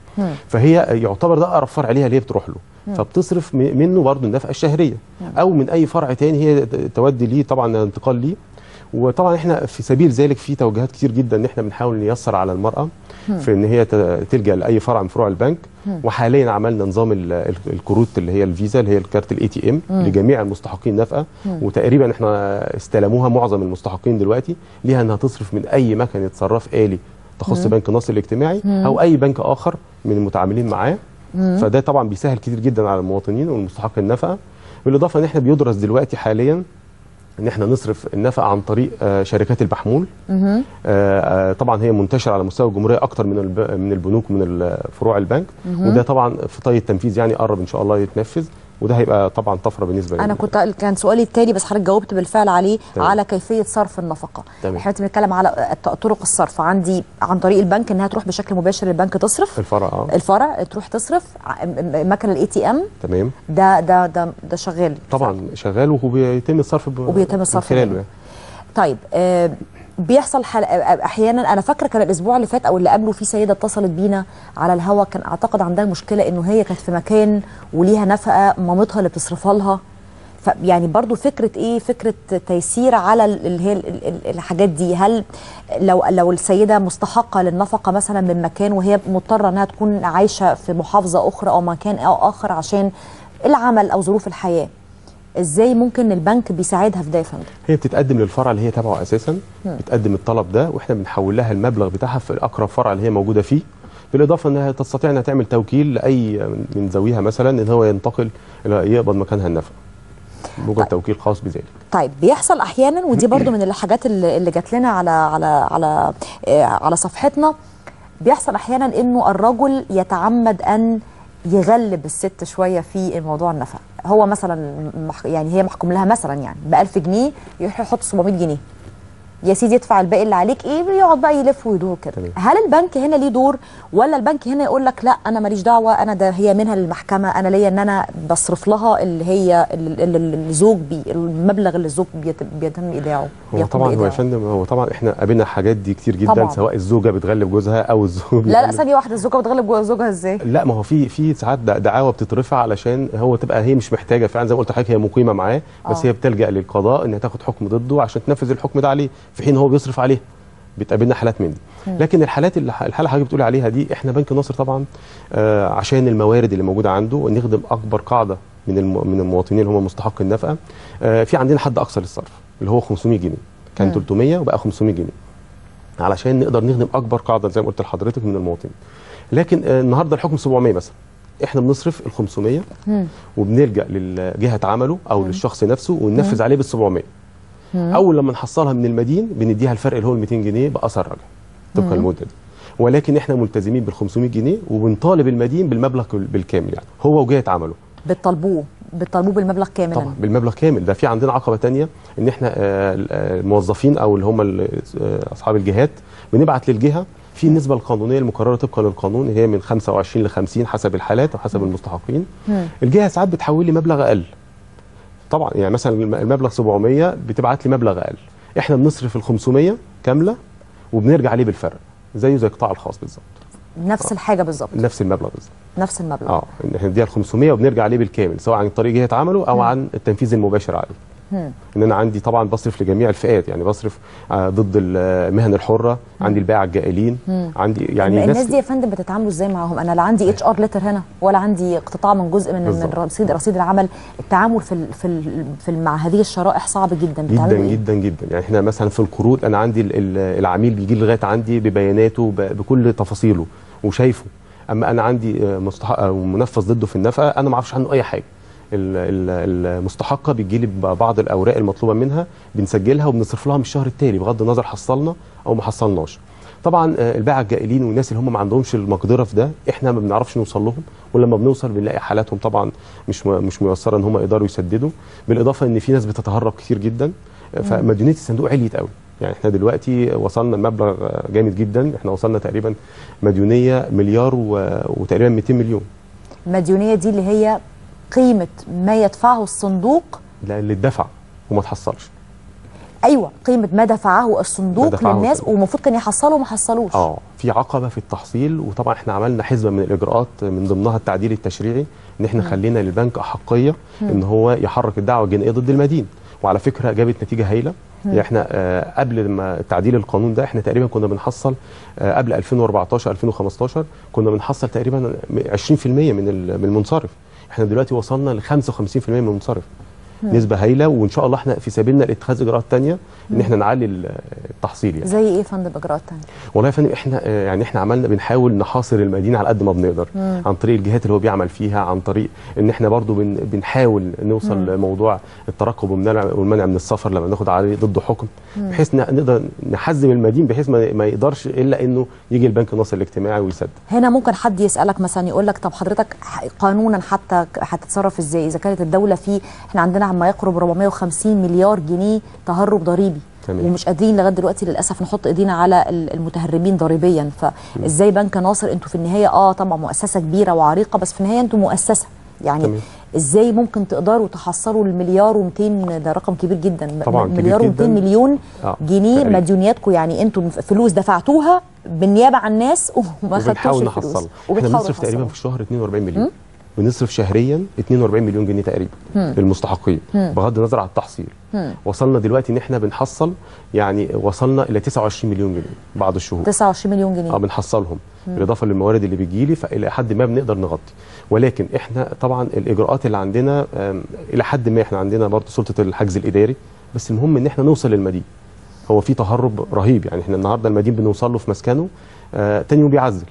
مم. فهي يعتبر ده اقرب فرع ليها اللي هي بتروح له مم. فبتصرف م- منه برضه النفقه الشهريه او من اي فرع تاني هي ت- تودي ليه طبعا انتقال ليه وطبعا احنا في سبيل ذلك في توجيهات كتير جدا ان احنا بنحاول نيسر على المراه مم. في ان هي ت- تلجا لاي فرع من فروع البنك مم. وحاليا عملنا نظام ال- ال- الكروت اللي هي الفيزا اللي هي الكارت الاي تي ام مم. لجميع المستحقين نفقه مم. وتقريبا احنا استلموها معظم المستحقين دلوقتي ليها انها تصرف من اي مكنه صراف آلي تخص مم. بنك النصر الاجتماعي مم. او اي بنك اخر من المتعاملين معاه مم. فده طبعا بيسهل كتير جدا على المواطنين والمستحق النفقه بالاضافه ان احنا بيدرس دلوقتي حاليا ان احنا نصرف النفقه عن طريق آه، شركات المحمول مهم. آه، آه، طبعا هي منتشره على مستوى الجمهوريه اكتر من الب- من البنوك من ال- فروع البنك مهم. وده طبعا في طي التنفيذ يعني قرب ان شاء الله يتنفذ وده هيبقى طبعا طفره بالنسبه انا لنا كنت كان سؤالي التالي بس حضرتك جاوبت بالفعل عليه تمام. على كيفيه صرف النفقه تمام. احنا بنتكلم على الط- طرق الصرف عندي عن طريق البنك انها تروح بشكل مباشر للبنك تصرف الفرع اه الفرع تروح تصرف ع- م- م- مكنه الاي تي ام تمام ده ده ده ده شغال طبعا شغال وبيتم الصرف ب- وبيتم من الصرف خلاله منه. يعني. طيب آه بيحصل حل... آه، احيانا انا فاكره كان الاسبوع اللي فات او اللي قبله في سيده اتصلت بينا على الهوا كان اعتقد عندها مشكله انه هي كانت في مكان وليها نفقه مامتها اللي بتصرفها لها فيعني برضو فكره ايه فكره تيسير على ال- اللي هي ال- ال- الحاجات دي هل لو لو السيده مستحقه للنفقه مثلا من مكان وهي مضطره انها تكون عايشه في محافظه اخرى او مكان او اخر عشان العمل او ظروف الحياه ازاي ممكن البنك بيساعدها في ده يا فندم هي بتتقدم للفرع اللي هي تابعه اساسا مم. بتقدم الطلب ده واحنا بنحول لها المبلغ بتاعها في الاقرب فرع اللي هي موجوده فيه بالاضافه انها تستطيع انها تعمل توكيل لاي من ذويها مثلا ان هو ينتقل إلى- يقبض مكانها النفقه موجود توكيل خاص بذلك طيب بيحصل احيانا ودي برضو من الحاجات اللي اللي جات لنا على على على آه، على صفحتنا بيحصل احيانا انه الرجل يتعمد ان يغلب الست شويه في الموضوع النفقه هو مثلا مح- يعني هي محكوم لها مثلا يعني ب 1000 جنيه يروح يحط 700 جنيه يا سيدي ادفع الباقي اللي عليك ايه بيقعد بقى يلف ويدور كده هل البنك هنا ليه دور ولا البنك هنا يقول لك لا انا ماليش دعوه انا ده هي منها للمحكمه انا ليا ان انا بصرف لها اللي هي اللي اللي الزوج بي المبلغ اللي الزوج بيت- بيتم ايداعه هو بيقوم طبعا هو يا بإيداعه. فندم هو طبعا احنا قابلنا حاجات دي كتير جدا طبعاً. سواء الزوجه بتغلب جوزها او الزوج لا لا بيغلب- ثانيه واحده الزوجه بتغلب جوه زوجها ازاي لا ما هو في في ساعات دع- دعاوى بتترفع علشان هو تبقى هي مش محتاجه فعلا زي ما قلت لحضرتك هي مقيمه معاه بس آه. هي بتلجا للقضاء انها تاخد حكم ضده عشان تنفذ الحكم ده عليه في حين هو بيصرف عليها بتقابلنا حالات من دي مم. لكن الحالات اللي الحاله اللي حضرتك بتقولي عليها دي احنا بنك النصر طبعا آه عشان الموارد اللي موجوده عنده نخدم اكبر قاعده من الم... من المواطنين اللي هم مستحق النفقه آه في عندنا حد اقصى للصرف اللي هو 500 جنيه كان مم. 300 وبقى 500 جنيه علشان نقدر نخدم اكبر قاعده زي ما قلت لحضرتك من المواطنين لكن آه النهارده الحكم 700 مثلا احنا بنصرف ال 500 مم. وبنلجا لجهه عمله او للشخص نفسه وننفذ مم. عليه بال 700 مم. اول لما نحصلها من المدين بنديها الفرق اللي هو ال 200 جنيه باثر رجعي طبقا مم. المده دي ولكن احنا ملتزمين بال 500 جنيه وبنطالب المدين بالمبلغ بالكامل يعني هو وجهه عمله بتطالبوه بتطالبوه بالمبلغ كاملا طبعا بالمبلغ كامل ده في عندنا عقبه تانية ان احنا آه، آه، الموظفين او اللي هم ال- آه، اصحاب الجهات بنبعت للجهه في النسبه القانونيه المقرره طبقا للقانون هي من 25 ل 50 حسب الحالات وحسب المستحقين مم. الجهه ساعات بتحول لي مبلغ اقل طبعا يعني مثلا الم- المبلغ 700 بتبعت لي مبلغ اقل احنا بنصرف ال 500 كامله وبنرجع عليه بالفرق زيه زي القطاع الخاص بالظبط نفس الحاجه بالظبط نفس المبلغ بالظبط نفس المبلغ اه إن احنا نديها ال 500 وبنرجع عليه بالكامل سواء عن طريق جهه عمله او عن التنفيذ المباشر عليه مم. ان انا عندي طبعا بصرف لجميع الفئات يعني بصرف آه، ضد المهن الحره عندي البائع الجائلين مم. عندي يعني يعني الناس دي يا فندم بتتعاملوا ازاي معاهم انا لا عندي اتش ار ليتر هنا ولا عندي اقتطاع من جزء من من بالظبط. رصيد رصيد العمل التعامل في ال في ال في ال مع هذه الشرائح صعب جدا جدا بتعملوا ايه جدا جدا يعني احنا مثلا في القروض انا عندي ال- ال- العميل بيجي لي لغايه عندي ببياناته ب- بكل تفاصيله وشايفه اما انا عندي آه، مستحق او منفذ ضده في النفقه انا ما اعرفش عنه اي حاجه ال- ال- المستحقه بتجي لي بعض الاوراق المطلوبه منها بنسجلها وبنصرف لها من الشهر التالي بغض النظر حصلنا او ما حصلناش طبعا آه، الباعة الجائلين والناس اللي هم ما عندهمش المقدره في ده احنا ما بنعرفش نوصل لهم ولما بنوصل بنلاقي حالاتهم طبعا مش م- مش ميسره ان هم يقدروا يسددوا بالاضافه ان في ناس بتتهرب كتير جدا آه، فمديونيه الصندوق عليت قوي يعني احنا دلوقتي وصلنا المبلغ آه، جامد جدا احنا وصلنا تقريبا مديونيه مليار و- وتقريبا 200 مليون المديونيه دي اللي هي قيمه ما يدفعه الصندوق ده اللي اتدفع وما اتحصلش ايوه قيمه ما دفعه ما الصندوق دفعه للناس ومفروض كان يحصلوا وما حصلوش اه في عقبه في التحصيل وطبعا احنا عملنا حزمه من الاجراءات من ضمنها التعديل التشريعي ان احنا مم. خلينا للبنك احقيه مم. ان هو يحرك الدعوه الجنائيه ضد المدين وعلى فكره جابت نتيجه هايله مم. يعني احنا آه قبل ما تعديل القانون ده احنا تقريبا كنا بنحصل آه قبل 2014 2015 كنا بنحصل تقريبا 20% من ال- من المنصرف احنا دلوقتي وصلنا ل 55% من المنصرف مم. نسبه هايله وان شاء الله احنا في سبيلنا لاتخاذ اجراءات تانية ان مم. احنا نعلي التحصيل يعني زي ايه يا فندم اجراءات تانية والله يا فندم احنا آه، يعني احنا عملنا بنحاول نحاصر المدينه على قد ما بنقدر مم. عن طريق الجهات اللي هو بيعمل فيها عن طريق ان احنا برضو بن بنحاول نوصل مم. لموضوع الترقب والمنع والمنع من السفر لما ناخد عليه ضده حكم مم. بحيث ن- نقدر نحزم المدين بحيث ما ما يقدرش الا انه يجي البنك الناصر الاجتماعي ويسدد هنا ممكن حد يسالك مثلا يقول لك طب حضرتك ح- قانونا حتى ك- هتتصرف ازاي اذا كانت الدوله في احنا عندنا عما يقرب 450 مليار جنيه تهرب ضريبي تمام. ومش قادرين لغايه دلوقتي للاسف نحط ايدينا على ال- المتهربين ضريبيا فازاي بنك ناصر انتوا في النهايه اه طبعا مؤسسه كبيره وعريقه بس في النهايه انتوا مؤسسه يعني تمام. ازاي ممكن تقدروا تحصلوا المليار و200 ده رقم كبير جدا م- طبعاً كبير مليار و200 جداً. مليون آه، جنيه تقريباً. مديونياتكم يعني انتوا فلوس دفعتوها بالنيابه عن الناس وما خدتوش وبنحاول الفلوس نحصلها احنا وبتحاولوا بنصرف تقريبا تحصلوها. في الشهر 42 مليون مم. بنصرف شهريا 42 مليون جنيه تقريبا مم. للمستحقين مم. بغض النظر عن التحصيل مم. وصلنا دلوقتي ان احنا بنحصل يعني وصلنا الى 29 مليون جنيه بعض الشهور 29 مليون جنيه اه بنحصلهم مم. بالاضافه للموارد اللي بتجيلي فالى حد ما بنقدر نغطي ولكن احنا طبعا الاجراءات اللي عندنا آم، الى حد ما احنا عندنا برضه سلطه الحجز الاداري بس المهم ان احنا نوصل للمدين هو في تهرب رهيب يعني احنا النهارده المدين بنوصل له في مسكنه آه تاني يوم بيعزل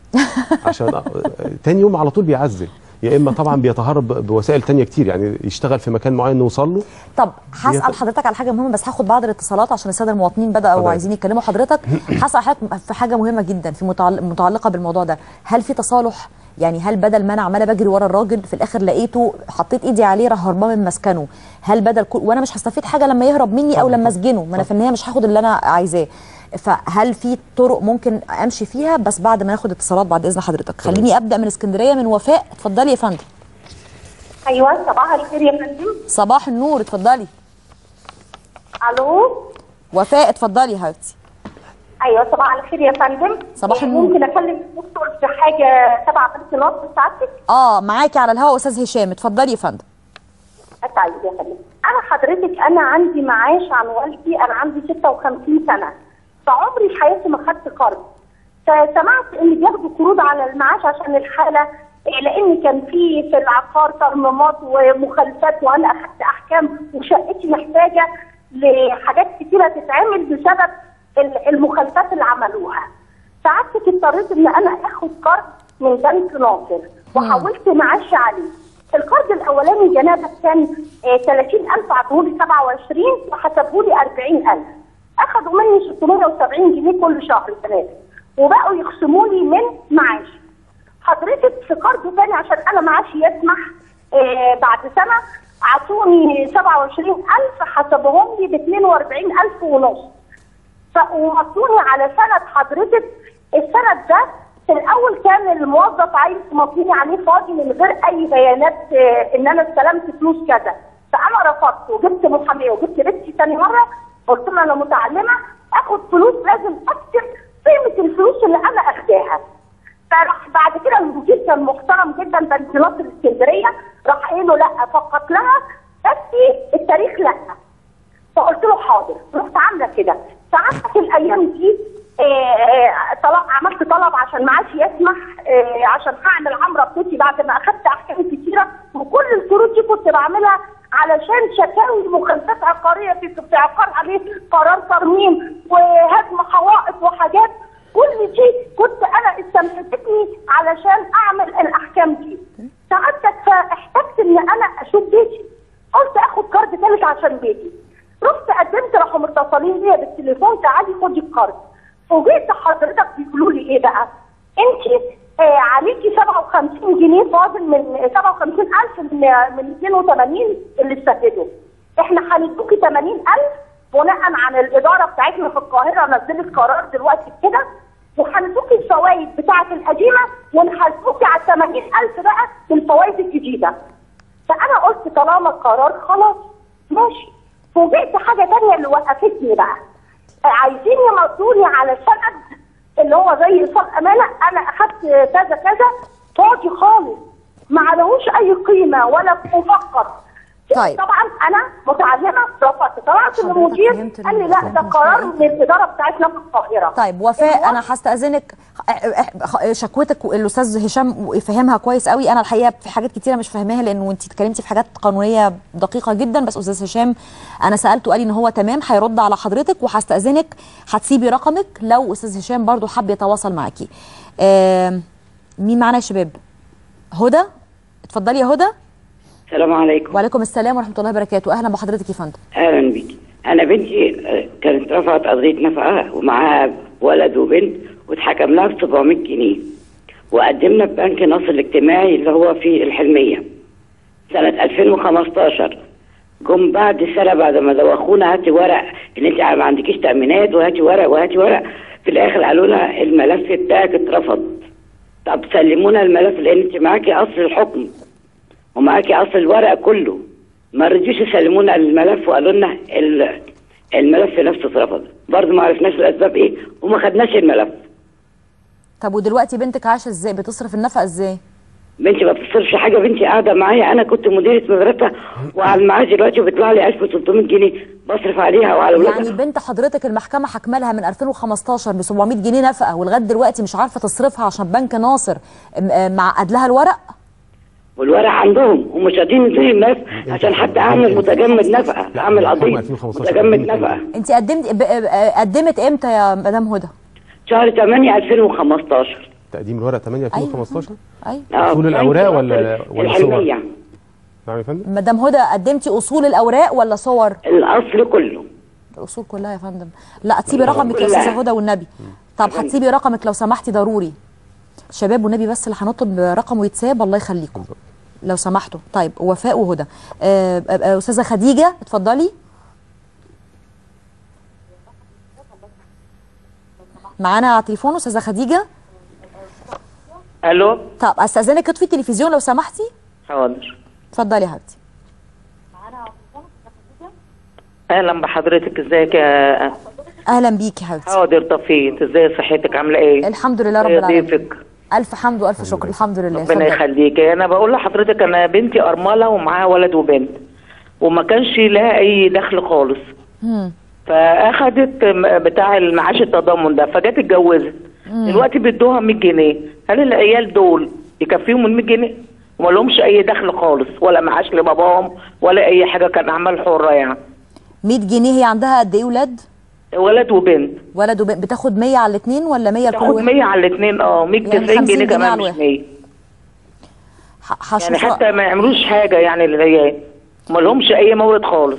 عشان آه، تاني يوم على طول بيعزل يا اما طبعا بيتهرب ب- بوسائل تانية كتير يعني يشتغل في مكان معين نوصل له طب هسال بيت- حضرتك على حاجه مهمه بس هاخد بعض الاتصالات عشان الساده المواطنين بداوا اتفضل. عايزين يكلموا حضرتك هسال حضرتك في حاجه مهمه جدا في متعل- متعلقه بالموضوع ده هل في تصالح يعني هل بدل ما انا عماله بجري ورا الراجل في الاخر لقيته حطيت ايدي عليه راح هربان من مسكنه هل بدل كل وانا مش هستفيد حاجه لما يهرب مني او لما اسجنه ما انا في النهايه مش هاخد اللي انا عايزاه فهل في طرق ممكن امشي فيها بس بعد ما ناخد اتصالات بعد اذن حضرتك خليني ابدا من اسكندريه من وفاء اتفضلي يا فندم ايوه صباح الخير يا فندم صباح النور اتفضلي الو وفاء اتفضلي يا حبيبتي ايوه صباح الخير يا فندم صباح إيه، النور. ممكن اكلم الدكتور في حاجه تبع بنك نصر سعادتك اه معاكي على الهواء استاذ هشام اتفضلي يا فندم طيب يا فندم انا حضرتك انا عندي معاش عن والدي انا عندي 56 سنه فعمري في حياتي ما خدت قرض فسمعت ان بياخدوا قروض على المعاش عشان الحاله إيه، لان كان في في العقار ترميمات ومخالفات وانا اخدت احكام وشقتي محتاجه لحاجات كتيره تتعمل بسبب ال- المخالفات اللي عملوها ساعتك اضطريت ان انا اخد قرض من بنك ناصر وحولت معاشي عليه القرض الاولاني جنابك كان آه، 30000 عطوه لي 27 وحسبه لي 40000 اخذوا مني 670 جنيه كل شهر ثلاثه وبقوا يخصموا لي من معاشي حضرتك في قرض تاني عشان انا معاشي يسمح آه بعد سنه عطوني 27000 حسبهم لي ب 42000 ونص ف- ومصوني على سند حضرتك السند ده في الاول كان الموظف عايز مصوني عليه فاضي من غير اي بيانات آه، ان انا استلمت فلوس كذا فانا رفضت وجبت محاميه وجبت بنتي ثاني مره قلت لها انا متعلمه اخد فلوس لازم اكتب قيمه الفلوس اللي انا اخداها فراح بعد كده المدير كان محترم جدا بنك ناصر اسكندريه راح قايل له لا فقط لها بس التاريخ لا فقلت له حاضر رحت عامله كده ساعات في الايام دي آه، آه، طلب عملت طلب عشان معاشي يسمح آه، عشان هعمل عمره بتوتي بعد ما اخدت احكام كتيره وكل القروض دي كنت بعملها علشان شكاوي مخالفات عقاريه في في عقار عليه قرار ترميم وهدم حوائط وحاجات كل دي كنت انا استنفذتني علشان اعمل الاحكام دي سعادتك فاحتجت ان انا اشوف بيتي قلت اخد كارد ثالث عشان بيتي رحت قدمت راحوا متصلين بيا بالتليفون تعالي خدي الكارد فوجئت حضرتك بيقولوا لي ايه بقى انت آه عليكي 57 جنيه فاضل من 57000 من من 82 اللي استفدوا احنا هندوكي 80000 بناء عن الاداره بتاعتنا في القاهره نزلت قرار دلوقتي كده وهندوكي الفوائد بتاعه القديمه ونحاسبوكي على 80000 بقى بالفوائد الجديده فانا قلت طالما القرار خلاص ماشي فوجئت حاجه تانية اللي وقفتني بقى عايزين يمضوني على سند اللي هو زي ايصال امانه انا اخدت كذا كذا فاضي خالص ما عليهوش اي قيمه ولا مفكر طيب. طبعا انا متعلمه رفضت طلعت للمدير قال لي لا ده قرار من الاداره بتاعتنا في القاهره طيب وفاء انا هستاذنك شكوتك الاستاذ هشام يفهمها كويس قوي انا الحقيقه في حاجات كتيره مش فاهماها لانه انت اتكلمتي في حاجات قانونيه دقيقه جدا بس استاذ هشام انا سالته قال لي ان هو تمام هيرد على حضرتك وهستاذنك هتسيبي رقمك لو استاذ هشام برضو حب يتواصل معاكي آه مين معانا يا شباب هدى اتفضلي يا هدى السلام عليكم وعليكم السلام ورحمه الله وبركاته اهلا بحضرتك يا فندم اهلا بيك انا بنتي آه، كانت رفعت قضيه نفقه ومعاها ولد وبنت واتحكم لها ب 700 جنيه وقدمنا في بنك نصر الاجتماعي اللي هو في الحلميه سنه 2015 جم بعد سنه بعد ما دوخونا هاتي ورق ان انت ما عندكيش تامينات وهاتي ورق وهاتي ورق في الاخر قالوا لنا الملف بتاعك اترفض طب سلمونا الملف لان انت معاكي اصل الحكم ومعاكي اصل الورق كله ما رضيوش يسلمونا الملف وقالوا لنا ال- الملف نفسه اترفض برضه ما عرفناش الاسباب ايه وما خدناش الملف طب ودلوقتي بنتك عايشه ازاي بتصرف النفقه ازاي بنتي ما بتصرفش حاجه بنتي قاعده معايا انا كنت مديره مدرسه وعلى المعاش دلوقتي بيطلع لي 1300 جنيه بصرف عليها وعلى يعني اولادها بنت حضرتك المحكمه حكملها من 2015 ب 700 جنيه نفقه ولغايه دلوقتي مش عارفه تصرفها عشان بنك ناصر م- آه، معقد لها الورق والورق عندهم ومش راضيين يدوني الملف عشان حتى اعمل متجمد نفقه اعمل قضيه متجمد نفقه انت قدمت ب- آه، قدمت امتى يا مدام هدى شهر 8 2015 تقديم الورق 8 2015 ايوه اصول الاوراق ولا ولا صور الحلميه نعم يا فندم مدام هدى قدمتي اصول الاوراق ولا صور الاصل كله الاصول كلها يا فندم لا تسيبي الأصول رقمك يا كلها. استاذه هدى والنبي طب هتسيبي رقمك لو سمحتي ضروري شباب والنبي بس اللي هنطلب رقمه يتساب الله يخليكم لو سمحتوا طيب وفاء وهدى آه، آه، آه، استاذه خديجه اتفضلي معانا على التليفون استاذه خديجه الو طب استاذنك اطفي التلفزيون لو سمحتي حاضر اتفضلي يا حبيبتي اهلا بحضرتك ازيك يا اهلا بيكي يا حبيبتي حاضر طفيت ازاي صحتك عامله ايه الحمد لله رب ازاي العالمين ضيفك الف حمد والف شكر الحمد لله ربنا اتفضلي. يخليك انا بقول لحضرتك انا بنتي ارمله ومعاها ولد وبنت وما كانش لها اي دخل خالص مم. فاخدت م- بتاع المعاش التضامن ده فجت اتجوزت مم. دلوقتي بيدوها 100 جنيه هل العيال دول يكفيهم ال 100 جنيه وما لهمش اي دخل خالص ولا معاش لباباهم ولا اي حاجه كان اعمال حره يعني 100 جنيه هي عندها قد ايه ولاد ولد وبنت ولد وبنت بتاخد 100 على الاثنين ولا 100 لكل تاخد واحد 100 على الاثنين اه 100 يعني 90 50 جنيه جنيه كمان على مش الواحد. 100 ح- هشوف يعني رأ- حتى ما يعملوش حاجه يعني للعيال ما لهمش اي مورد خالص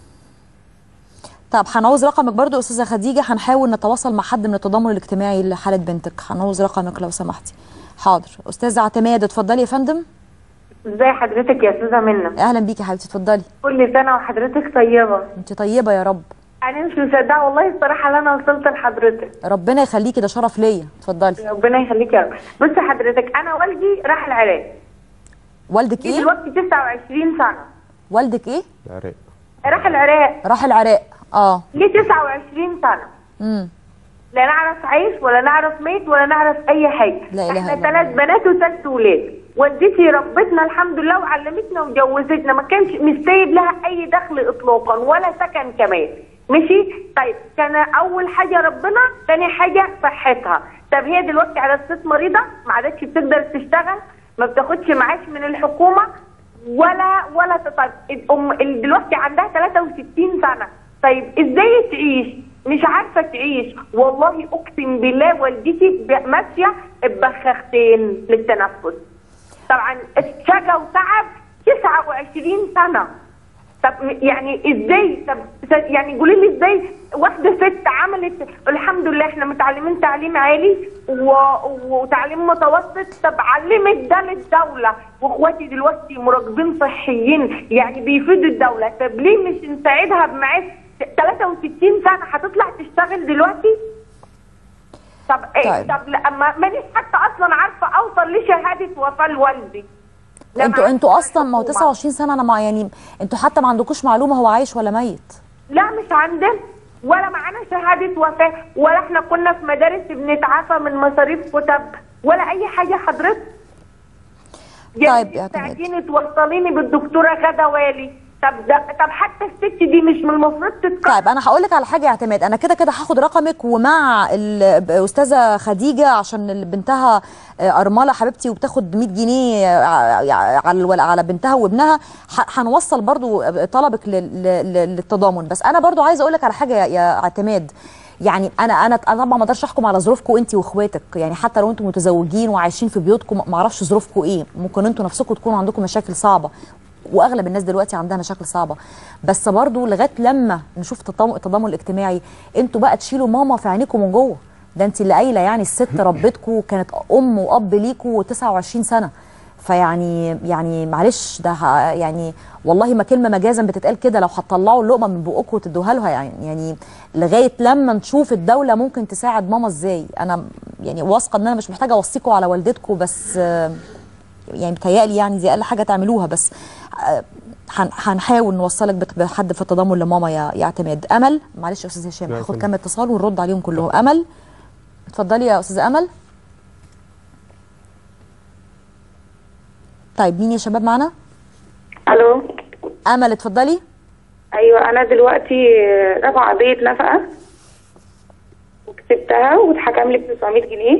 طب هنعوز رقمك برضو استاذه خديجه هنحاول نتواصل مع حد من التضامن الاجتماعي لحاله بنتك هنعوز رقمك لو سمحتي حاضر استاذه اعتماد اتفضلي يا فندم ازي حضرتك يا استاذه منى اهلا بيكي يا حبيبتي اتفضلي كل سنه وحضرتك طيبه انت طيبه يا رب انا مش مصدقه والله الصراحه ان انا وصلت لحضرتك ربنا يخليكي ده شرف ليا اتفضلي ربنا يخليك يا رب بصي حضرتك انا والدي راح العراق والدك ليه ايه دلوقتي 29 سنه والدك ايه العراق راح العراق راح العراق اه ليه 29 سنه امم لا نعرف عايش ولا نعرف ميت ولا نعرف اي حاجه لا إله احنا إلا ثلاث بنات وثلاث ولاد والدتي ربتنا الحمد لله وعلمتنا وجوزتنا ما كانش مش سايب لها اي دخل اطلاقا ولا سكن كمان ماشي طيب كان اول حاجه ربنا تاني حاجه صحتها طب هي دلوقتي على اساس مريضه ما عادتش بتقدر تشتغل ما بتاخدش معاش من الحكومه ولا ولا طيب الام اللي دلوقتي عندها 63 سنه طيب ازاي تعيش مش عارفه تعيش والله اقسم بالله والدتي ب- ماشيه ببخاختين للتنفس طبعا اتشجى وتعب 29 سنه طب م- يعني ازاي طب س- يعني قولي لي ازاي واحده ست عملت الحمد لله احنا متعلمين تعليم عالي و... وتعليم متوسط طب علمت ده للدوله واخواتي دلوقتي مراقبين صحيين يعني بيفيدوا الدوله طب ليه مش نساعدها بمعاش 63 سنه هتطلع تشتغل دلوقتي طب ايه طيب. طب لا ما مانيش حتى اصلا عارفه اوصل لشهاده وفاه لوالدي لا انتوا معاش انتوا اصلا ما هو الحكومة. 29 سنه انا مع يعني انتوا حتى ما عندكوش معلومه هو عايش ولا ميت لا مش عندنا ولا معانا شهاده وفاه ولا احنا كنا في مدارس بنتعافى من مصاريف كتب ولا اي حاجه حضرتك طيب يا تعجيني توصليني بالدكتوره غدا والي طب ده طب حتى الست دي مش من المفروض تتكلم طيب انا هقول لك على حاجه يا اعتماد انا كده كده هاخد رقمك ومع الاستاذه خديجه عشان ال- بنتها آه، ارمله حبيبتي وبتاخد 100 جنيه آه، على الول- على بنتها وابنها ح- هنوصل برضو طلبك لل- لل- للتضامن بس انا برضو عايزه اقول لك على حاجه يا- يا اعتماد يعني انا انا انا طبعا ما اقدرش احكم على ظروفكم انت واخواتك يعني حتى لو انتم متزوجين وعايشين في بيوتكم ما اعرفش ظروفكم ايه ممكن انتوا نفسكم تكونوا عندكم مشاكل صعبه واغلب الناس دلوقتي عندها مشاكل صعبه بس برضو لغايه لما نشوف التضامن التضامن الاجتماعي انتوا بقى تشيلوا ماما في عينيكم من جوه ده انت اللي قايله يعني الست ربتكم كانت ام واب ليكوا 29 سنه فيعني يعني معلش ده ه- يعني والله ما كلمه مجازا بتتقال كده لو هتطلعوا اللقمه من بقكم وتدوها لها يعني يعني لغايه لما نشوف الدوله ممكن تساعد ماما ازاي انا يعني واثقه ان انا مش محتاجه اوصيكم على والدتكم بس آه، يعني بتهيألي يعني دي اقل حاجه تعملوها بس آه، هن- هنحاول نوصلك بت- بحد في التضامن لماما يا يا اعتماد امل معلش يا استاذ هشام لا، هاخد اتفضل. كام اتصال ونرد عليهم كلهم امل اتفضلي يا استاذه امل طيب مين يا شباب معانا الو امل اتفضلي ايوه انا دلوقتي رافعه قضيه نفقه وكسبتها واتحكم لي ب 900 جنيه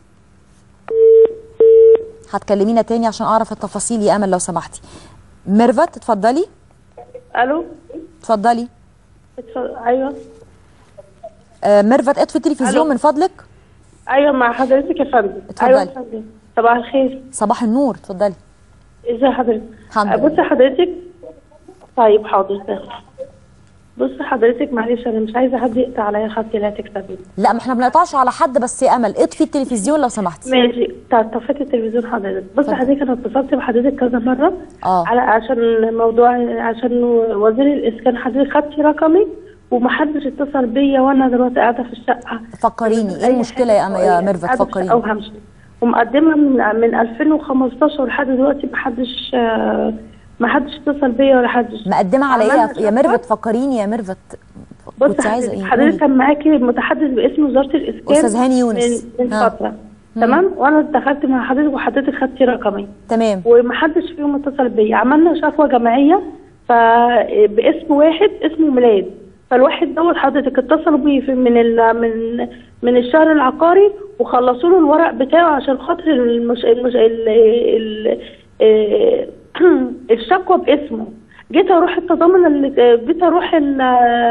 هتكلمينا تاني عشان اعرف التفاصيل يا امل لو سمحتي ميرفت اتفضلي الو اتفضلي اتفضل- ايوه آه ميرفت اطفي التلفزيون ألو. من فضلك ايوه مع حضرتك يا فندم اتفضلي. ايوه يا فندم صباح الخير صباح النور اتفضلي ازي حضرتك الحمد لله. بصي حضرتك طيب حاضر بصي حضرتك معلش انا مش عايزه حد يقطع عليا خطي لا تكسبي لا ما احنا ما بنقطعش على حد بس يا امل اطفي التلفزيون لو سمحتي ماشي طب طفيت التلفزيون حضرتك بصي حضرتك انا اتصلت بحضرتك كذا مره اه على عشان موضوع عشان وزير الاسكان حضرتك خدتي رقمي ومحدش اتصل بيا وانا دلوقتي قاعده في الشقه فكريني ايه المشكله يا أم يا ميرفت قاعدة في الشقة فكريني وهمشي ومقدمه من من 2015 لحد دلوقتي محدش آه، محدش اتصل بيا ولا حدش مقدمه على ايه عملنا يا- يا ميرفت فكريني يا ميرفت بص كنت عايزه حضرتك ايه حضرتك قولي. كان معاكي متحدث باسم وزاره الاسكان أستاذ هاني يونس. من, من ها. فتره تمام وانا دخلت مع حضرتك وحضرتك خدتي رقمي تمام ومحدش فيهم اتصل بيا عملنا شكوى جماعيه فباسم واحد اسمه ميلاد فالواحد دوت حضرتك اتصلوا بيه في من ال من من الشهر العقاري وخلصوا له الورق بتاعه عشان خاطر المش المش ال ال ال الشكوى باسمه جيت اروح التضامن اللي جيت اروح ال-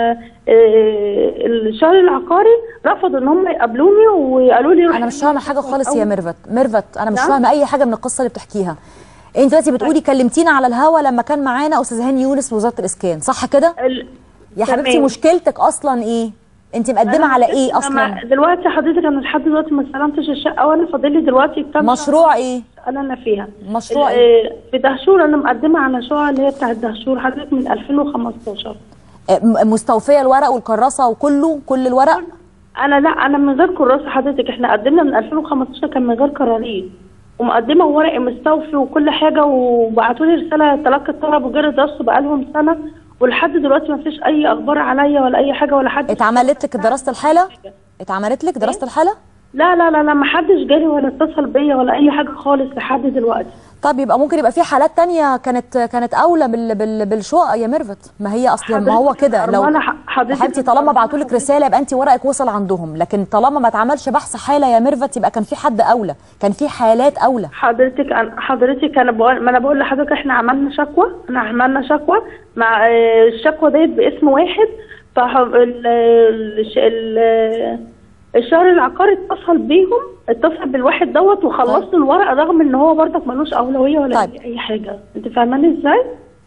الشهر العقاري رفضوا ان هم يقابلوني وقالوا لي انا مش فاهمه حاجه خالص يا ميرفت ميرفت انا مش نعم؟ فاهمه اي حاجه من القصه اللي بتحكيها انت دلوقتي بتقولي كلمتينا على الهوا لما كان معانا استاذ هاني يونس من وزاره الاسكان صح كده يا تمام. حبيبتي مشكلتك اصلا ايه انت مقدمه أنا على ايه أنا اصلا دلوقتي حضرتك انا لحد دلوقتي ما استلمتش الشقه وانا فاضل لي دلوقتي كام مشروع ايه انا انا فيها مشروع ال- ايه آه، في دهشور انا مقدمه على شقه اللي هي بتاعت دهشور حضرتك من 2015 آه، م- مستوفيه الورق والكراسه وكله كل الورق انا لا انا من غير كراسه حضرتك احنا قدمنا من 2015 كان من غير كراريس ومقدمه ورقي مستوفي وكل حاجه وبعتوا لي رساله تلقي الطلب وجري درس بقالهم سنه ولحد دلوقتي ما فيش اي اخبار عليا ولا اي حاجه ولا حد اتعملت لك دراسه الحاله اتعملت لك دراسه الحاله لا لا لا لا ما حدش جالي ولا اتصل بيا ولا اي حاجه خالص لحد دلوقتي طب يبقى ممكن يبقى في حالات تانية كانت كانت اولى بال بال بالشقق يا ميرفت ما هي اصل ما هو كده لو أرملة ح- حضرتك- حبيبتي طالما بعتوا لك رساله يبقى انت ورقك وصل عندهم لكن طالما ما اتعملش بحث حاله يا ميرفت يبقى كان في حد اولى كان في حالات اولى حضرتك أنا حضرتك انا بقول ما انا بقول لحضرتك احنا عملنا شكوى احنا عملنا شكوى مع آه، الشكوى ديت باسم واحد فح ال- ال- ال- الشهر العقاري اتصل بيهم اتصل بالواحد دوت وخلص له الورق رغم ان هو برضك ملوش اولويه ولا طيب. اي حاجه انت فاهماني ازاي؟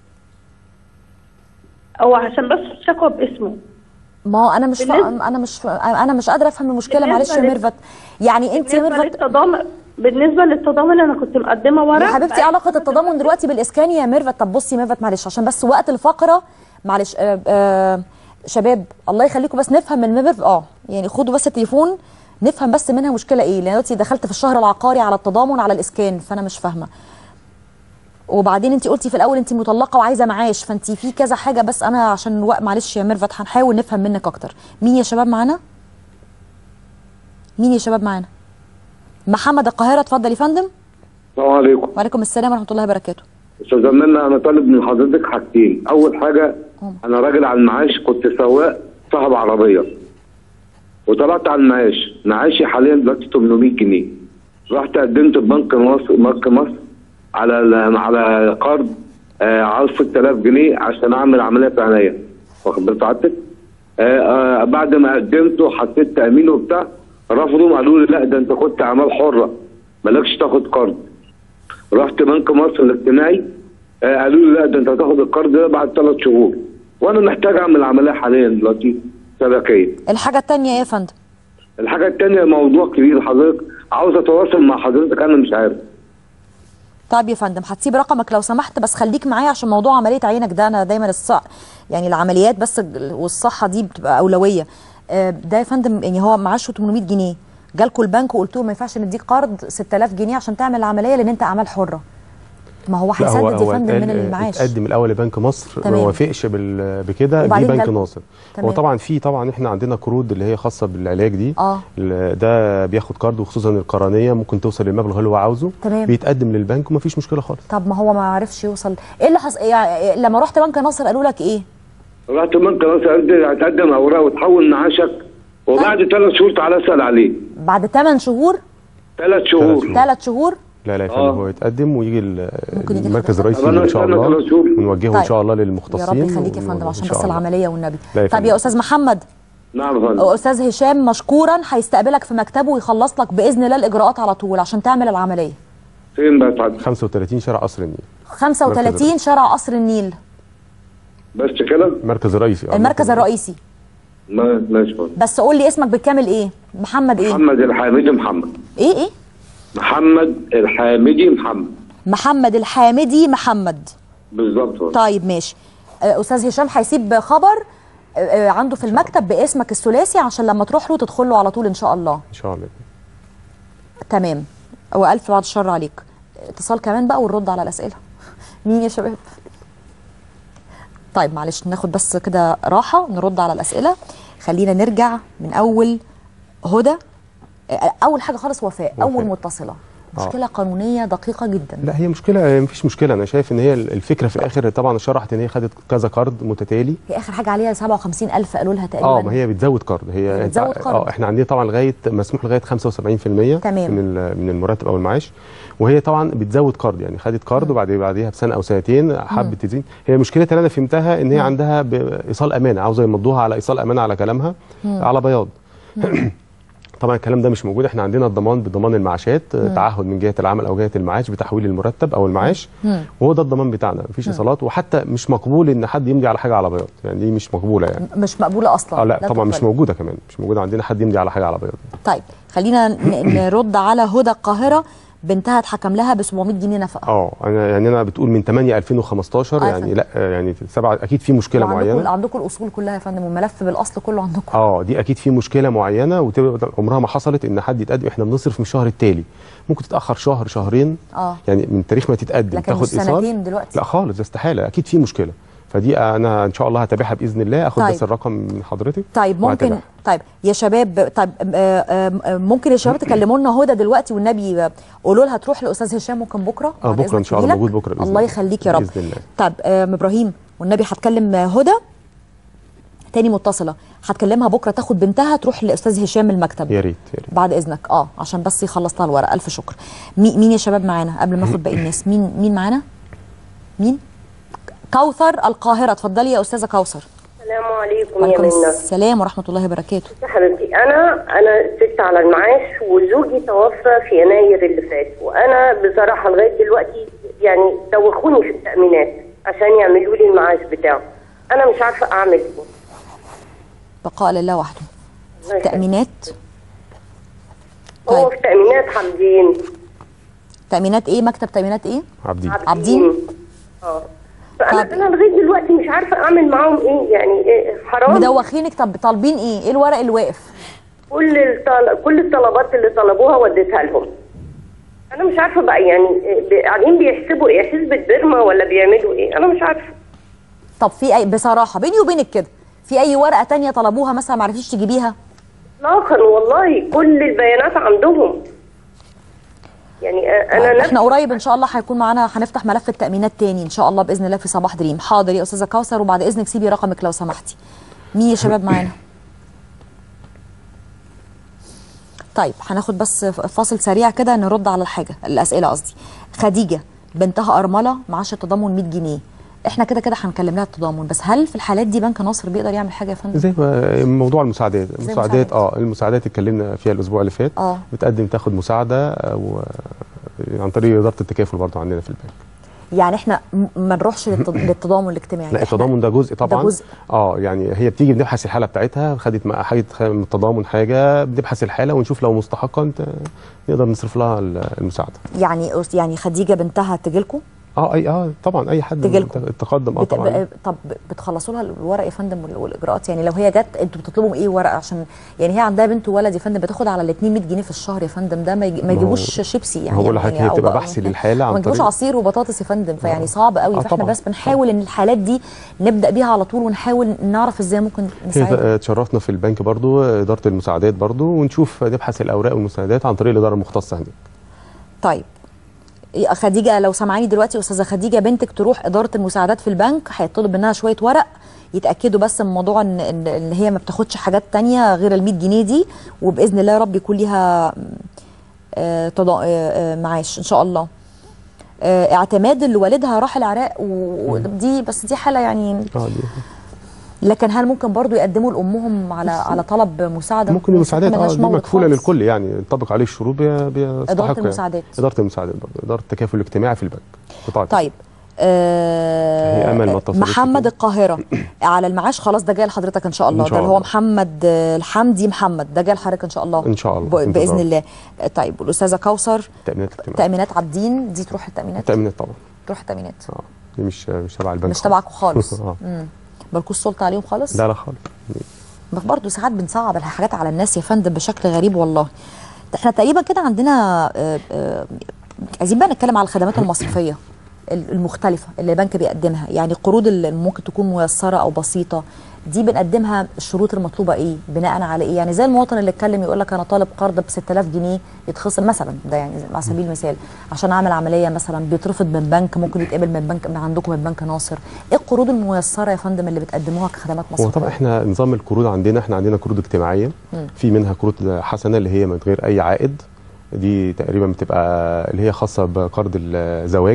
او عشان بس الشكوى باسمه ما هو انا مش بالنسبة- فا... انا مش فا... انا مش قادره افهم المشكله بالنسبة معلش يا لل- ميرفت يعني انت يا بالنسبه ميرفت للتضامن بالنسبه للتضامن انا كنت مقدمه ورق يا حبيبتي ايه علاقه التضامن دلوقتي بالاسكان يا ميرفت طب بصي ميرفت معلش عشان بس وقت الفقره معلش آه آه شباب الله يخليكم بس نفهم من ميرفت اه يعني خدوا بس التليفون نفهم بس منها مشكله ايه لان دلوقتي دخلت في الشهر العقاري على التضامن على الاسكان فانا مش فاهمه وبعدين انت قلتي في الاول انت مطلقه وعايزه معاش فانت في كذا حاجه بس انا عشان الوقت معلش يا ميرفت هنحاول نفهم منك اكتر مين يا شباب معانا مين يا شباب معانا محمد القاهره اتفضل يا فندم السلام عليكم وعليكم السلام ورحمه الله وبركاته استاذ منى انا طالب من حضرتك حاجتين اول حاجه انا راجل على المعاش كنت سواق صاحب عربيه وطلعت على المعاش معاشي حاليا دلوقتي 800 جنيه رحت قدمت في بنك مصر بنك مصر على ال- على قرض آه، عاوز 6000 جنيه عشان اعمل عمليه في عينيا واخد بال سعادتك آه، آه، بعد ما قدمت وحطيت تامين وبتاع رفضوا قالوا لي لا ده انت كنت اعمال حره مالكش تاخد قرض رحت بنك مصر الاجتماعي آه، قالوا لي لا ده انت هتاخد القرض ده بعد ثلاث شهور وانا محتاج اعمل عمليه حاليا دلوقتي شبكيه الحاجه الثانيه ايه يا فندم الحاجه الثانيه موضوع كبير حضرتك عاوز اتواصل مع حضرتك انا مش عارف طيب يا فندم هتسيب رقمك لو سمحت بس خليك معايا عشان موضوع عمليه عينك ده انا دايما الصح يعني العمليات بس ال- والصحه دي بتبقى اولويه آه، ده يا فندم يعني هو معاشه 800 جنيه جالكوا البنك وقلت له ما ينفعش نديك قرض 6000 جنيه عشان تعمل العمليه لان انت اعمال حره ما هو لا، هيسدد يا فندم اتقال- من المعاش اتقدم الاول لبنك مصر تمام. ما وافقش بال- بكده جه وبعدين بنك جال- ناصر تمام. هو طبعا في طبعا احنا عندنا قروض اللي هي خاصه بالعلاج دي اه ال- ده بياخد قرض وخصوصا القرنيه ممكن توصل للمبلغ اللي هو عاوزه تمام. بيتقدم للبنك ومفيش مشكله خالص طب ما هو ما عرفش يوصل ايه اللي حصل يعني لما رحت بنك ناصر قالوا لك ايه رحت بنك مصر قالت لي هتقدم اوراق وتحول معاشك وبعد ثلاث شهور تعالى اسال عليه بعد 8 شهور ثلاث شهور 3 شهور لا لا يا فندم آه. هو يتقدم ويجي ال- ممكن يجي المركز حضرتك. الرئيسي طب أنا ان شاء استنى الله ثلاث شهور. ونوجهه ان طيب. شاء الله يا للمختصين رب يخليك يا ون- فندم إن عشان شاء بس الله. العمليه والنبي لا يا طيب فندم. يا استاذ محمد نعم يا فندم استاذ هشام مشكورا هيستقبلك في مكتبه ويخلص لك باذن الله الاجراءات على طول عشان تعمل العمليه فين بقى تعدي 35 شارع قصر النيل 35 شارع قصر النيل بس كده المركز الرئيسي آه، المركز الرئيسي ما- ماشي فندم بس قول لي اسمك بالكامل ايه محمد ايه محمد الحامدي محمد ايه ايه محمد الحامدي محمد محمد الحامدي محمد بالظبط فندم. طيب ماشي آه، استاذ هشام هيسيب خبر آه، آه، عنده في المكتب باسمك الثلاثي عشان لما تروح له تدخل له على طول ان شاء الله ان شاء الله تمام والف بعد الشر عليك اتصال كمان بقى ونرد على الاسئله مين يا شباب طيب معلش ناخد بس كده راحه نرد على الاسئله خلينا نرجع من اول هدى آه، اول حاجه خالص وفاء اول متصله آه. مشكله قانونيه دقيقه جدا لا هي مشكله مفيش مشكله انا شايف ان هي الفكره في الاخر طبعا شرحت ان هي خدت كذا قرض متتالي هي اخر حاجه عليها 57000 قالوا لها تقريبا اه ما هي بتزود قرض هي بتزود انت- قرض. اه احنا عندنا طبعا لغايه مسموح لغايه 75% تمام. من ال- من المرتب او المعاش وهي طبعا بتزود قرض يعني خدت قرض وبعد بعديها بسنه او سنتين حبت تزيد هي مشكلتها اللي انا فهمتها ان هي مم. عندها ب- ايصال امانه عاوزه يمضوها على ايصال امانه على كلامها مم. على بياض طبعا الكلام ده مش موجود احنا عندنا الضمان بضمان المعاشات مم. تعهد من جهه العمل او جهه المعاش بتحويل المرتب او المعاش مم. وهو ده الضمان بتاعنا مفيش مم. ايصالات وحتى مش مقبول ان حد يمضي على حاجه على بياض يعني دي مش مقبوله يعني مش مقبوله اصلا اه لا طبعا مش تقبل. موجوده كمان مش موجوده عندنا حد يمضي على حاجه على بياض طيب خلينا ن- نرد على هدى القاهره بنتها اتحكم لها ب 700 جنيه نفقه اه انا يعني انا بتقول من 8 2015 آه، يعني فهمت. لا يعني سبعه اكيد في مشكله وعندكم معينه عندكم الاصول كلها يا فندم والملف بالاصل كله عندكم اه دي اكيد في مشكله معينه وتبقى عمرها ما حصلت ان حد يتقدم احنا بنصرف من الشهر التالي ممكن تتاخر شهر شهرين اه يعني من تاريخ ما تتقدم لكن تاخد مش ايصال سنتين دلوقتي. لا خالص ده استحاله اكيد في مشكله فدي انا ان شاء الله هتابعها باذن الله اخد طيب. بس الرقم من حضرتك طيب ممكن وهتابعها. طيب يا شباب طيب آه، آه، آه، ممكن يا شباب تكلموا لنا هدى دلوقتي والنبي آه، قولوا لها تروح لاستاذ هشام ممكن بكره اه بعد بكره ان إذنك شاء الله تجيلك؟ موجود بكره باذن الله يخليك يا رب باذن الله طيب آه، ام ابراهيم والنبي هتكلم آه، هدى تاني متصله هتكلمها بكره تاخد بنتها تروح لاستاذ هشام المكتب يا ريت يا ريت بعد اذنك اه عشان بس يخلص لها الورق الف شكر مي- مين يا شباب معانا قبل ما اخد باقي الناس مين مين معانا مين كوثر القاهره اتفضلي يا استاذه كوثر السلام عليكم يا وعليكم منى السلام ورحمه الله وبركاته يا حبيبتي انا انا ست على المعاش وزوجي توفى في يناير اللي فات وانا بصراحه لغايه دلوقتي يعني دوخوني في التامينات عشان يعملوا لي المعاش بتاعه انا مش عارفه اعمل ايه بقاء لله وحده تامينات هو في تامينات حمدين تامينات ايه مكتب تامينات ايه عابدين عابدين اه فانا انا لغايه دلوقتي مش عارفه اعمل معاهم ايه يعني إيه حرام مدوخينك طب طالبين ايه ايه الورق اللي واقف كل الطل... كل الطلبات اللي طلبوها وديتها لهم انا مش عارفه بقى يعني ب- قاعدين بيحسبوا ايه حسبة بيرما ولا بيعملوا ايه انا مش عارفه طب في اي بصراحه بيني وبينك كده في اي ورقه تانية طلبوها مثلا ما عرفتيش تجيبيها اطلاقا والله كل البيانات عندهم يعني أ- انا نفسي احنا قريب ان شاء الله هيكون معانا هنفتح ملف التامينات تاني ان شاء الله باذن الله في صباح دريم حاضر يا استاذه كوثر وبعد اذنك سيبي رقمك لو سمحتي مين يا شباب معانا طيب هناخد بس فاصل سريع كده نرد على الحاجه الاسئله قصدي خديجه بنتها ارمله معاش التضامن 100 جنيه احنا كده كده هنكلم لها التضامن بس هل في الحالات دي بنك ناصر بيقدر يعمل حاجه يا فندم زي ما موضوع المساعدات المساعدات. المساعدات اه المساعدات اتكلمنا فيها الاسبوع اللي فات اه بتقدم تاخد مساعده او عن طريق اداره التكافل برضه عندنا في البنك يعني احنا م- ما نروحش للت- للتضامن الاجتماعي لا إحنا- التضامن ده جزء طبعا ده جزء اه يعني هي بتيجي بنبحث الحاله بتاعتها خدت مع- حاجه خ- من التضامن حاجه بنبحث الحاله ونشوف لو مستحقه انت نقدر نصرف لها ال- المساعده يعني يعني خديجه بنتها تجيلكم اه اي اه طبعا اي حد تجيلكم. تقدم اه بت... طبعا ب- طب بتخلصوا لها الورق يا فندم وال- والاجراءات يعني لو هي جت انتوا بتطلبوا ايه ورق عشان يعني هي عندها بنت وولد يا فندم بتاخد على الاثنين 100 جنيه في الشهر يا فندم ده ما, يج... ما ما هو- يجيبوش شيبسي يعني هو بقول لحضرتك يعني هي أو بتبقى بقى- بحث للحاله عن ما نجيبوش طريق عصير وبطاطس يا فندم فيعني صعب قوي آه فاحنا طبعاً. بس بنحاول ان الحالات دي نبدا بيها على طول ونحاول نعرف ازاي ممكن هي نساعدها تشرفنا في البنك برضو اداره المساعدات برضو ونشوف نبحث الاوراق والمساعدات عن طريق الاداره المختصه هناك طيب يا خديجه لو سامعاني دلوقتي استاذه خديجه بنتك تروح اداره المساعدات في البنك هيطلب منها شويه ورق يتاكدوا بس من موضوع ان ان إن هي ما بتاخدش حاجات تانية غير ال 100 جنيه دي وباذن الله يا رب يكون ليها آه، تضا- آه، آه، معاش ان شاء الله آه، اعتماد اللي والدها راح العراق و- ودي بس دي حاله يعني اه دي لكن هل ممكن برضو يقدموا لامهم على على طلب مساعده ممكن المساعدات اه ملهاش دي موت مكفوله خالص. للكل يعني ينطبق عليه الشروط بي- بيستحق يعني. المساعدات. اداره المساعدات برضو اداره التكافل الاجتماعي في البنك قطاع طيب آه هي أمل ما اتصلتش محمد القاهرة على المعاش خلاص ده جاي لحضرتك ان شاء الله إن شاء ده اللي هو الله. محمد آه، الحمدي محمد ده جاي لحضرتك ان شاء الله ان شاء الله ب- باذن انتظار. الله آه، طيب والاستاذه كوثر التامينات الاجتماعيه تامينات عابدين دي تروح التامينات التامينات طبعا تروح التامينات اه دي مش مش تبع البنك مش تبعكم خالص اه امم مالكوش سلطه عليهم خالص لا لا خالص بس برضه ساعات بنصعب الحاجات على الناس يا فندم بشكل غريب والله احنا تقريبا كده عندنا آه، آه، عايزين بقى نتكلم على الخدمات المصرفيه المختلفه اللي البنك بيقدمها يعني القروض اللي ممكن تكون ميسره او بسيطه دي بنقدمها الشروط المطلوبه ايه بناء على ايه يعني زي المواطن اللي اتكلم يقول لك انا طالب قرض ب 6000 جنيه يتخصم مثلا ده يعني على سبيل المثال عشان اعمل عمليه مثلا بيترفض من بنك ممكن يتقبل من بنك من عندكم من بنك ناصر ايه القروض الميسره يا فندم اللي بتقدموها كخدمات هو مصرفيه طبعا احنا نظام القروض عندنا احنا عندنا قروض اجتماعيه مم. في منها قروض حسنه اللي هي من غير اي عائد دي تقريبا بتبقى اللي هي خاصه بقرض الزواج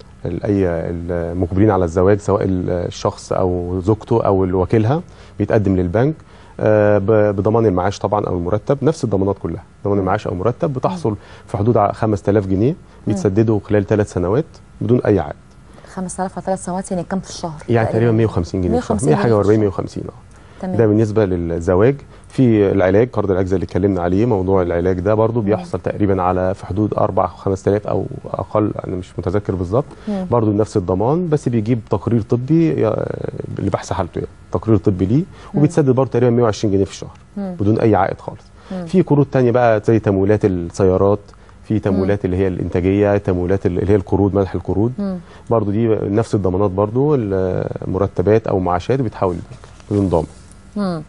اي المقبلين على الزواج سواء الشخص او زوجته او وكيلها بيتقدم للبنك آه، ب- بضمان المعاش طبعا او المرتب نفس الضمانات كلها ضمان المعاش او المرتب بتحصل في حدود ع- 5000 جنيه بيتسددوا خلال ثلاث سنوات بدون اي عائد 5000 على ثلاث سنوات يعني كام في الشهر؟ يعني تقريبا 150 جنيه في الشهر 150 100 حاجه جنيه في و40 الشهر. 150 اه تمام. ده بالنسبه للزواج في العلاج قرض العلاج زي اللي اتكلمنا عليه موضوع العلاج ده برضو بيحصل تقريبا على في حدود 4 5000 او اقل انا مش متذكر بالظبط مم. برضو نفس الضمان بس بيجيب تقرير طبي ي- لبحث حالته يعني تقرير طبي ليه مم. وبيتسدد برضو تقريبا 120 جنيه في الشهر مم. بدون اي عائد خالص مم. في قروض تانية بقى زي تمويلات السيارات في تمويلات اللي هي الانتاجيه تمويلات اللي هي القروض منح القروض مم. برضو دي نفس الضمانات برضو المرتبات او معاشات بتحول البنك بدون ضامن مم.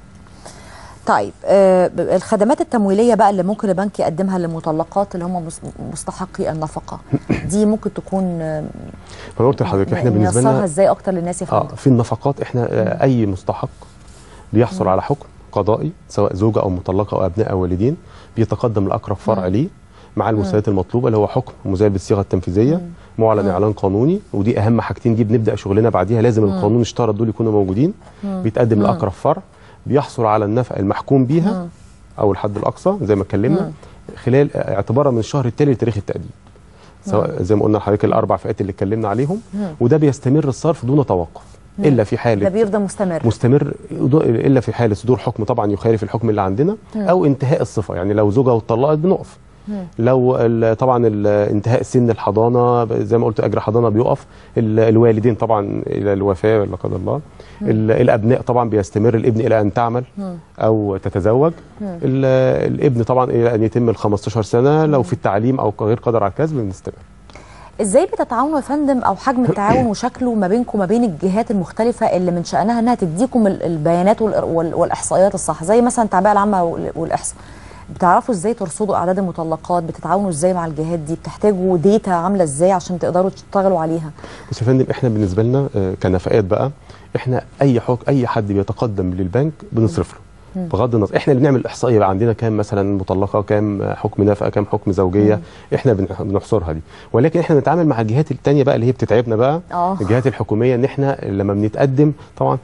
طيب آه ب- الخدمات التمويليه بقى اللي ممكن البنك يقدمها للمطلقات اللي هم مس- مستحقي النفقه دي ممكن تكون آه، فانا قلت لحضرتك احنا بالنسبه نيسرها لنا ازاي اكتر للناس يا اه فندم في النفقات احنا آه اي مستحق بيحصل على حكم قضائي سواء زوجه او مطلقه او ابناء او والدين بيتقدم لاقرب فرع ليه مع المساعدات المطلوبه اللي هو حكم مزايد بالصيغه التنفيذيه معلن اعلان قانوني ودي اهم حاجتين دي بنبدا شغلنا بعديها لازم مم. القانون اشترط دول يكونوا موجودين مم. بيتقدم مم. لاقرب فرع بيحصل على النفقه المحكوم بيها او الحد الاقصى زي ما اتكلمنا مم. خلال اعتبارا من الشهر التالي لتاريخ التقديم سواء زي ما قلنا لحضرتك الاربع فئات اللي اتكلمنا عليهم مم. وده بيستمر الصرف دون توقف مم. الا في ده حاله بيفضل مستمر مستمر الا في حاله صدور حكم طبعا يخالف الحكم اللي عندنا مم. او انتهاء الصفه يعني لو زوجها واتطلقت بنقف لو ال- طبعا ال- انتهاء سن الحضانه ب- زي ما قلت اجر حضانه بيقف ال- الوالدين طبعا الى الوفاه لا قدر الله مم. ال- الابناء طبعا بيستمر الابن الى ان تعمل او تتزوج مم. ال- الابن طبعا الى ان يتم ال 15 سنه لو في التعليم او غير قادر على الكسب بنستمر ازاي بتتعاونوا يا فندم او حجم التعاون وشكله ما بينكم وما بين الجهات المختلفه اللي من شانها انها تديكم ال- البيانات والإر- وال- والاحصائيات الصح زي مثلا التعبئه العامه وال- والاحصاء بتعرفوا ازاي ترصدوا اعداد المطلقات بتتعاونوا ازاي مع الجهات دي بتحتاجوا ديتا عامله ازاي عشان تقدروا تشتغلوا عليها بص يا فندم احنا بالنسبه لنا آه، كنفقات بقى احنا اي حك اي حد بيتقدم للبنك بنصرف له مم. بغض النظر احنا اللي بنعمل احصائيه بقى عندنا كام مثلا مطلقه كام حكم نفقه كام حكم زوجيه احنا بنح- بنحصرها دي ولكن احنا بنتعامل مع الجهات التانية بقى اللي هي بتتعبنا بقى آه. الجهات الحكوميه ان احنا لما بنتقدم طبعا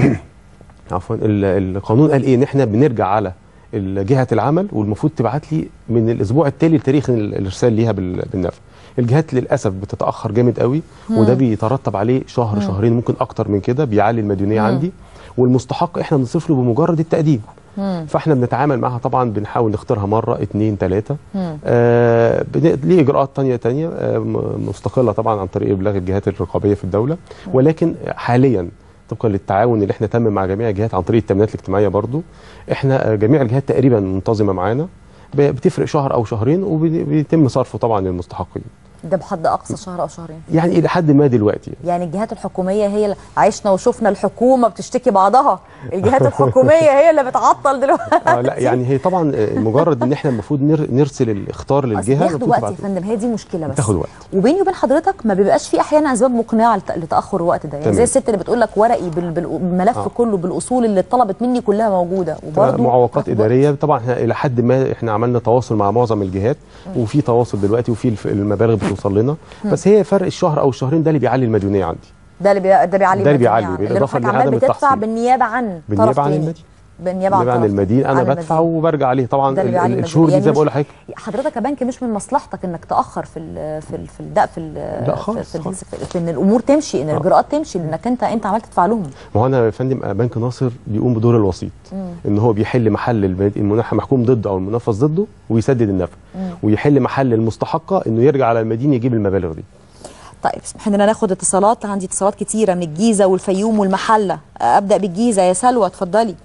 عفوا ال- القانون قال ايه ان احنا بنرجع على جهه العمل والمفروض تبعت لي من الاسبوع التالي لتاريخ ال- الارسال ليها بال- بالنفع الجهات للاسف بتتاخر جامد قوي مم. وده بيترتب عليه شهر مم. شهرين ممكن اكتر من كده بيعلي المديونيه مم. عندي والمستحق احنا بنصرف له بمجرد التقديم فاحنا بنتعامل معاها طبعا بنحاول نختارها مره اتنين تلاته مم. آه بن- ليه اجراءات تانية تانية آه م- مستقله طبعا عن طريق ابلاغ الجهات الرقابيه في الدوله ولكن حاليا طبقا للتعاون اللي احنا تم مع جميع الجهات عن طريق التامينات الاجتماعيه برضو احنا آه، جميع الجهات تقريبا منتظمه معانا ب- بتفرق شهر او شهرين وبيتم صرفه طبعا للمستحقين ده بحد اقصى شهر او شهرين يعني الى حد ما دلوقتي يعني الجهات الحكوميه هي اللي عشنا وشفنا الحكومه بتشتكي بعضها الجهات الحكوميه هي اللي بتعطل دلوقتي اه لا يعني هي طبعا آه، مجرد ان احنا المفروض نر- نرسل الاختار للجهه بياخدوا المفروض وقت يا تبعت- فندم هي دي مشكله بس بتاخد وقت وبيني وبين حضرتك ما بيبقاش في احيانا اسباب مقنعه لت- لتاخر الوقت ده يعني تمام. زي الست اللي بتقول لك ورقي بال- بال- بالملف آه. كله بالاصول اللي اتطلبت مني كلها موجوده وبرضه معوقات اداريه طبعا احنا الى حد ما احنا عملنا تواصل مع معظم الجهات وفي تواصل دلوقتي وفي الف- المبالغ بتوصل لنا مم. بس هي فرق الشهر او الشهرين ده اللي بيعلي المديونيه عندي ده اللي بي... ده بيعلي ده اللي المديونية بيعلي، يعني. بالإضافة اللي لعدم عمال بتدفع التحصيل. بالنيابه عن بالنيابة طرف عن تاني. المدين. بالنيابه عن عن طرف المدين انا عن بدفع وبرجع عليه طبعا ده اللي ال- بيعلي ال- الشهور دي المديونية. زي ما يعني بقول مش- لحضرتك حضرتك كبنك مش من مصلحتك انك تاخر في ال في ال في الدق في ال لا خالص، في, في, في, في ان الامور تمشي ان الاجراءات تمشي لانك انت انت عمال تدفع لهم ما هو انا يا فندم آه، بنك ناصر بيقوم بدور الوسيط مم. ان هو بيحل محل المد- المنح محكوم ضده او المنفذ ضده ويسدد النفع مم. ويحل محل المستحقه انه يرجع على المدين يجيب المبالغ دي طيب اسمح لنا ناخد اتصالات عندي اتصالات كتيره من الجيزه والفيوم والمحله ابدا بالجيزه يا سلوى اتفضلي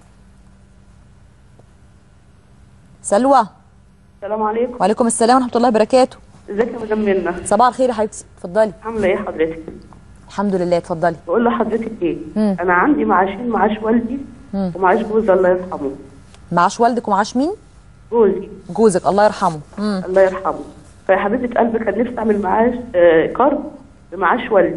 سلوى السلام عليكم وعليكم السلام ورحمه الله وبركاته ازيك يا مدام منى صباح الخير يا حبيبتي اتفضلي عامله ايه حضرتك الحمد لله اتفضلي بقول لحضرتك ايه مم. انا عندي معاشين معاش والدي مم. ومعاش جوزي الله يرحمه معاش والدك ومعاش مين جوزي جوزك الله يرحمه مم. الله يرحمه فيا حبيبه قلبي كان نفسي اعمل معاش آه كارد بمعاش والدي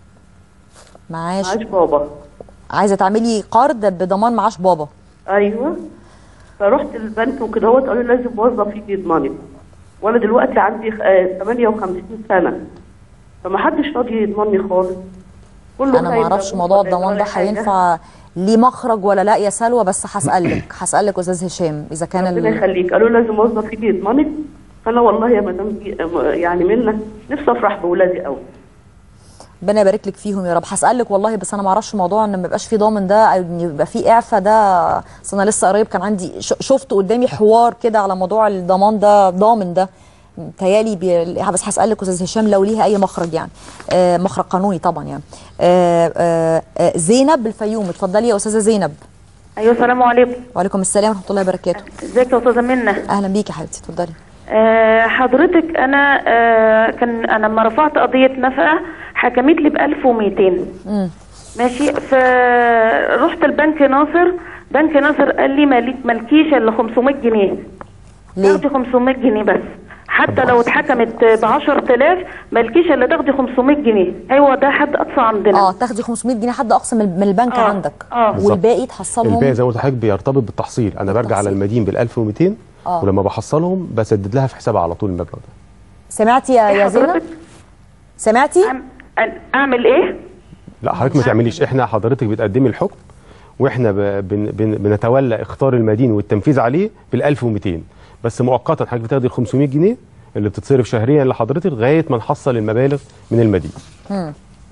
معاش معاش بابا عايزه تعملي قرض بضمان معاش بابا ايوه فرحت البنك وكده هو قالوا لي لازم موظف يجي يضمني وانا دلوقتي عندي آه 58 سنه فما حدش راضي يضمني خالص كله انا ما خايف اعرفش أموت موضوع ولا الضمان ولا ده حاجة. هينفع ليه مخرج ولا لا يا سلوى بس هسالك هسالك استاذ هشام اذا كان ربنا ال... يخليك قالوا لازم موظف يجي يضمنك فانا والله يا مدام دي- يعني منك نفسي افرح باولادي قوي ربنا يبارك لك فيهم يا رب هسالك والله بس انا ما اعرفش موضوع ان ما يبقاش في ضامن ده او ان يبقى في اعفاء ده اصل انا لسه قريب كان عندي ش- شفت قدامي حوار كده على موضوع الضمان ده ضامن ده متهيألي بي... بس هسألك أستاذ هشام لو ليها أي مخرج يعني آه مخرج قانوني طبعا يعني آه آه آه زينب الفيوم اتفضلي يا أستاذة زينب ايوه السلام عليكم وعليكم السلام ورحمة الله وبركاته ازيك يا استاذه منى أهلا بيكي يا حبيبتي اتفضلي أه حضرتك انا أه كان انا لما رفعت قضيه نفقه حكمت لي ب 1200 مم. ماشي فرحت البنك ناصر بنك ناصر قال لي مالك مالكيش الا 500 جنيه ليه؟ تاخدي 500 جنيه بس حتى لو اتحكمت ب 10000 مالكيش الا تاخدي 500 جنيه ايوه ده حد اقصى عندنا اه تاخدي 500 جنيه حد أقصى من من البنك آه. عندك اه بالظبط. والباقي تحصلهم الباقي زي ما قلت لحضرتك بيرتبط بالتحصيل انا برجع على المدين بال 1200 آه. ولما بحصلهم بسدد لها في حسابها على طول المبلغ ده سمعتي يا يا زينب سمعتي اعمل ايه لا حضرتك ما تعمليش احنا حضرتك بتقدمي الحكم واحنا ب- بن بن بنتولى اختار المدين والتنفيذ عليه بال 1200 بس مؤقتا حضرتك بتاخدي ال 500 جنيه اللي بتتصرف شهريا لحضرتك لغايه ما نحصل المبالغ من المدين مم.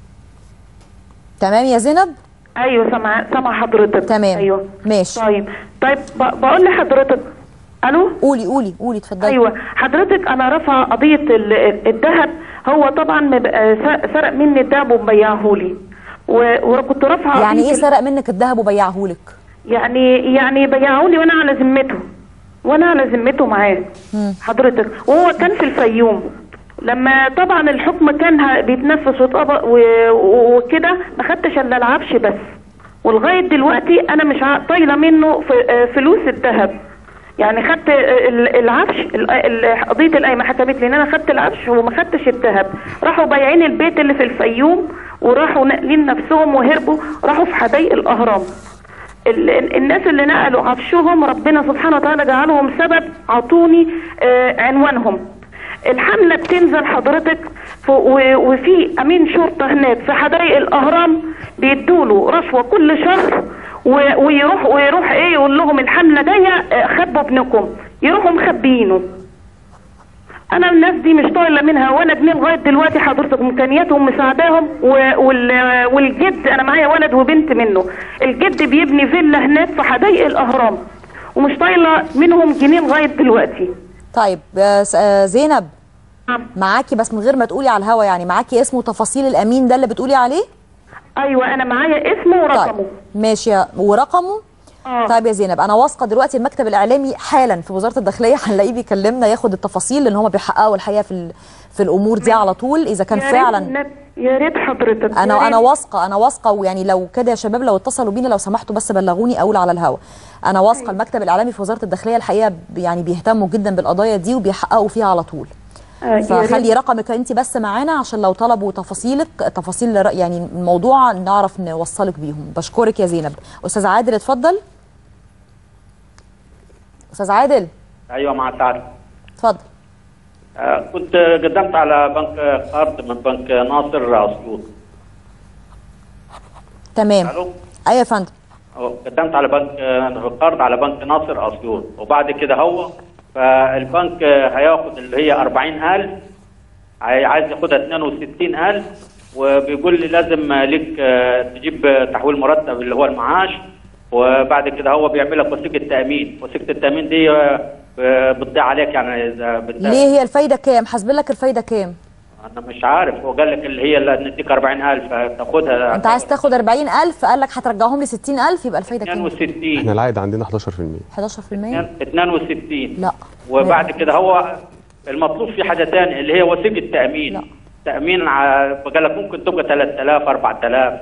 تمام يا زينب ايوه سامعه سامعه حضرتك تمام ايوه ماشي طيب طيب ب- بقول لحضرتك الو قولي قولي قولي اتفضلي ايوه حضرتك انا رافعه قضيه ال- الذهب هو طبعا مبقى س- سرق مني الذهب ومبيعهولي و- وكنت رافعه يعني قضية ايه ال- سرق منك الذهب وبيعهولك يعني يعني بيعهولي وانا على ذمته وانا على ذمته معاه حضرتك وهو كان في الفيوم لما طبعا الحكم كان ه- بيتنفذ وطبق و- و- وكده ما خدتش الا العفش بس ولغايه دلوقتي انا مش ع- طايله منه ف- آه، فلوس الذهب يعني خدت ال- العفش ال- ال- قضيه القايمه حكمت لي ان انا خدت العفش وما خدتش الذهب راحوا بايعين البيت اللي في الفيوم وراحوا ناقلين نفسهم وهربوا راحوا في حدائق الاهرام ال- ال- الناس اللي نقلوا عفشهم ربنا سبحانه وتعالى جعلهم سبب عطوني آه، عنوانهم الحملة بتنزل حضرتك ف- و- وفي أمين شرطة هناك في حدائق الأهرام بيدوله رشوة كل شهر و- ويروح ويروح ايه يقول لهم الحملة جاية آه، خبوا ابنكم يروحوا مخبيينه انا الناس دي مش طايله منها ولا جنيه لغايه دلوقتي حضرتك امكانياتهم مساعداهم و- وال- والجد انا معايا ولد وبنت منه الجد بيبني فيلا هناك في حدائق الاهرام ومش طايله منهم جنيه لغايه دلوقتي طيب آه، س- آه، زينب معاكي بس من غير ما تقولي على الهوا يعني معاكي اسمه وتفاصيل الامين ده اللي بتقولي عليه ايوه انا معايا اسمه ورقمه طيب. ماشي يا- ورقمه آه. طيب يا زينب انا واثقه دلوقتي المكتب الاعلامي حالا في وزاره الداخليه هنلاقيه بيكلمنا ياخد التفاصيل لان هم بيحققوا الحقيقه في ال- في الامور دي على طول اذا كان يا ريت فعلا النبي- يا ريت حضرتك يا انا انا ريت. واثقه انا واثقه ويعني لو كده يا شباب لو اتصلوا بينا لو سمحتوا بس بلغوني اقول على الهوا انا واثقه المكتب الاعلامي في وزاره الداخليه الحقيقه ب- يعني بيهتموا جدا بالقضايا دي وبيحققوا فيها على طول آه، يا فخلي ريت. رقمك انت بس معانا عشان لو طلبوا تفاصيلك تفاصيل ر- يعني الموضوع نعرف نوصلك بيهم بشكرك يا زينب استاذ عادل اتفضل استاذ عادل ايوه مع سعد اتفضل آه، كنت قدمت على بنك قرض من بنك ناصر اسيوط تمام الو ايوه يا فندم أهو، قدمت على بنك آه، قرض على بنك ناصر اسيوط وبعد كده هو فالبنك آه، هياخد اللي هي 40000 عاي- عايز ياخدها 62000 وبيقول لي لازم آه، ليك آه، تجيب آه، تحويل مرتب اللي هو المعاش وبعد كده هو بيعمل لك وثيقه تامين وثيقه التامين دي آه، آه، بتضيع عليك يعني اذا بت- ليه هي الفايده كام حاسبين لك الفايده كام انا مش عارف هو قال لك اللي هي اللي نديك 40000 تاخدها انت عايز تاخد 40000 قال لك هترجعهم لي 60000 يبقى الفايده كام 62 احنا العائد عندنا 11% 11% 62 لا وبعد كده هو المطلوب في حاجه ثانيه اللي هي وثيقه تامين تامين ع- قال لك ممكن تبقى 3000 4000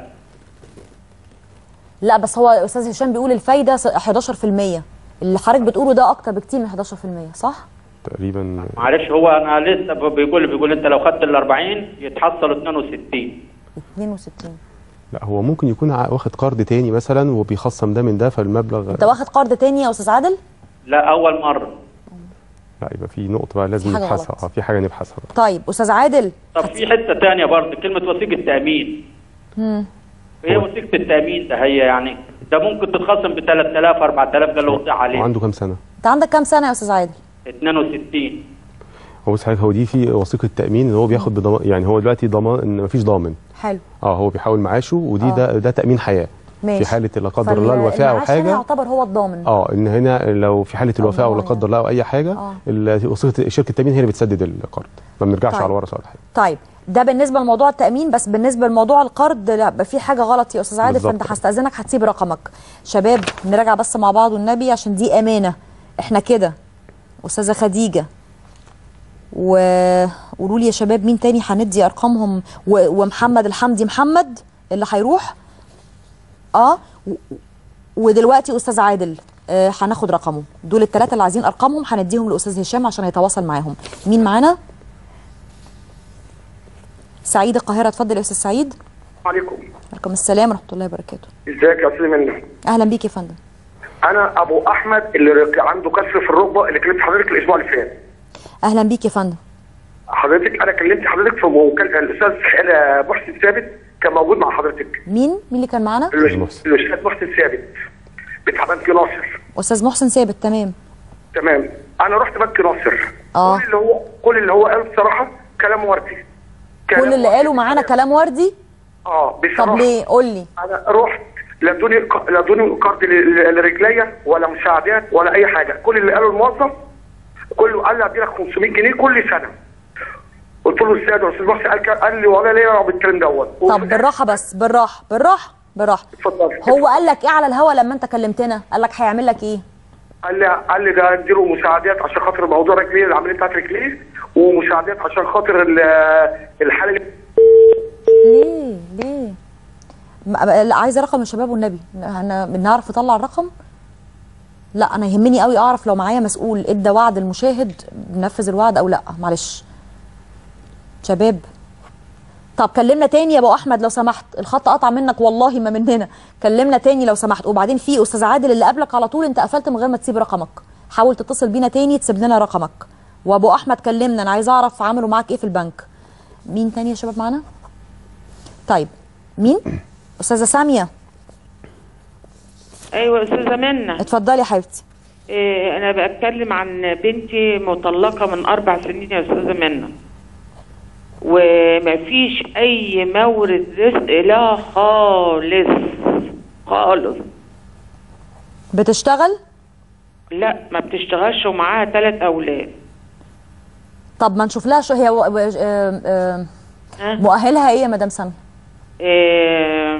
لا بس هو استاذ هشام بيقول الفايده س- 11% اللي حضرتك بتقوله ده اكتر بكتير من 11% صح تقريبا معلش هو انا لسه ب- بيقول بيقول انت لو خدت ال 40 يتحصل 62 62 لا هو ممكن يكون ع- واخد قرض تاني مثلا وبيخصم ده من ده فالمبلغ انت واخد قرض تاني يا استاذ عادل لا اول مره لا يبقى في نقطه بقى لازم في حاجة نبحثها اه في حاجه نبحثها بقى. طيب استاذ عادل طب في حته ثانيه برضه كلمه وثيقه تامين مم. هي وثيقه التامين ده هي يعني ده ممكن تتخصم ب 3000 4000 قال له وقع عليه وعنده كام سنه انت عندك كام سنه يا استاذ عادل 62 هو صحيح هو دي في وثيقه تامين ان هو بياخد بضمان يعني هو دلوقتي ضمان ان مفيش ضامن حلو اه هو بيحاول معاشه ودي آه. ده ده تامين حياه ماشي في حاله لا قدر الله الوفاه او فالمعاش هنا حاجه يعتبر هو الضامن اه ان هنا لو في حاله الوفاه او لا قدر الله او اي حاجه آه. ال- وثيقه شركه التامين هي اللي بتسدد القرض ما بنرجعش طيب. على الورثه ولا حاجه طيب ده بالنسبه لموضوع التامين بس بالنسبه لموضوع القرض لا بقى في حاجه غلط يا استاذ عادل بالظبط. فانت هستاذنك هتسيب رقمك شباب نراجع بس مع بعض والنبي عشان دي امانه احنا كده استاذه خديجه وقولوا لي يا شباب مين تاني هندي ارقامهم و... ومحمد الحمدي محمد اللي هيروح اه و... ودلوقتي استاذ عادل آه هناخد رقمه دول الثلاثه اللي عايزين ارقامهم هنديهم لاستاذ هشام عشان يتواصل معاهم مين معانا سعيد القاهره اتفضل يا استاذ سعيد عليكم عليكم السلام ورحمه الله وبركاته ازيك يا استاذ منى اهلا بيك يا فندم انا ابو احمد اللي رك- عنده كسر في الركبه اللي كلمت حضرتك الاسبوع اللي فات اهلا بيك يا فندم حضرتك انا كلمت حضرتك في وكان الاستاذ آه، محسن ثابت كان موجود مع حضرتك مين مين اللي كان معانا الاستاذ محسن ثابت بتاع بنك ناصر استاذ محسن ثابت تمام تمام انا رحت بنك ناصر اه كل اللي هو كل اللي هو قاله بصراحه كلام وردي كل اللي قالوا معانا كلام وردي اه طب بصراحه ليه قول لي انا رحت لا ادوني لا ادوني قرض ل- ل- لرجليا ولا مساعدات ولا اي حاجه كل اللي قاله الموظف كله قال لي ادي لك 500 جنيه كل سنه قلت له ازاي ده استاذ محسن قال كده- قال لي ولا ليا بالكلام دوت طب بالراحه بس بالراحه بالراحه بالراحه اتفضل هو قال لك ايه على الهوا لما انت كلمتنا قال لك هيعمل لك ايه قال لي قال لي ده اديله مساعدات عشان خاطر موضوع رجليه العمليه بتاعت رجليه ومساعدات عشان خاطر ال- الحاله اللي ليه ليه ما- لا، عايزه رقم الشباب والنبي احنا بنعرف نطلع الرقم لا انا يهمني قوي اعرف لو معايا مسؤول ادى وعد المشاهد نفذ الوعد او لا معلش شباب طب كلمنا تاني يا ابو احمد لو سمحت الخط قطع منك والله ما مننا كلمنا تاني لو سمحت وبعدين في استاذ عادل اللي قبلك على طول انت قفلت من غير ما تسيب رقمك حاول تتصل بينا تاني تسيب لنا رقمك وابو احمد كلمنا انا عايزه اعرف عملوا معاك ايه في البنك مين تاني يا شباب معانا طيب مين استاذه ساميه ايوه استاذه منى اتفضلي يا حبيبتي إيه انا بتكلم عن بنتي مطلقه من اربع سنين يا استاذه منى ومفيش اي مورد رزق لها خالص خالص بتشتغل لا ما بتشتغلش ومعاها ثلاث اولاد طب ما نشوف لها شو هي و... و... آه... آه... مؤهلها ايه يا مدام ساميه إيه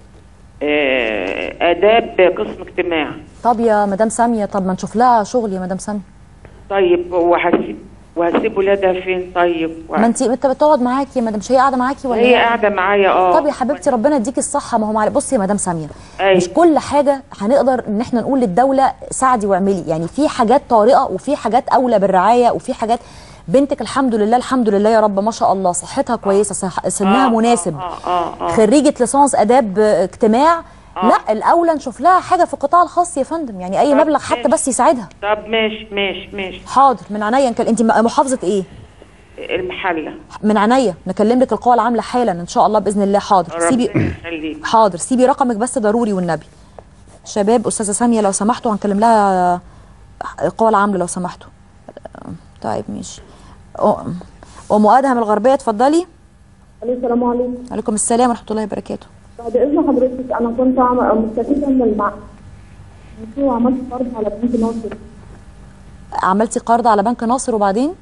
إيه اداب قسم اجتماع طب يا مدام ساميه طب ما نشوف لها شغل يا مدام ساميه طيب وهسيب وهسيب ولادها فين طيب ما انت انت بتقعد معاكي يا مدام مش هي قاعده معاكي ولا هي إيه؟ قاعده معايا اه طب يا حبيبتي ربنا يديكي الصحه ما هو معلش بصي يا مدام ساميه أيوة. مش كل حاجه هنقدر ان احنا نقول للدوله ساعدي واعملي يعني في حاجات طارئه وفي حاجات اولى بالرعايه وفي حاجات بنتك الحمد لله الحمد لله يا رب ما شاء الله صحتها كويسه صح- سنها آه، مناسب اه اه اه خريجه ليسانس اداب اجتماع لا الاولى نشوف لها حاجه في القطاع الخاص يا فندم يعني اي طب مبلغ حتى بس يساعدها طب ماشي ماشي ماشي حاضر من عينيا نكل- انت محافظه ايه المحله من عينيا نكلم لك القوى العامله حالا ان شاء الله باذن الله حاضر سيبي ربنا يخليك حاضر سيبي رقمك بس ضروري والنبي شباب استاذه ساميه لو سمحتوا هنكلم لها القوى العامله لو سمحتوا طيب ماشي أم- ام ادهم الغربيه اتفضلي السلام عليكم عليكم السلام ورحمه الله وبركاته بعد اذن حضرتك انا كنت عم- مستفيده من المع وعملت فرض على بنك ناصر عملتي قرض على بنك ناصر وبعدين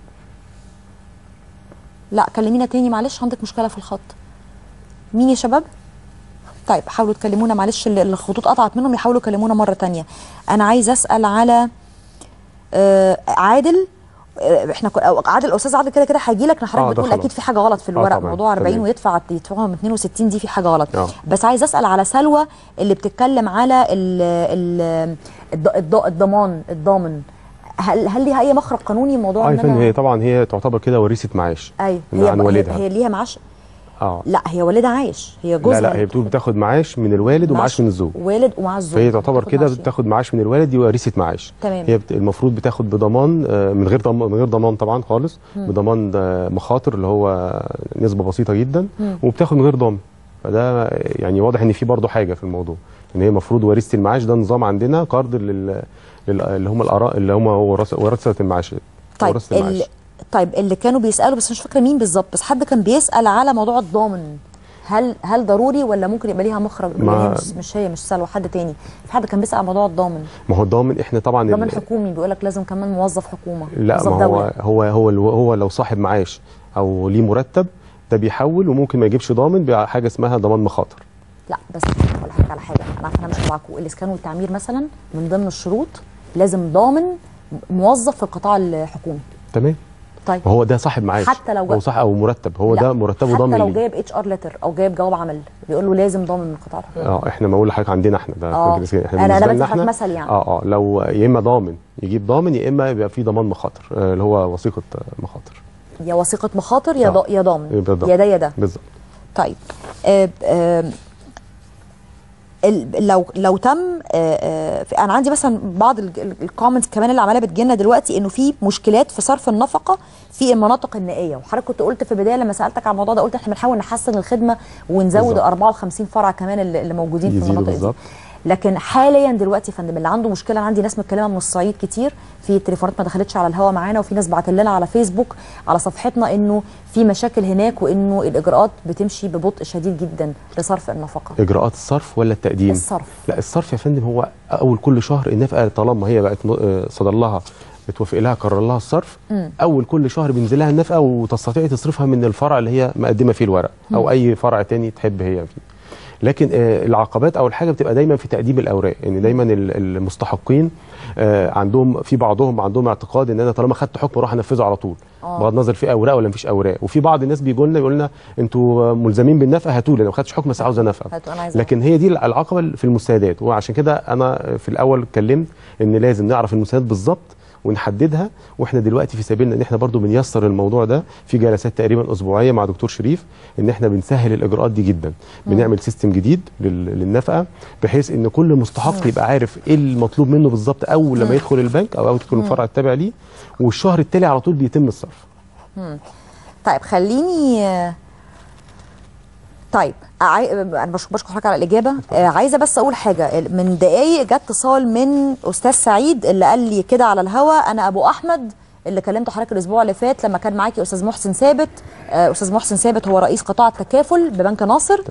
لا كلمينا تاني معلش عندك مشكله في الخط مين يا شباب طيب حاولوا تكلمونا معلش اللي الخطوط قطعت منهم يحاولوا يكلمونا مره تانية انا عايزه اسال على آه عادل آه، احنا كو- أو عادل استاذ عادل كده كده هيجي لك آه، حضرتك ده بتقول خلاص. اكيد في حاجه غلط في آه، الورق طبعاً. موضوع 40 تمام. ويدفع يدفعهم 62 دي في حاجه غلط آه. بس عايز اسال على سلوى اللي بتتكلم على ال ال الض- الض- الضمان الضامن هل هل ليها اي مخرج قانوني موضوع اه يا ان فندم انا هي طبعا هي تعتبر كده وريثه معاش ايوه من عن هي والدها هي ليها معاش اه لا هي والدها عايش هي جوزها لا لا هي بتقول بتاخد معاش من الوالد ومعاش من الزوج والد ومع الزوج فهي تعتبر بتاخد كده معاش. بتاخد معاش من الوالد دي وريثه معاش تمام. هي بت... المفروض بتاخد بضمان آه، من غير ضمان من غير ضمان طبعا خالص مم. بضمان آه، مخاطر اللي هو نسبه بسيطه جدا مم. وبتاخد من غير ضامن فده يعني واضح ان في برضه حاجه في الموضوع ان هي المفروض وريثه المعاش ده نظام عندنا قرض لل... لل... اللي هم الاراء اللي هم ورث- ورثه المعاش طيب ورثه المعاش ال... طيب اللي كانوا بيسالوا بس مش فاكره مين بالظبط بس حد كان بيسال على موضوع الضامن هل هل ضروري ولا ممكن يبقى ليها مخرج ما- يعني هي مش, مش هي مش سلوى حد تاني في حد كان بيسال على موضوع الضامن ما هو الضامن احنا طبعا ال- ضامن حكومي بيقول لك لازم كمان موظف حكومه لا موظف ما هو دولة. هو هو الو- هو لو صاحب معاش او ليه مرتب ده بيحول وممكن ما يجيبش ضامن بحاجه اسمها ضمان مخاطر لا بس ولا حاجه على حاجه انا عارفه انا مش معاكم الاسكان والتعمير مثلا من ضمن الشروط لازم ضامن موظف في القطاع الحكومي تمام طيب هو ده صاحب معاش حتى لو هو صح او مرتب هو لا، ده مرتبه حتى ضامن لو ليه جايب اتش ار ليتر او جايب جواب عمل بيقول له لازم ضامن من القطاع الحكومي اه احنا ما اقول لحضرتك عندنا احنا ده آه. في الإسكان. أنا- أنا بالنسبة بدي لنا لحضرتك إحنا- مثل يعني. اه اه لو يا اما ضامن يجيب ضامن يا اما يبقى في ضمان مخاطر آه، اللي هو وثيقه آه، مخاطر يا وثيقه مخاطر يا آه. ضا- يا ضامن يبقى ضامن. يا ده يا ده بالظبط طيب آه آه ال- لو لو تم آه آه في- انا عندي مثلا بعض الكومنتس كمان اللي عماله بتجيلنا دلوقتي انه في مشكلات في صرف النفقه في المناطق النائيه وحضرتك كنت قلت في البدايه لما سالتك على الموضوع ده قلت احنا بنحاول نحسن الخدمه ونزود بالظبط. 54 فرع كمان اللي اللي موجودين في يزيدوا المناطق دي بالظبط لكن حاليا دلوقتي يا فندم اللي عنده مشكله أنا عندي ناس متكلمه من الصعيد كتير في تليفونات ما دخلتش على الهوا معانا وفي ناس بعت لنا على فيسبوك على صفحتنا انه في مشاكل هناك وانه الاجراءات بتمشي ببطء شديد جدا لصرف النفقه اجراءات الصرف ولا التقديم الصرف. لا الصرف يا فندم هو اول كل شهر النفقه طالما هي بقت م- آه، صدر لها بتوافق لها قرر لها الصرف مم. اول كل شهر بينزل لها النفقه وتستطيع تصرفها من الفرع اللي هي مقدمه فيه الورق او مم. اي فرع تاني تحب هي فيه لكن آه، العقبات او الحاجه بتبقى دايما في تقديم الاوراق ان دايما ال- المستحقين آه، عندهم في بعضهم عندهم اعتقاد ان انا طالما خدت حكم اروح انفذه على طول آه. بغض النظر في اوراق ولا مفيش اوراق وفي بعض الناس بيجوا لنا يقول لنا انتوا ملزمين بالنفقه هاتوا لي انا ما خدتش حكم بس عاوز انفقه هاتوا، أنا عايزة لكن هي دي العقبه في المستندات وعشان كده انا في الاول اتكلمت ان لازم نعرف المستندات بالظبط ونحددها واحنا دلوقتي في سبيلنا ان احنا برضو بنيسر الموضوع ده في جلسات تقريبا اسبوعيه مع دكتور شريف ان احنا بنسهل الاجراءات دي جدا بنعمل سيستم جديد لل- للنفقه بحيث ان كل مستحق يبقى عارف ايه المطلوب منه بالظبط اول مم. لما يدخل البنك او يدخل مم. الفرع التابع ليه والشهر التالي على طول بيتم الصرف مم. طيب خليني طيب عاي... انا بش- بشكر حضرتك على الاجابه آه عايزه بس اقول حاجه من دقايق جت اتصال من استاذ سعيد اللي قال لي كده على الهوا انا ابو احمد اللي كلمت حضرتك الاسبوع اللي فات لما كان معاكي استاذ محسن ثابت آه استاذ محسن ثابت هو رئيس قطاع التكافل ببنك ناصر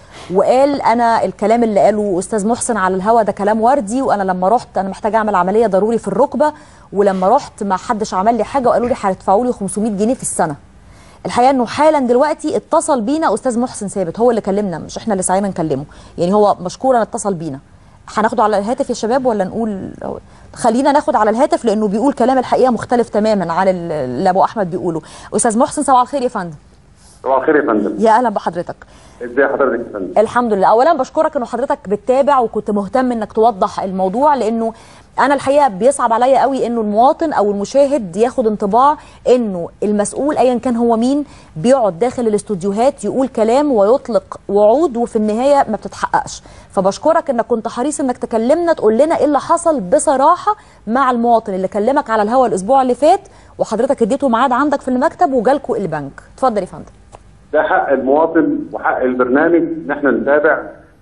وقال انا الكلام اللي قاله استاذ محسن على الهوا ده كلام وردي وانا لما رحت انا محتاجه اعمل عمليه ضروري في الركبه ولما رحت ما حدش عمل لي حاجه وقالوا لي هتدفعوا لي 500 جنيه في السنه الحقيقه انه حالا دلوقتي اتصل بينا استاذ محسن ثابت هو اللي كلمنا مش احنا اللي سعينا نكلمه يعني هو مشكورا اتصل بينا هناخده على الهاتف يا شباب ولا نقول خلينا ناخد على الهاتف لانه بيقول كلام الحقيقه مختلف تماما عن اللي ابو احمد بيقوله استاذ محسن صباح الخير يا فندم صباح الخير يا فندم يا اهلا بحضرتك ازي حضرتك يا فندم الحمد لله اولا بشكرك انه حضرتك بتتابع وكنت مهتم انك توضح الموضوع لانه انا الحقيقه بيصعب عليا قوي انه المواطن او المشاهد ياخد انطباع انه المسؤول ايا كان هو مين بيقعد داخل الاستوديوهات يقول كلام ويطلق وعود وفي النهايه ما بتتحققش فبشكرك انك كنت حريص انك تكلمنا تقول لنا ايه اللي حصل بصراحه مع المواطن اللي كلمك على الهوا الاسبوع اللي فات وحضرتك اديته ميعاد عندك في المكتب وجالكوا البنك اتفضل يا فندم ده حق المواطن وحق البرنامج ان احنا نتابع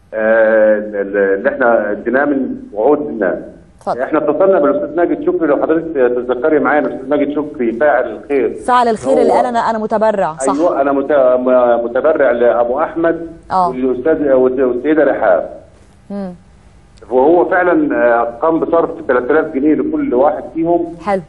آه، اللي احنا اديناه من وعود الناس احنا اتصلنا بالاستاذ ماجد شكري لو حضرتك تتذكري معايا الاستاذ ماجد شكري فاعل الخير فعل الخير اللي هو- قال انا انا متبرع صح ايوه انا مت- م- متبرع لابو احمد اه والاستاذ والسيده رحاب مم. وهو فعلا آه، قام بصرف 3000 جنيه لكل واحد فيهم حلو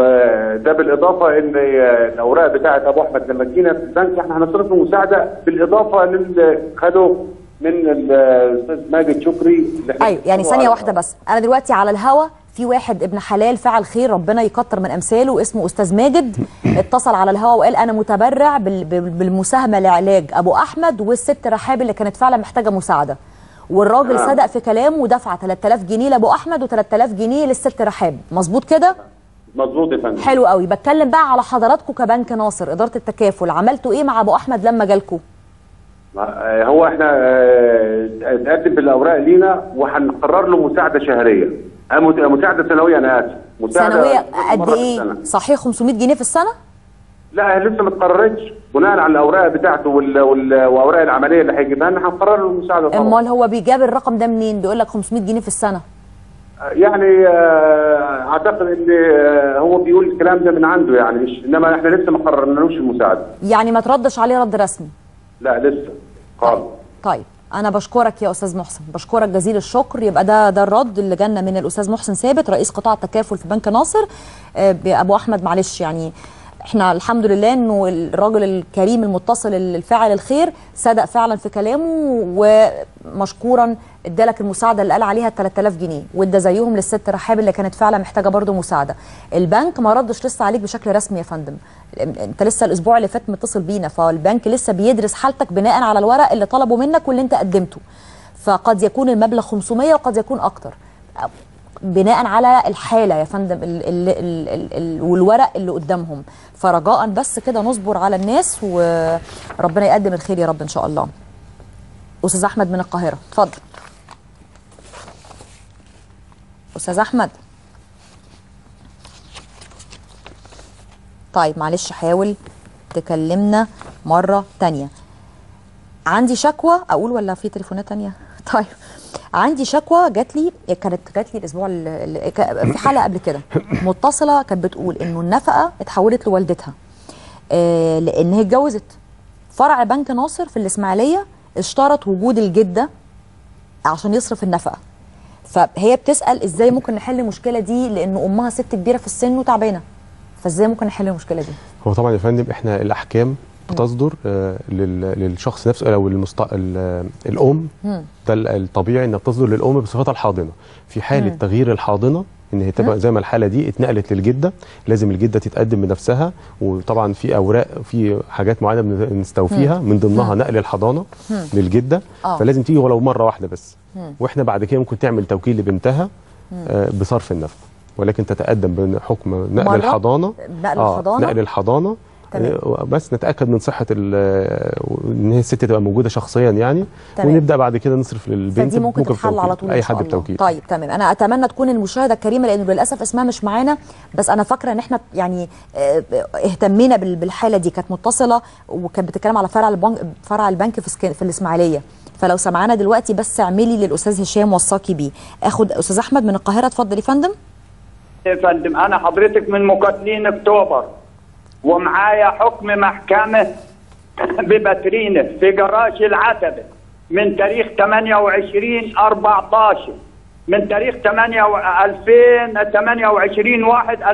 وده بالاضافه ان الاوراق بتاعه ابو احمد لما جينا في البنك احنا هنصرف له مساعده بالاضافه للي خده من الاستاذ ماجد شكري اللي احنا ايوه يعني بنشكره ثانيه على واحده بس انا دلوقتي على الهوا في واحد ابن حلال فعل خير ربنا يكتر من امثاله اسمه استاذ ماجد اتصل على الهوا وقال انا متبرع بال- بال- بالمساهمه لعلاج ابو احمد والست رحاب اللي كانت فعلا محتاجه مساعده والراجل تمام. صدق في كلامه ودفع 3000 جنيه لابو احمد و3000 جنيه للست رحاب مظبوط كده مظبوط يا فندم حلو قوي بتكلم بقى على حضراتكم كبنك ناصر اداره التكافل عملتوا ايه مع ابو احمد لما جالكم آه، هو احنا آه، اتقدم بالاوراق لينا وهنقرر له مساعده شهريه آه، مت- مساعده سنويه انا اسف مساعده سنويه قد مرة في ايه السنة. صحيح 500 جنيه في السنه لا هي لسه ما اتقررتش بناء على الاوراق بتاعته وال- وال- واوراق العمليه اللي هيجيبها لنا هنقرر له المساعده طبعا امال هو بيجاب الرقم ده منين بيقول لك 500 جنيه في السنه يعني آه، اعتقد ان آه، هو بيقول الكلام ده من عنده يعني مش انما احنا لسه ما قررنالوش المساعده يعني ما تردش عليه رد رسمي لا لسه خالص طيب انا بشكرك يا استاذ محسن بشكرك جزيل الشكر يبقى ده ده الرد اللي جالنا من الاستاذ محسن ثابت رئيس قطاع التكافل في بنك ناصر آه، ابو احمد معلش يعني احنا الحمد لله انه الراجل الكريم المتصل الفاعل الخير صدق فعلا في كلامه ومشكورا ادالك المساعده اللي قال عليها 3000 جنيه وادى زيهم للست رحاب اللي كانت فعلا محتاجه برضه مساعده البنك ما ردش لسه عليك بشكل رسمي يا فندم انت لسه الاسبوع اللي فات متصل بينا فالبنك لسه بيدرس حالتك بناء على الورق اللي طلبه منك واللي انت قدمته فقد يكون المبلغ 500 وقد يكون اكتر بناء على الحاله يا فندم ال ال ال ال ال والورق اللي قدامهم فرجاء بس كده نصبر على الناس وربنا يقدم الخير يا رب ان شاء الله استاذ احمد من القاهره اتفضل استاذ احمد طيب معلش حاول تكلمنا مره تانية عندي شكوى اقول ولا في تليفونات تانية طيب عندي شكوى جات لي كانت جات لي الاسبوع ال- ال- ك- في حلقه قبل كده متصله كانت بتقول انه النفقه اتحولت لوالدتها آه، لان هي اتجوزت فرع بنك ناصر في الاسماعيليه اشترط وجود الجده عشان يصرف النفقه فهي بتسال ازاي ممكن نحل المشكله دي لان امها ست كبيره في السن وتعبانه فازاي ممكن نحل المشكله دي هو طبعا يا فندم احنا الاحكام بتصدر آه، لل- للشخص نفسه او المست... ال- الام مم. ده ال- الطبيعي انها بتصدر للام بصفتها الحاضنه في حاله مم. تغيير الحاضنه ان هي تبقى زي ما الحاله دي اتنقلت للجده لازم الجده تتقدم بنفسها وطبعا في اوراق في حاجات معينه بن- بنستوفيها مم. من ضمنها مم. نقل الحضانه مم. للجده آه. فلازم تيجي ولو مره واحده بس مم. واحنا بعد كده ممكن تعمل توكيل لبنتها مم. آه، بصرف النفقه ولكن تتقدم بحكم نقل مرة؟ الحضانه نقل آه، الحضانة؟ نقل الحضانه تمام. آه، بس نتاكد من صحه ال- ان هي الست تبقى موجوده شخصيا يعني تمام. ونبدا بعد كده نصرف للبنت فدي ممكن تتحل بتوكيل. على طول اي ان شاء حد الله بتوكيل طيب تمام انا اتمنى تكون المشاهده الكريمه لانه للاسف اسمها مش معانا بس انا فاكره ان احنا يعني آه، اهتمينا بال- بالحاله دي كانت متصله وكانت بتتكلم على فرع البنك فرع البنك في سكن في الاسماعيليه فلو سمعانا دلوقتي بس اعملي للاستاذ هشام وصاكي بيه اخد استاذ احمد من القاهره اتفضل يا فندم يا فندم انا حضرتك من مقاتلين اكتوبر ومعايا حكم محكمه ببترينه في جراج العتبه من تاريخ 28 14 من تاريخ 8 و- 2000 28 1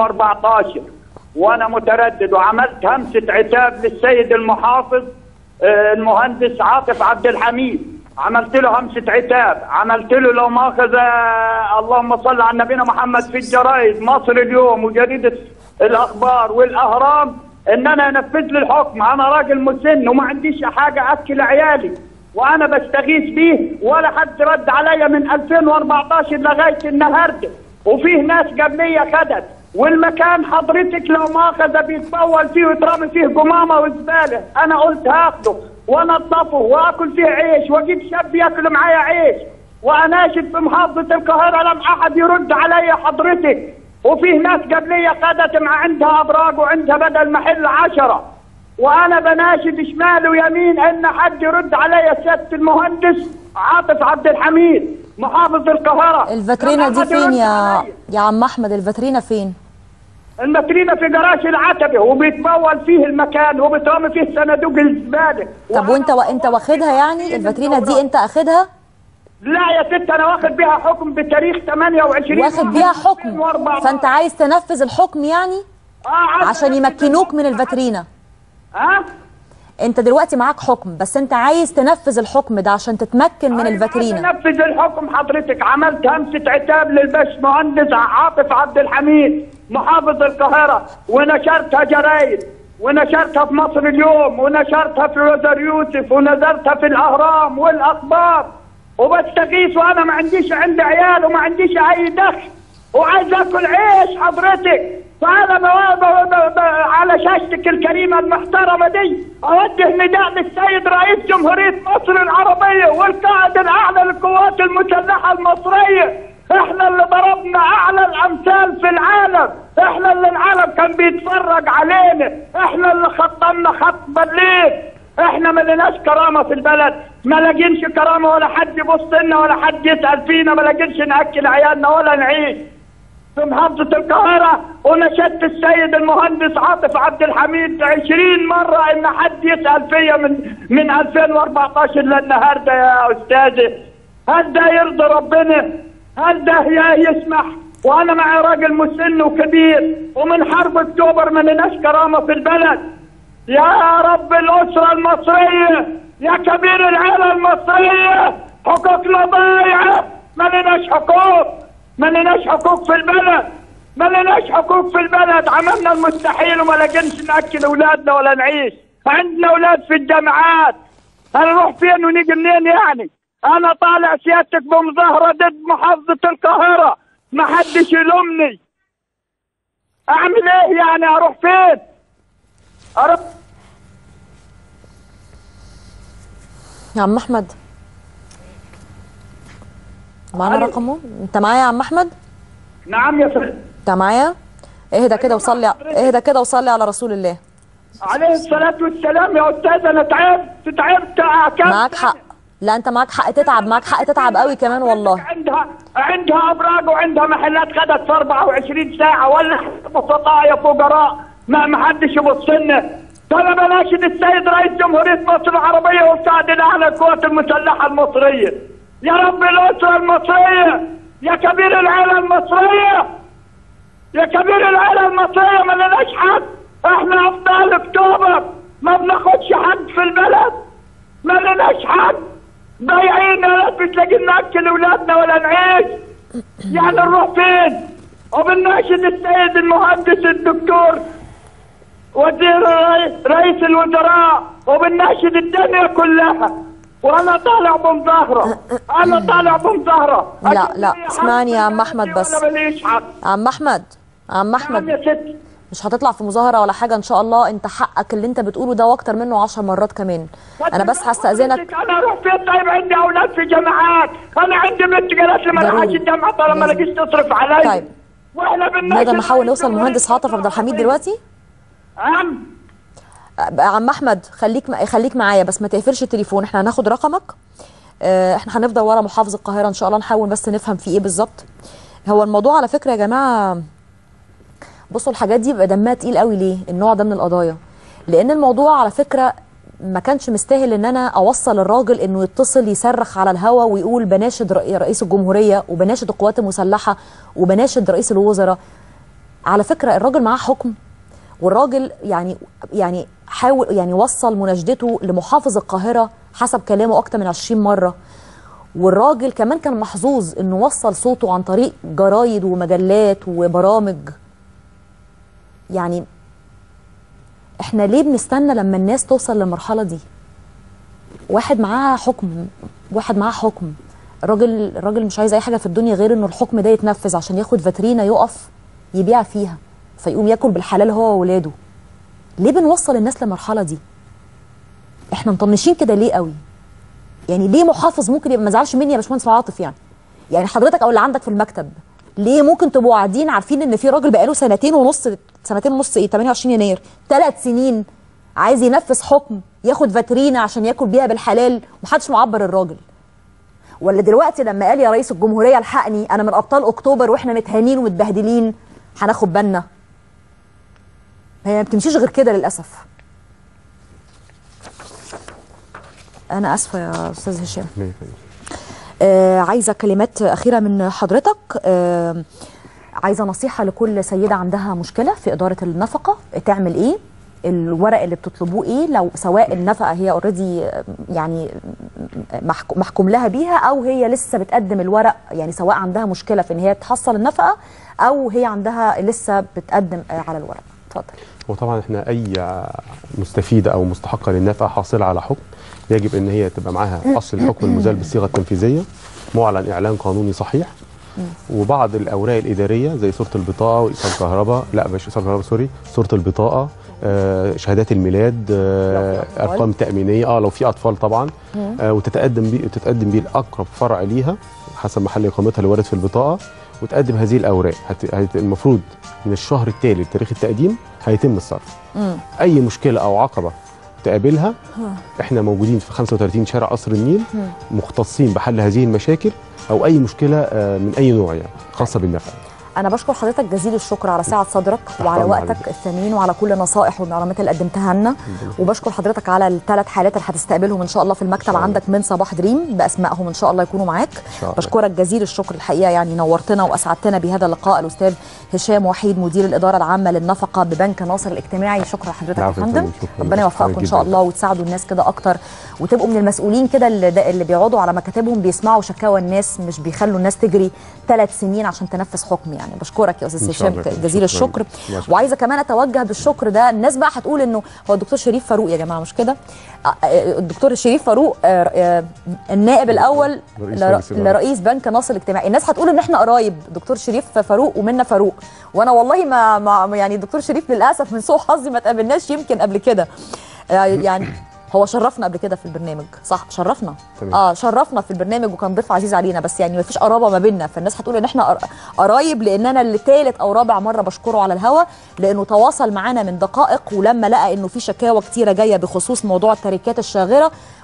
2014 وانا متردد وعملت همسه عتاب للسيد المحافظ آه، المهندس عاطف عبد الحميد عملت له همسه عتاب عملت له لو ماخذ آه، اللهم صل على نبينا محمد في الجرايد مصر اليوم وجريده الاخبار والاهرام ان انا انفذ لي الحكم انا راجل مسن وما عنديش حاجه اكل عيالي وانا بستغيث بيه ولا حد رد عليا من 2014 لغايه النهارده وفيه ناس قبليه خدت والمكان حضرتك لو ماخذ بيتطول فيه ويترمي فيه قمامه وزباله انا قلت هاخده وانضفه واكل فيه عيش واجيب شاب ياكل معايا عيش واناشد في محافظه القاهره لم احد يرد عليا حضرتك وفيه ناس قبليه خدت مع عندها ابراج وعندها بدل محل عشرة وانا بناشد شمال ويمين ان حد يرد عليا سياده المهندس عاطف عبد الحميد محافظ القاهره الفاترينا لم دي أحد فين يرد يا عليا. يا عم احمد الفاترينا فين المترينا في جراج العتبه وبيتبول فيه المكان وبترمي فيه صنادوق الزباله طب وانت وانت واخدها يعني الفاترينا دي انت اخدها لا يا ست انا واخد بيها حكم بتاريخ 28 واخد بيها حكم فانت عايز تنفذ الحكم يعني اه عشان يمكنوك من الفاترينا ها انت دلوقتي معاك حكم بس انت عايز تنفذ الحكم ده عشان تتمكن من الفاترينا نفذ الحكم حضرتك عملت همسة عتاب للباش مهندس عاطف عبد الحميد محافظ القاهرة ونشرتها جرايد ونشرتها في مصر اليوم ونشرتها في وزير يوسف ونشرتها في الأهرام والأخبار وبستغيث وأنا ما عنديش عندي عيال وما عنديش أي دخل وعايز آكل عيش حضرتك فأنا ب- ب- ب- ب- على شاشتك الكريمة المحترمة دي أوجه نداء للسيد رئيس جمهورية مصر العربية والقائد الأعلى للقوات المسلحة المصرية احنا اللي ضربنا اعلى الامثال في العالم احنا اللي العالم كان بيتفرج علينا احنا اللي خطمنا خط برلين احنا ما لناش كرامه في البلد ما لاقينش كرامه ولا حد يبص لنا ولا حد يسال فينا ما لاقينش ناكل عيالنا ولا نعيش في محافظة القاهرة ونشدت السيد المهندس عاطف عبد الحميد 20 مرة إن حد يسأل فيا من من 2014 للنهاردة يا أستاذي هل ده يرضي ربنا؟ هل ده ي- يسمح؟ وأنا معي راجل مسن وكبير ومن حرب أكتوبر ما لناش كرامة في البلد يا رب الأسرة المصرية يا كبير العيلة المصرية حقوقنا ضايعة ما لناش حقوق ما لناش حقوق في البلد ما لناش حقوق في البلد عملنا المستحيل وما لقيناش ناكل اولادنا ولا نعيش عندنا اولاد في الجامعات هنروح فين ونيجي منين يعني انا طالع سيادتك بمظاهره ضد محافظه القاهره ما حدش يلومني اعمل ايه يعني اروح فين اروح يا عم احمد معانا رقمه انت معايا يا عم احمد نعم يا فندم انت معايا اهدى كده وصلي اهدى كده وصلي على رسول الله عليه الصلاة والسلام يا أستاذ أنا تعبت تعبت كم معاك حق لا انت معاك حق تتعب معاك حق تتعب قوي كمان والله عندها عندها ابراج وعندها محلات خدت في 24 ساعه ولا بسطاء فقراء ما ما حدش يبص لنا فانا بناشد السيد رئيس جمهوريه مصر العربيه وساعدنا على القوات المسلحه المصريه يا رب الاسره المصريه يا كبير العيله المصريه يا كبير العيله المصريه ما لناش حد احنا ابطال اكتوبر ما بناخدش حد في البلد ما لناش حد ضايعين لا بتلاقي ناكل اولادنا ولا نعيش يعني نروح فين وبناشد السيد المهندس الدكتور وزير الرئيس- رئيس الوزراء وبناشد الدنيا كلها وانا طالع بمظاهره انا طالع بمظاهره لا لا اسمعني يا عم احمد بس ولا ماليش حق عم احمد عم احمد يا ست مش هتطلع في مظاهره ولا حاجه ان شاء الله انت حقك اللي انت بتقوله ده واكتر منه عشر مرات كمان انا بس هستاذنك انا اروح فين طيب عندي اولاد في جامعات انا عندي بنت قالت لي ما ضروري. راحش الجامعه طالما ما لقيتش تصرف علي طيب. واحنا بنناشد نقدر نحاول نوصل لمهندس عاطف عبد الحميد دلوقتي عم عم احمد خليك خليك معايا بس ما تقفلش التليفون احنا هناخد رقمك اه، احنا هنفضل ورا محافظ القاهره ان شاء الله نحاول بس نفهم في ايه بالظبط هو الموضوع على فكره يا جماعه بصوا الحاجات دي بيبقى دمها تقيل قوي ليه النوع ده من القضايا لان الموضوع على فكره ما كانش مستاهل ان انا اوصل الراجل انه يتصل يصرخ على الهوا ويقول بناشد رئي- رئيس الجمهوريه وبناشد القوات المسلحه وبناشد رئيس الوزراء على فكره الراجل معاه حكم والراجل يعني يعني حاول يعني وصل مناشدته لمحافظ القاهره حسب كلامه اكتر من 20 مره والراجل كمان كان محظوظ انه وصل صوته عن طريق جرايد ومجلات وبرامج يعني احنا ليه بنستنى لما الناس توصل للمرحله دي واحد معاه حكم واحد معاه حكم الراجل الراجل مش عايز اي حاجه في الدنيا غير انه الحكم ده يتنفذ عشان ياخد فاترينا يقف يبيع فيها فيقوم ياكل بالحلال هو واولاده ليه بنوصل الناس للمرحله دي احنا مطنشين كده ليه قوي يعني ليه محافظ ممكن يبقى ما زعلش مني يا باشمهندس عاطف يعني يعني حضرتك او اللي عندك في المكتب ليه ممكن تبقوا قاعدين عارفين ان في راجل بقاله سنتين ونص سنتين ونص ايه 28 يناير ثلاث سنين عايز ينفذ حكم ياخد فاترينا عشان ياكل بيها بالحلال ومحدش معبر الراجل ولا دلوقتي لما قال يا رئيس الجمهوريه الحقني انا من ابطال اكتوبر واحنا متهانين ومتبهدلين هناخد بالنا هي ما بتمشيش غير كده للاسف انا اسفه يا استاذ هشام آه عايزه كلمات اخيره من حضرتك آه عايزه نصيحه لكل سيده عندها مشكله في اداره النفقه تعمل ايه الورق اللي بتطلبوه ايه لو سواء النفقه هي اوريدي يعني محكو- محكوم لها بيها او هي لسه بتقدم الورق يعني سواء عندها مشكله في ان هي تحصل النفقه او هي عندها لسه بتقدم آه، على الورق اتفضل وطبعا احنا اي مستفيده او مستحقه للنفقه حاصله على حكم يجب ان هي تبقى معاها اصل الحكم المزال بالصيغه التنفيذيه معلن اعلان قانوني صحيح وبعض الاوراق الاداريه زي صوره البطاقه وايصال كهرباء لا مش ايصال كهرباء سوري صوره البطاقه آه، شهادات الميلاد آه، ارقام تامينيه اه لو في اطفال طبعا مم. آه، وتتقدم بيه تتقدم بيه لاقرب فرع ليها حسب محل اقامتها اللي وارد في البطاقه وتقدم هذه الاوراق هت... هت... المفروض من الشهر التالي لتاريخ التقديم هيتم الصرف مم. اي مشكله او عقبه تقابلها احنا موجودين في 35 شارع قصر النيل مم. مختصين بحل هذه المشاكل او اي مشكله آه، من اي نوع يعني خاصه بالنفع انا بشكر حضرتك جزيل الشكر على سعه صدرك وعلى أمر وقتك حضرتك. الثمين وعلى كل النصائح والمعلومات اللي قدمتها لنا وبشكر حضرتك على الثلاث حالات اللي هتستقبلهم ان شاء الله في المكتب عندك من صباح دريم باسمائهم ان شاء الله يكونوا معاك شاء الله. بشكرك جزيل الشكر الحقيقه يعني نورتنا واسعدتنا بهذا اللقاء الاستاذ هشام وحيد مدير الاداره العامه للنفقه ببنك ناصر الاجتماعي شكرا لحضرتك يا العفو يا فندم فندم، شكراً. ربنا يوفقكم ان شكراً شاء جداً. الله وتساعدوا الناس كده اكتر وتبقوا من المسؤولين كده اللي, ده- اللي بيقعدوا على مكاتبهم بيسمعوا شكاوى الناس مش بيخلوا الناس تجري ثلاث سنين عشان تنفذ حكم يعني بشكرك يا استاذ إن شاء هشام الله. جزيل شكراً. الشكر الله يشكرك. وعايزه كمان اتوجه بالشكر ده الناس بقى هتقول انه هو الدكتور شريف فاروق يا جماعه مش كده آه، آه، الدكتور الشريف فاروق آه، آه، النائب الاول رئيس لر- مجلس الإدارة. لرئيس بنك ناصر الاجتماعي الناس هتقول ان احنا قرايب دكتور شريف فاروق ومنا فاروق وانا والله ما, ما يعني الدكتور شريف للاسف من سوء حظي ما تقابلناش يمكن قبل كده آه، يعني هو شرفنا قبل كده في البرنامج صح شرفنا تمام. اه شرفنا في البرنامج وكان ضيف عزيز علينا بس يعني ما فيش قرابه ما بيننا فالناس هتقول ان احنا قر- قرايب لان انا اللي ثالث او رابع مره بشكره على الهوا لانه تواصل معانا من دقائق ولما لقى انه في شكاوى كتيره جايه بخصوص موضوع التركات الشاغره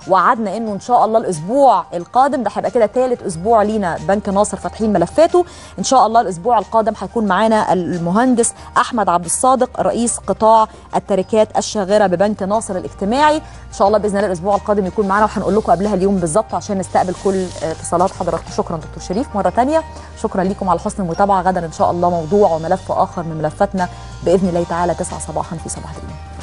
وعدنا انه ان شاء الله الاسبوع القادم ده هيبقى كده ثالث اسبوع لينا بنك ناصر فاتحين ملفاته ان شاء الله الاسبوع القادم هيكون معانا المهندس احمد عبد الصادق رئيس قطاع التركات الشاغره ببنك ناصر الاجتماعي ان شاء الله باذن الله الاسبوع القادم يكون معانا وهنقول لكم قبلها اليوم بالظبط عشان نستقبل كل اتصالات حضراتكم شكرا دكتور شريف مره ثانيه شكرا لكم على حسن المتابعه غدا ان شاء الله موضوع وملف اخر من ملفاتنا باذن الله تعالى 9 صباحا في صباح اليوم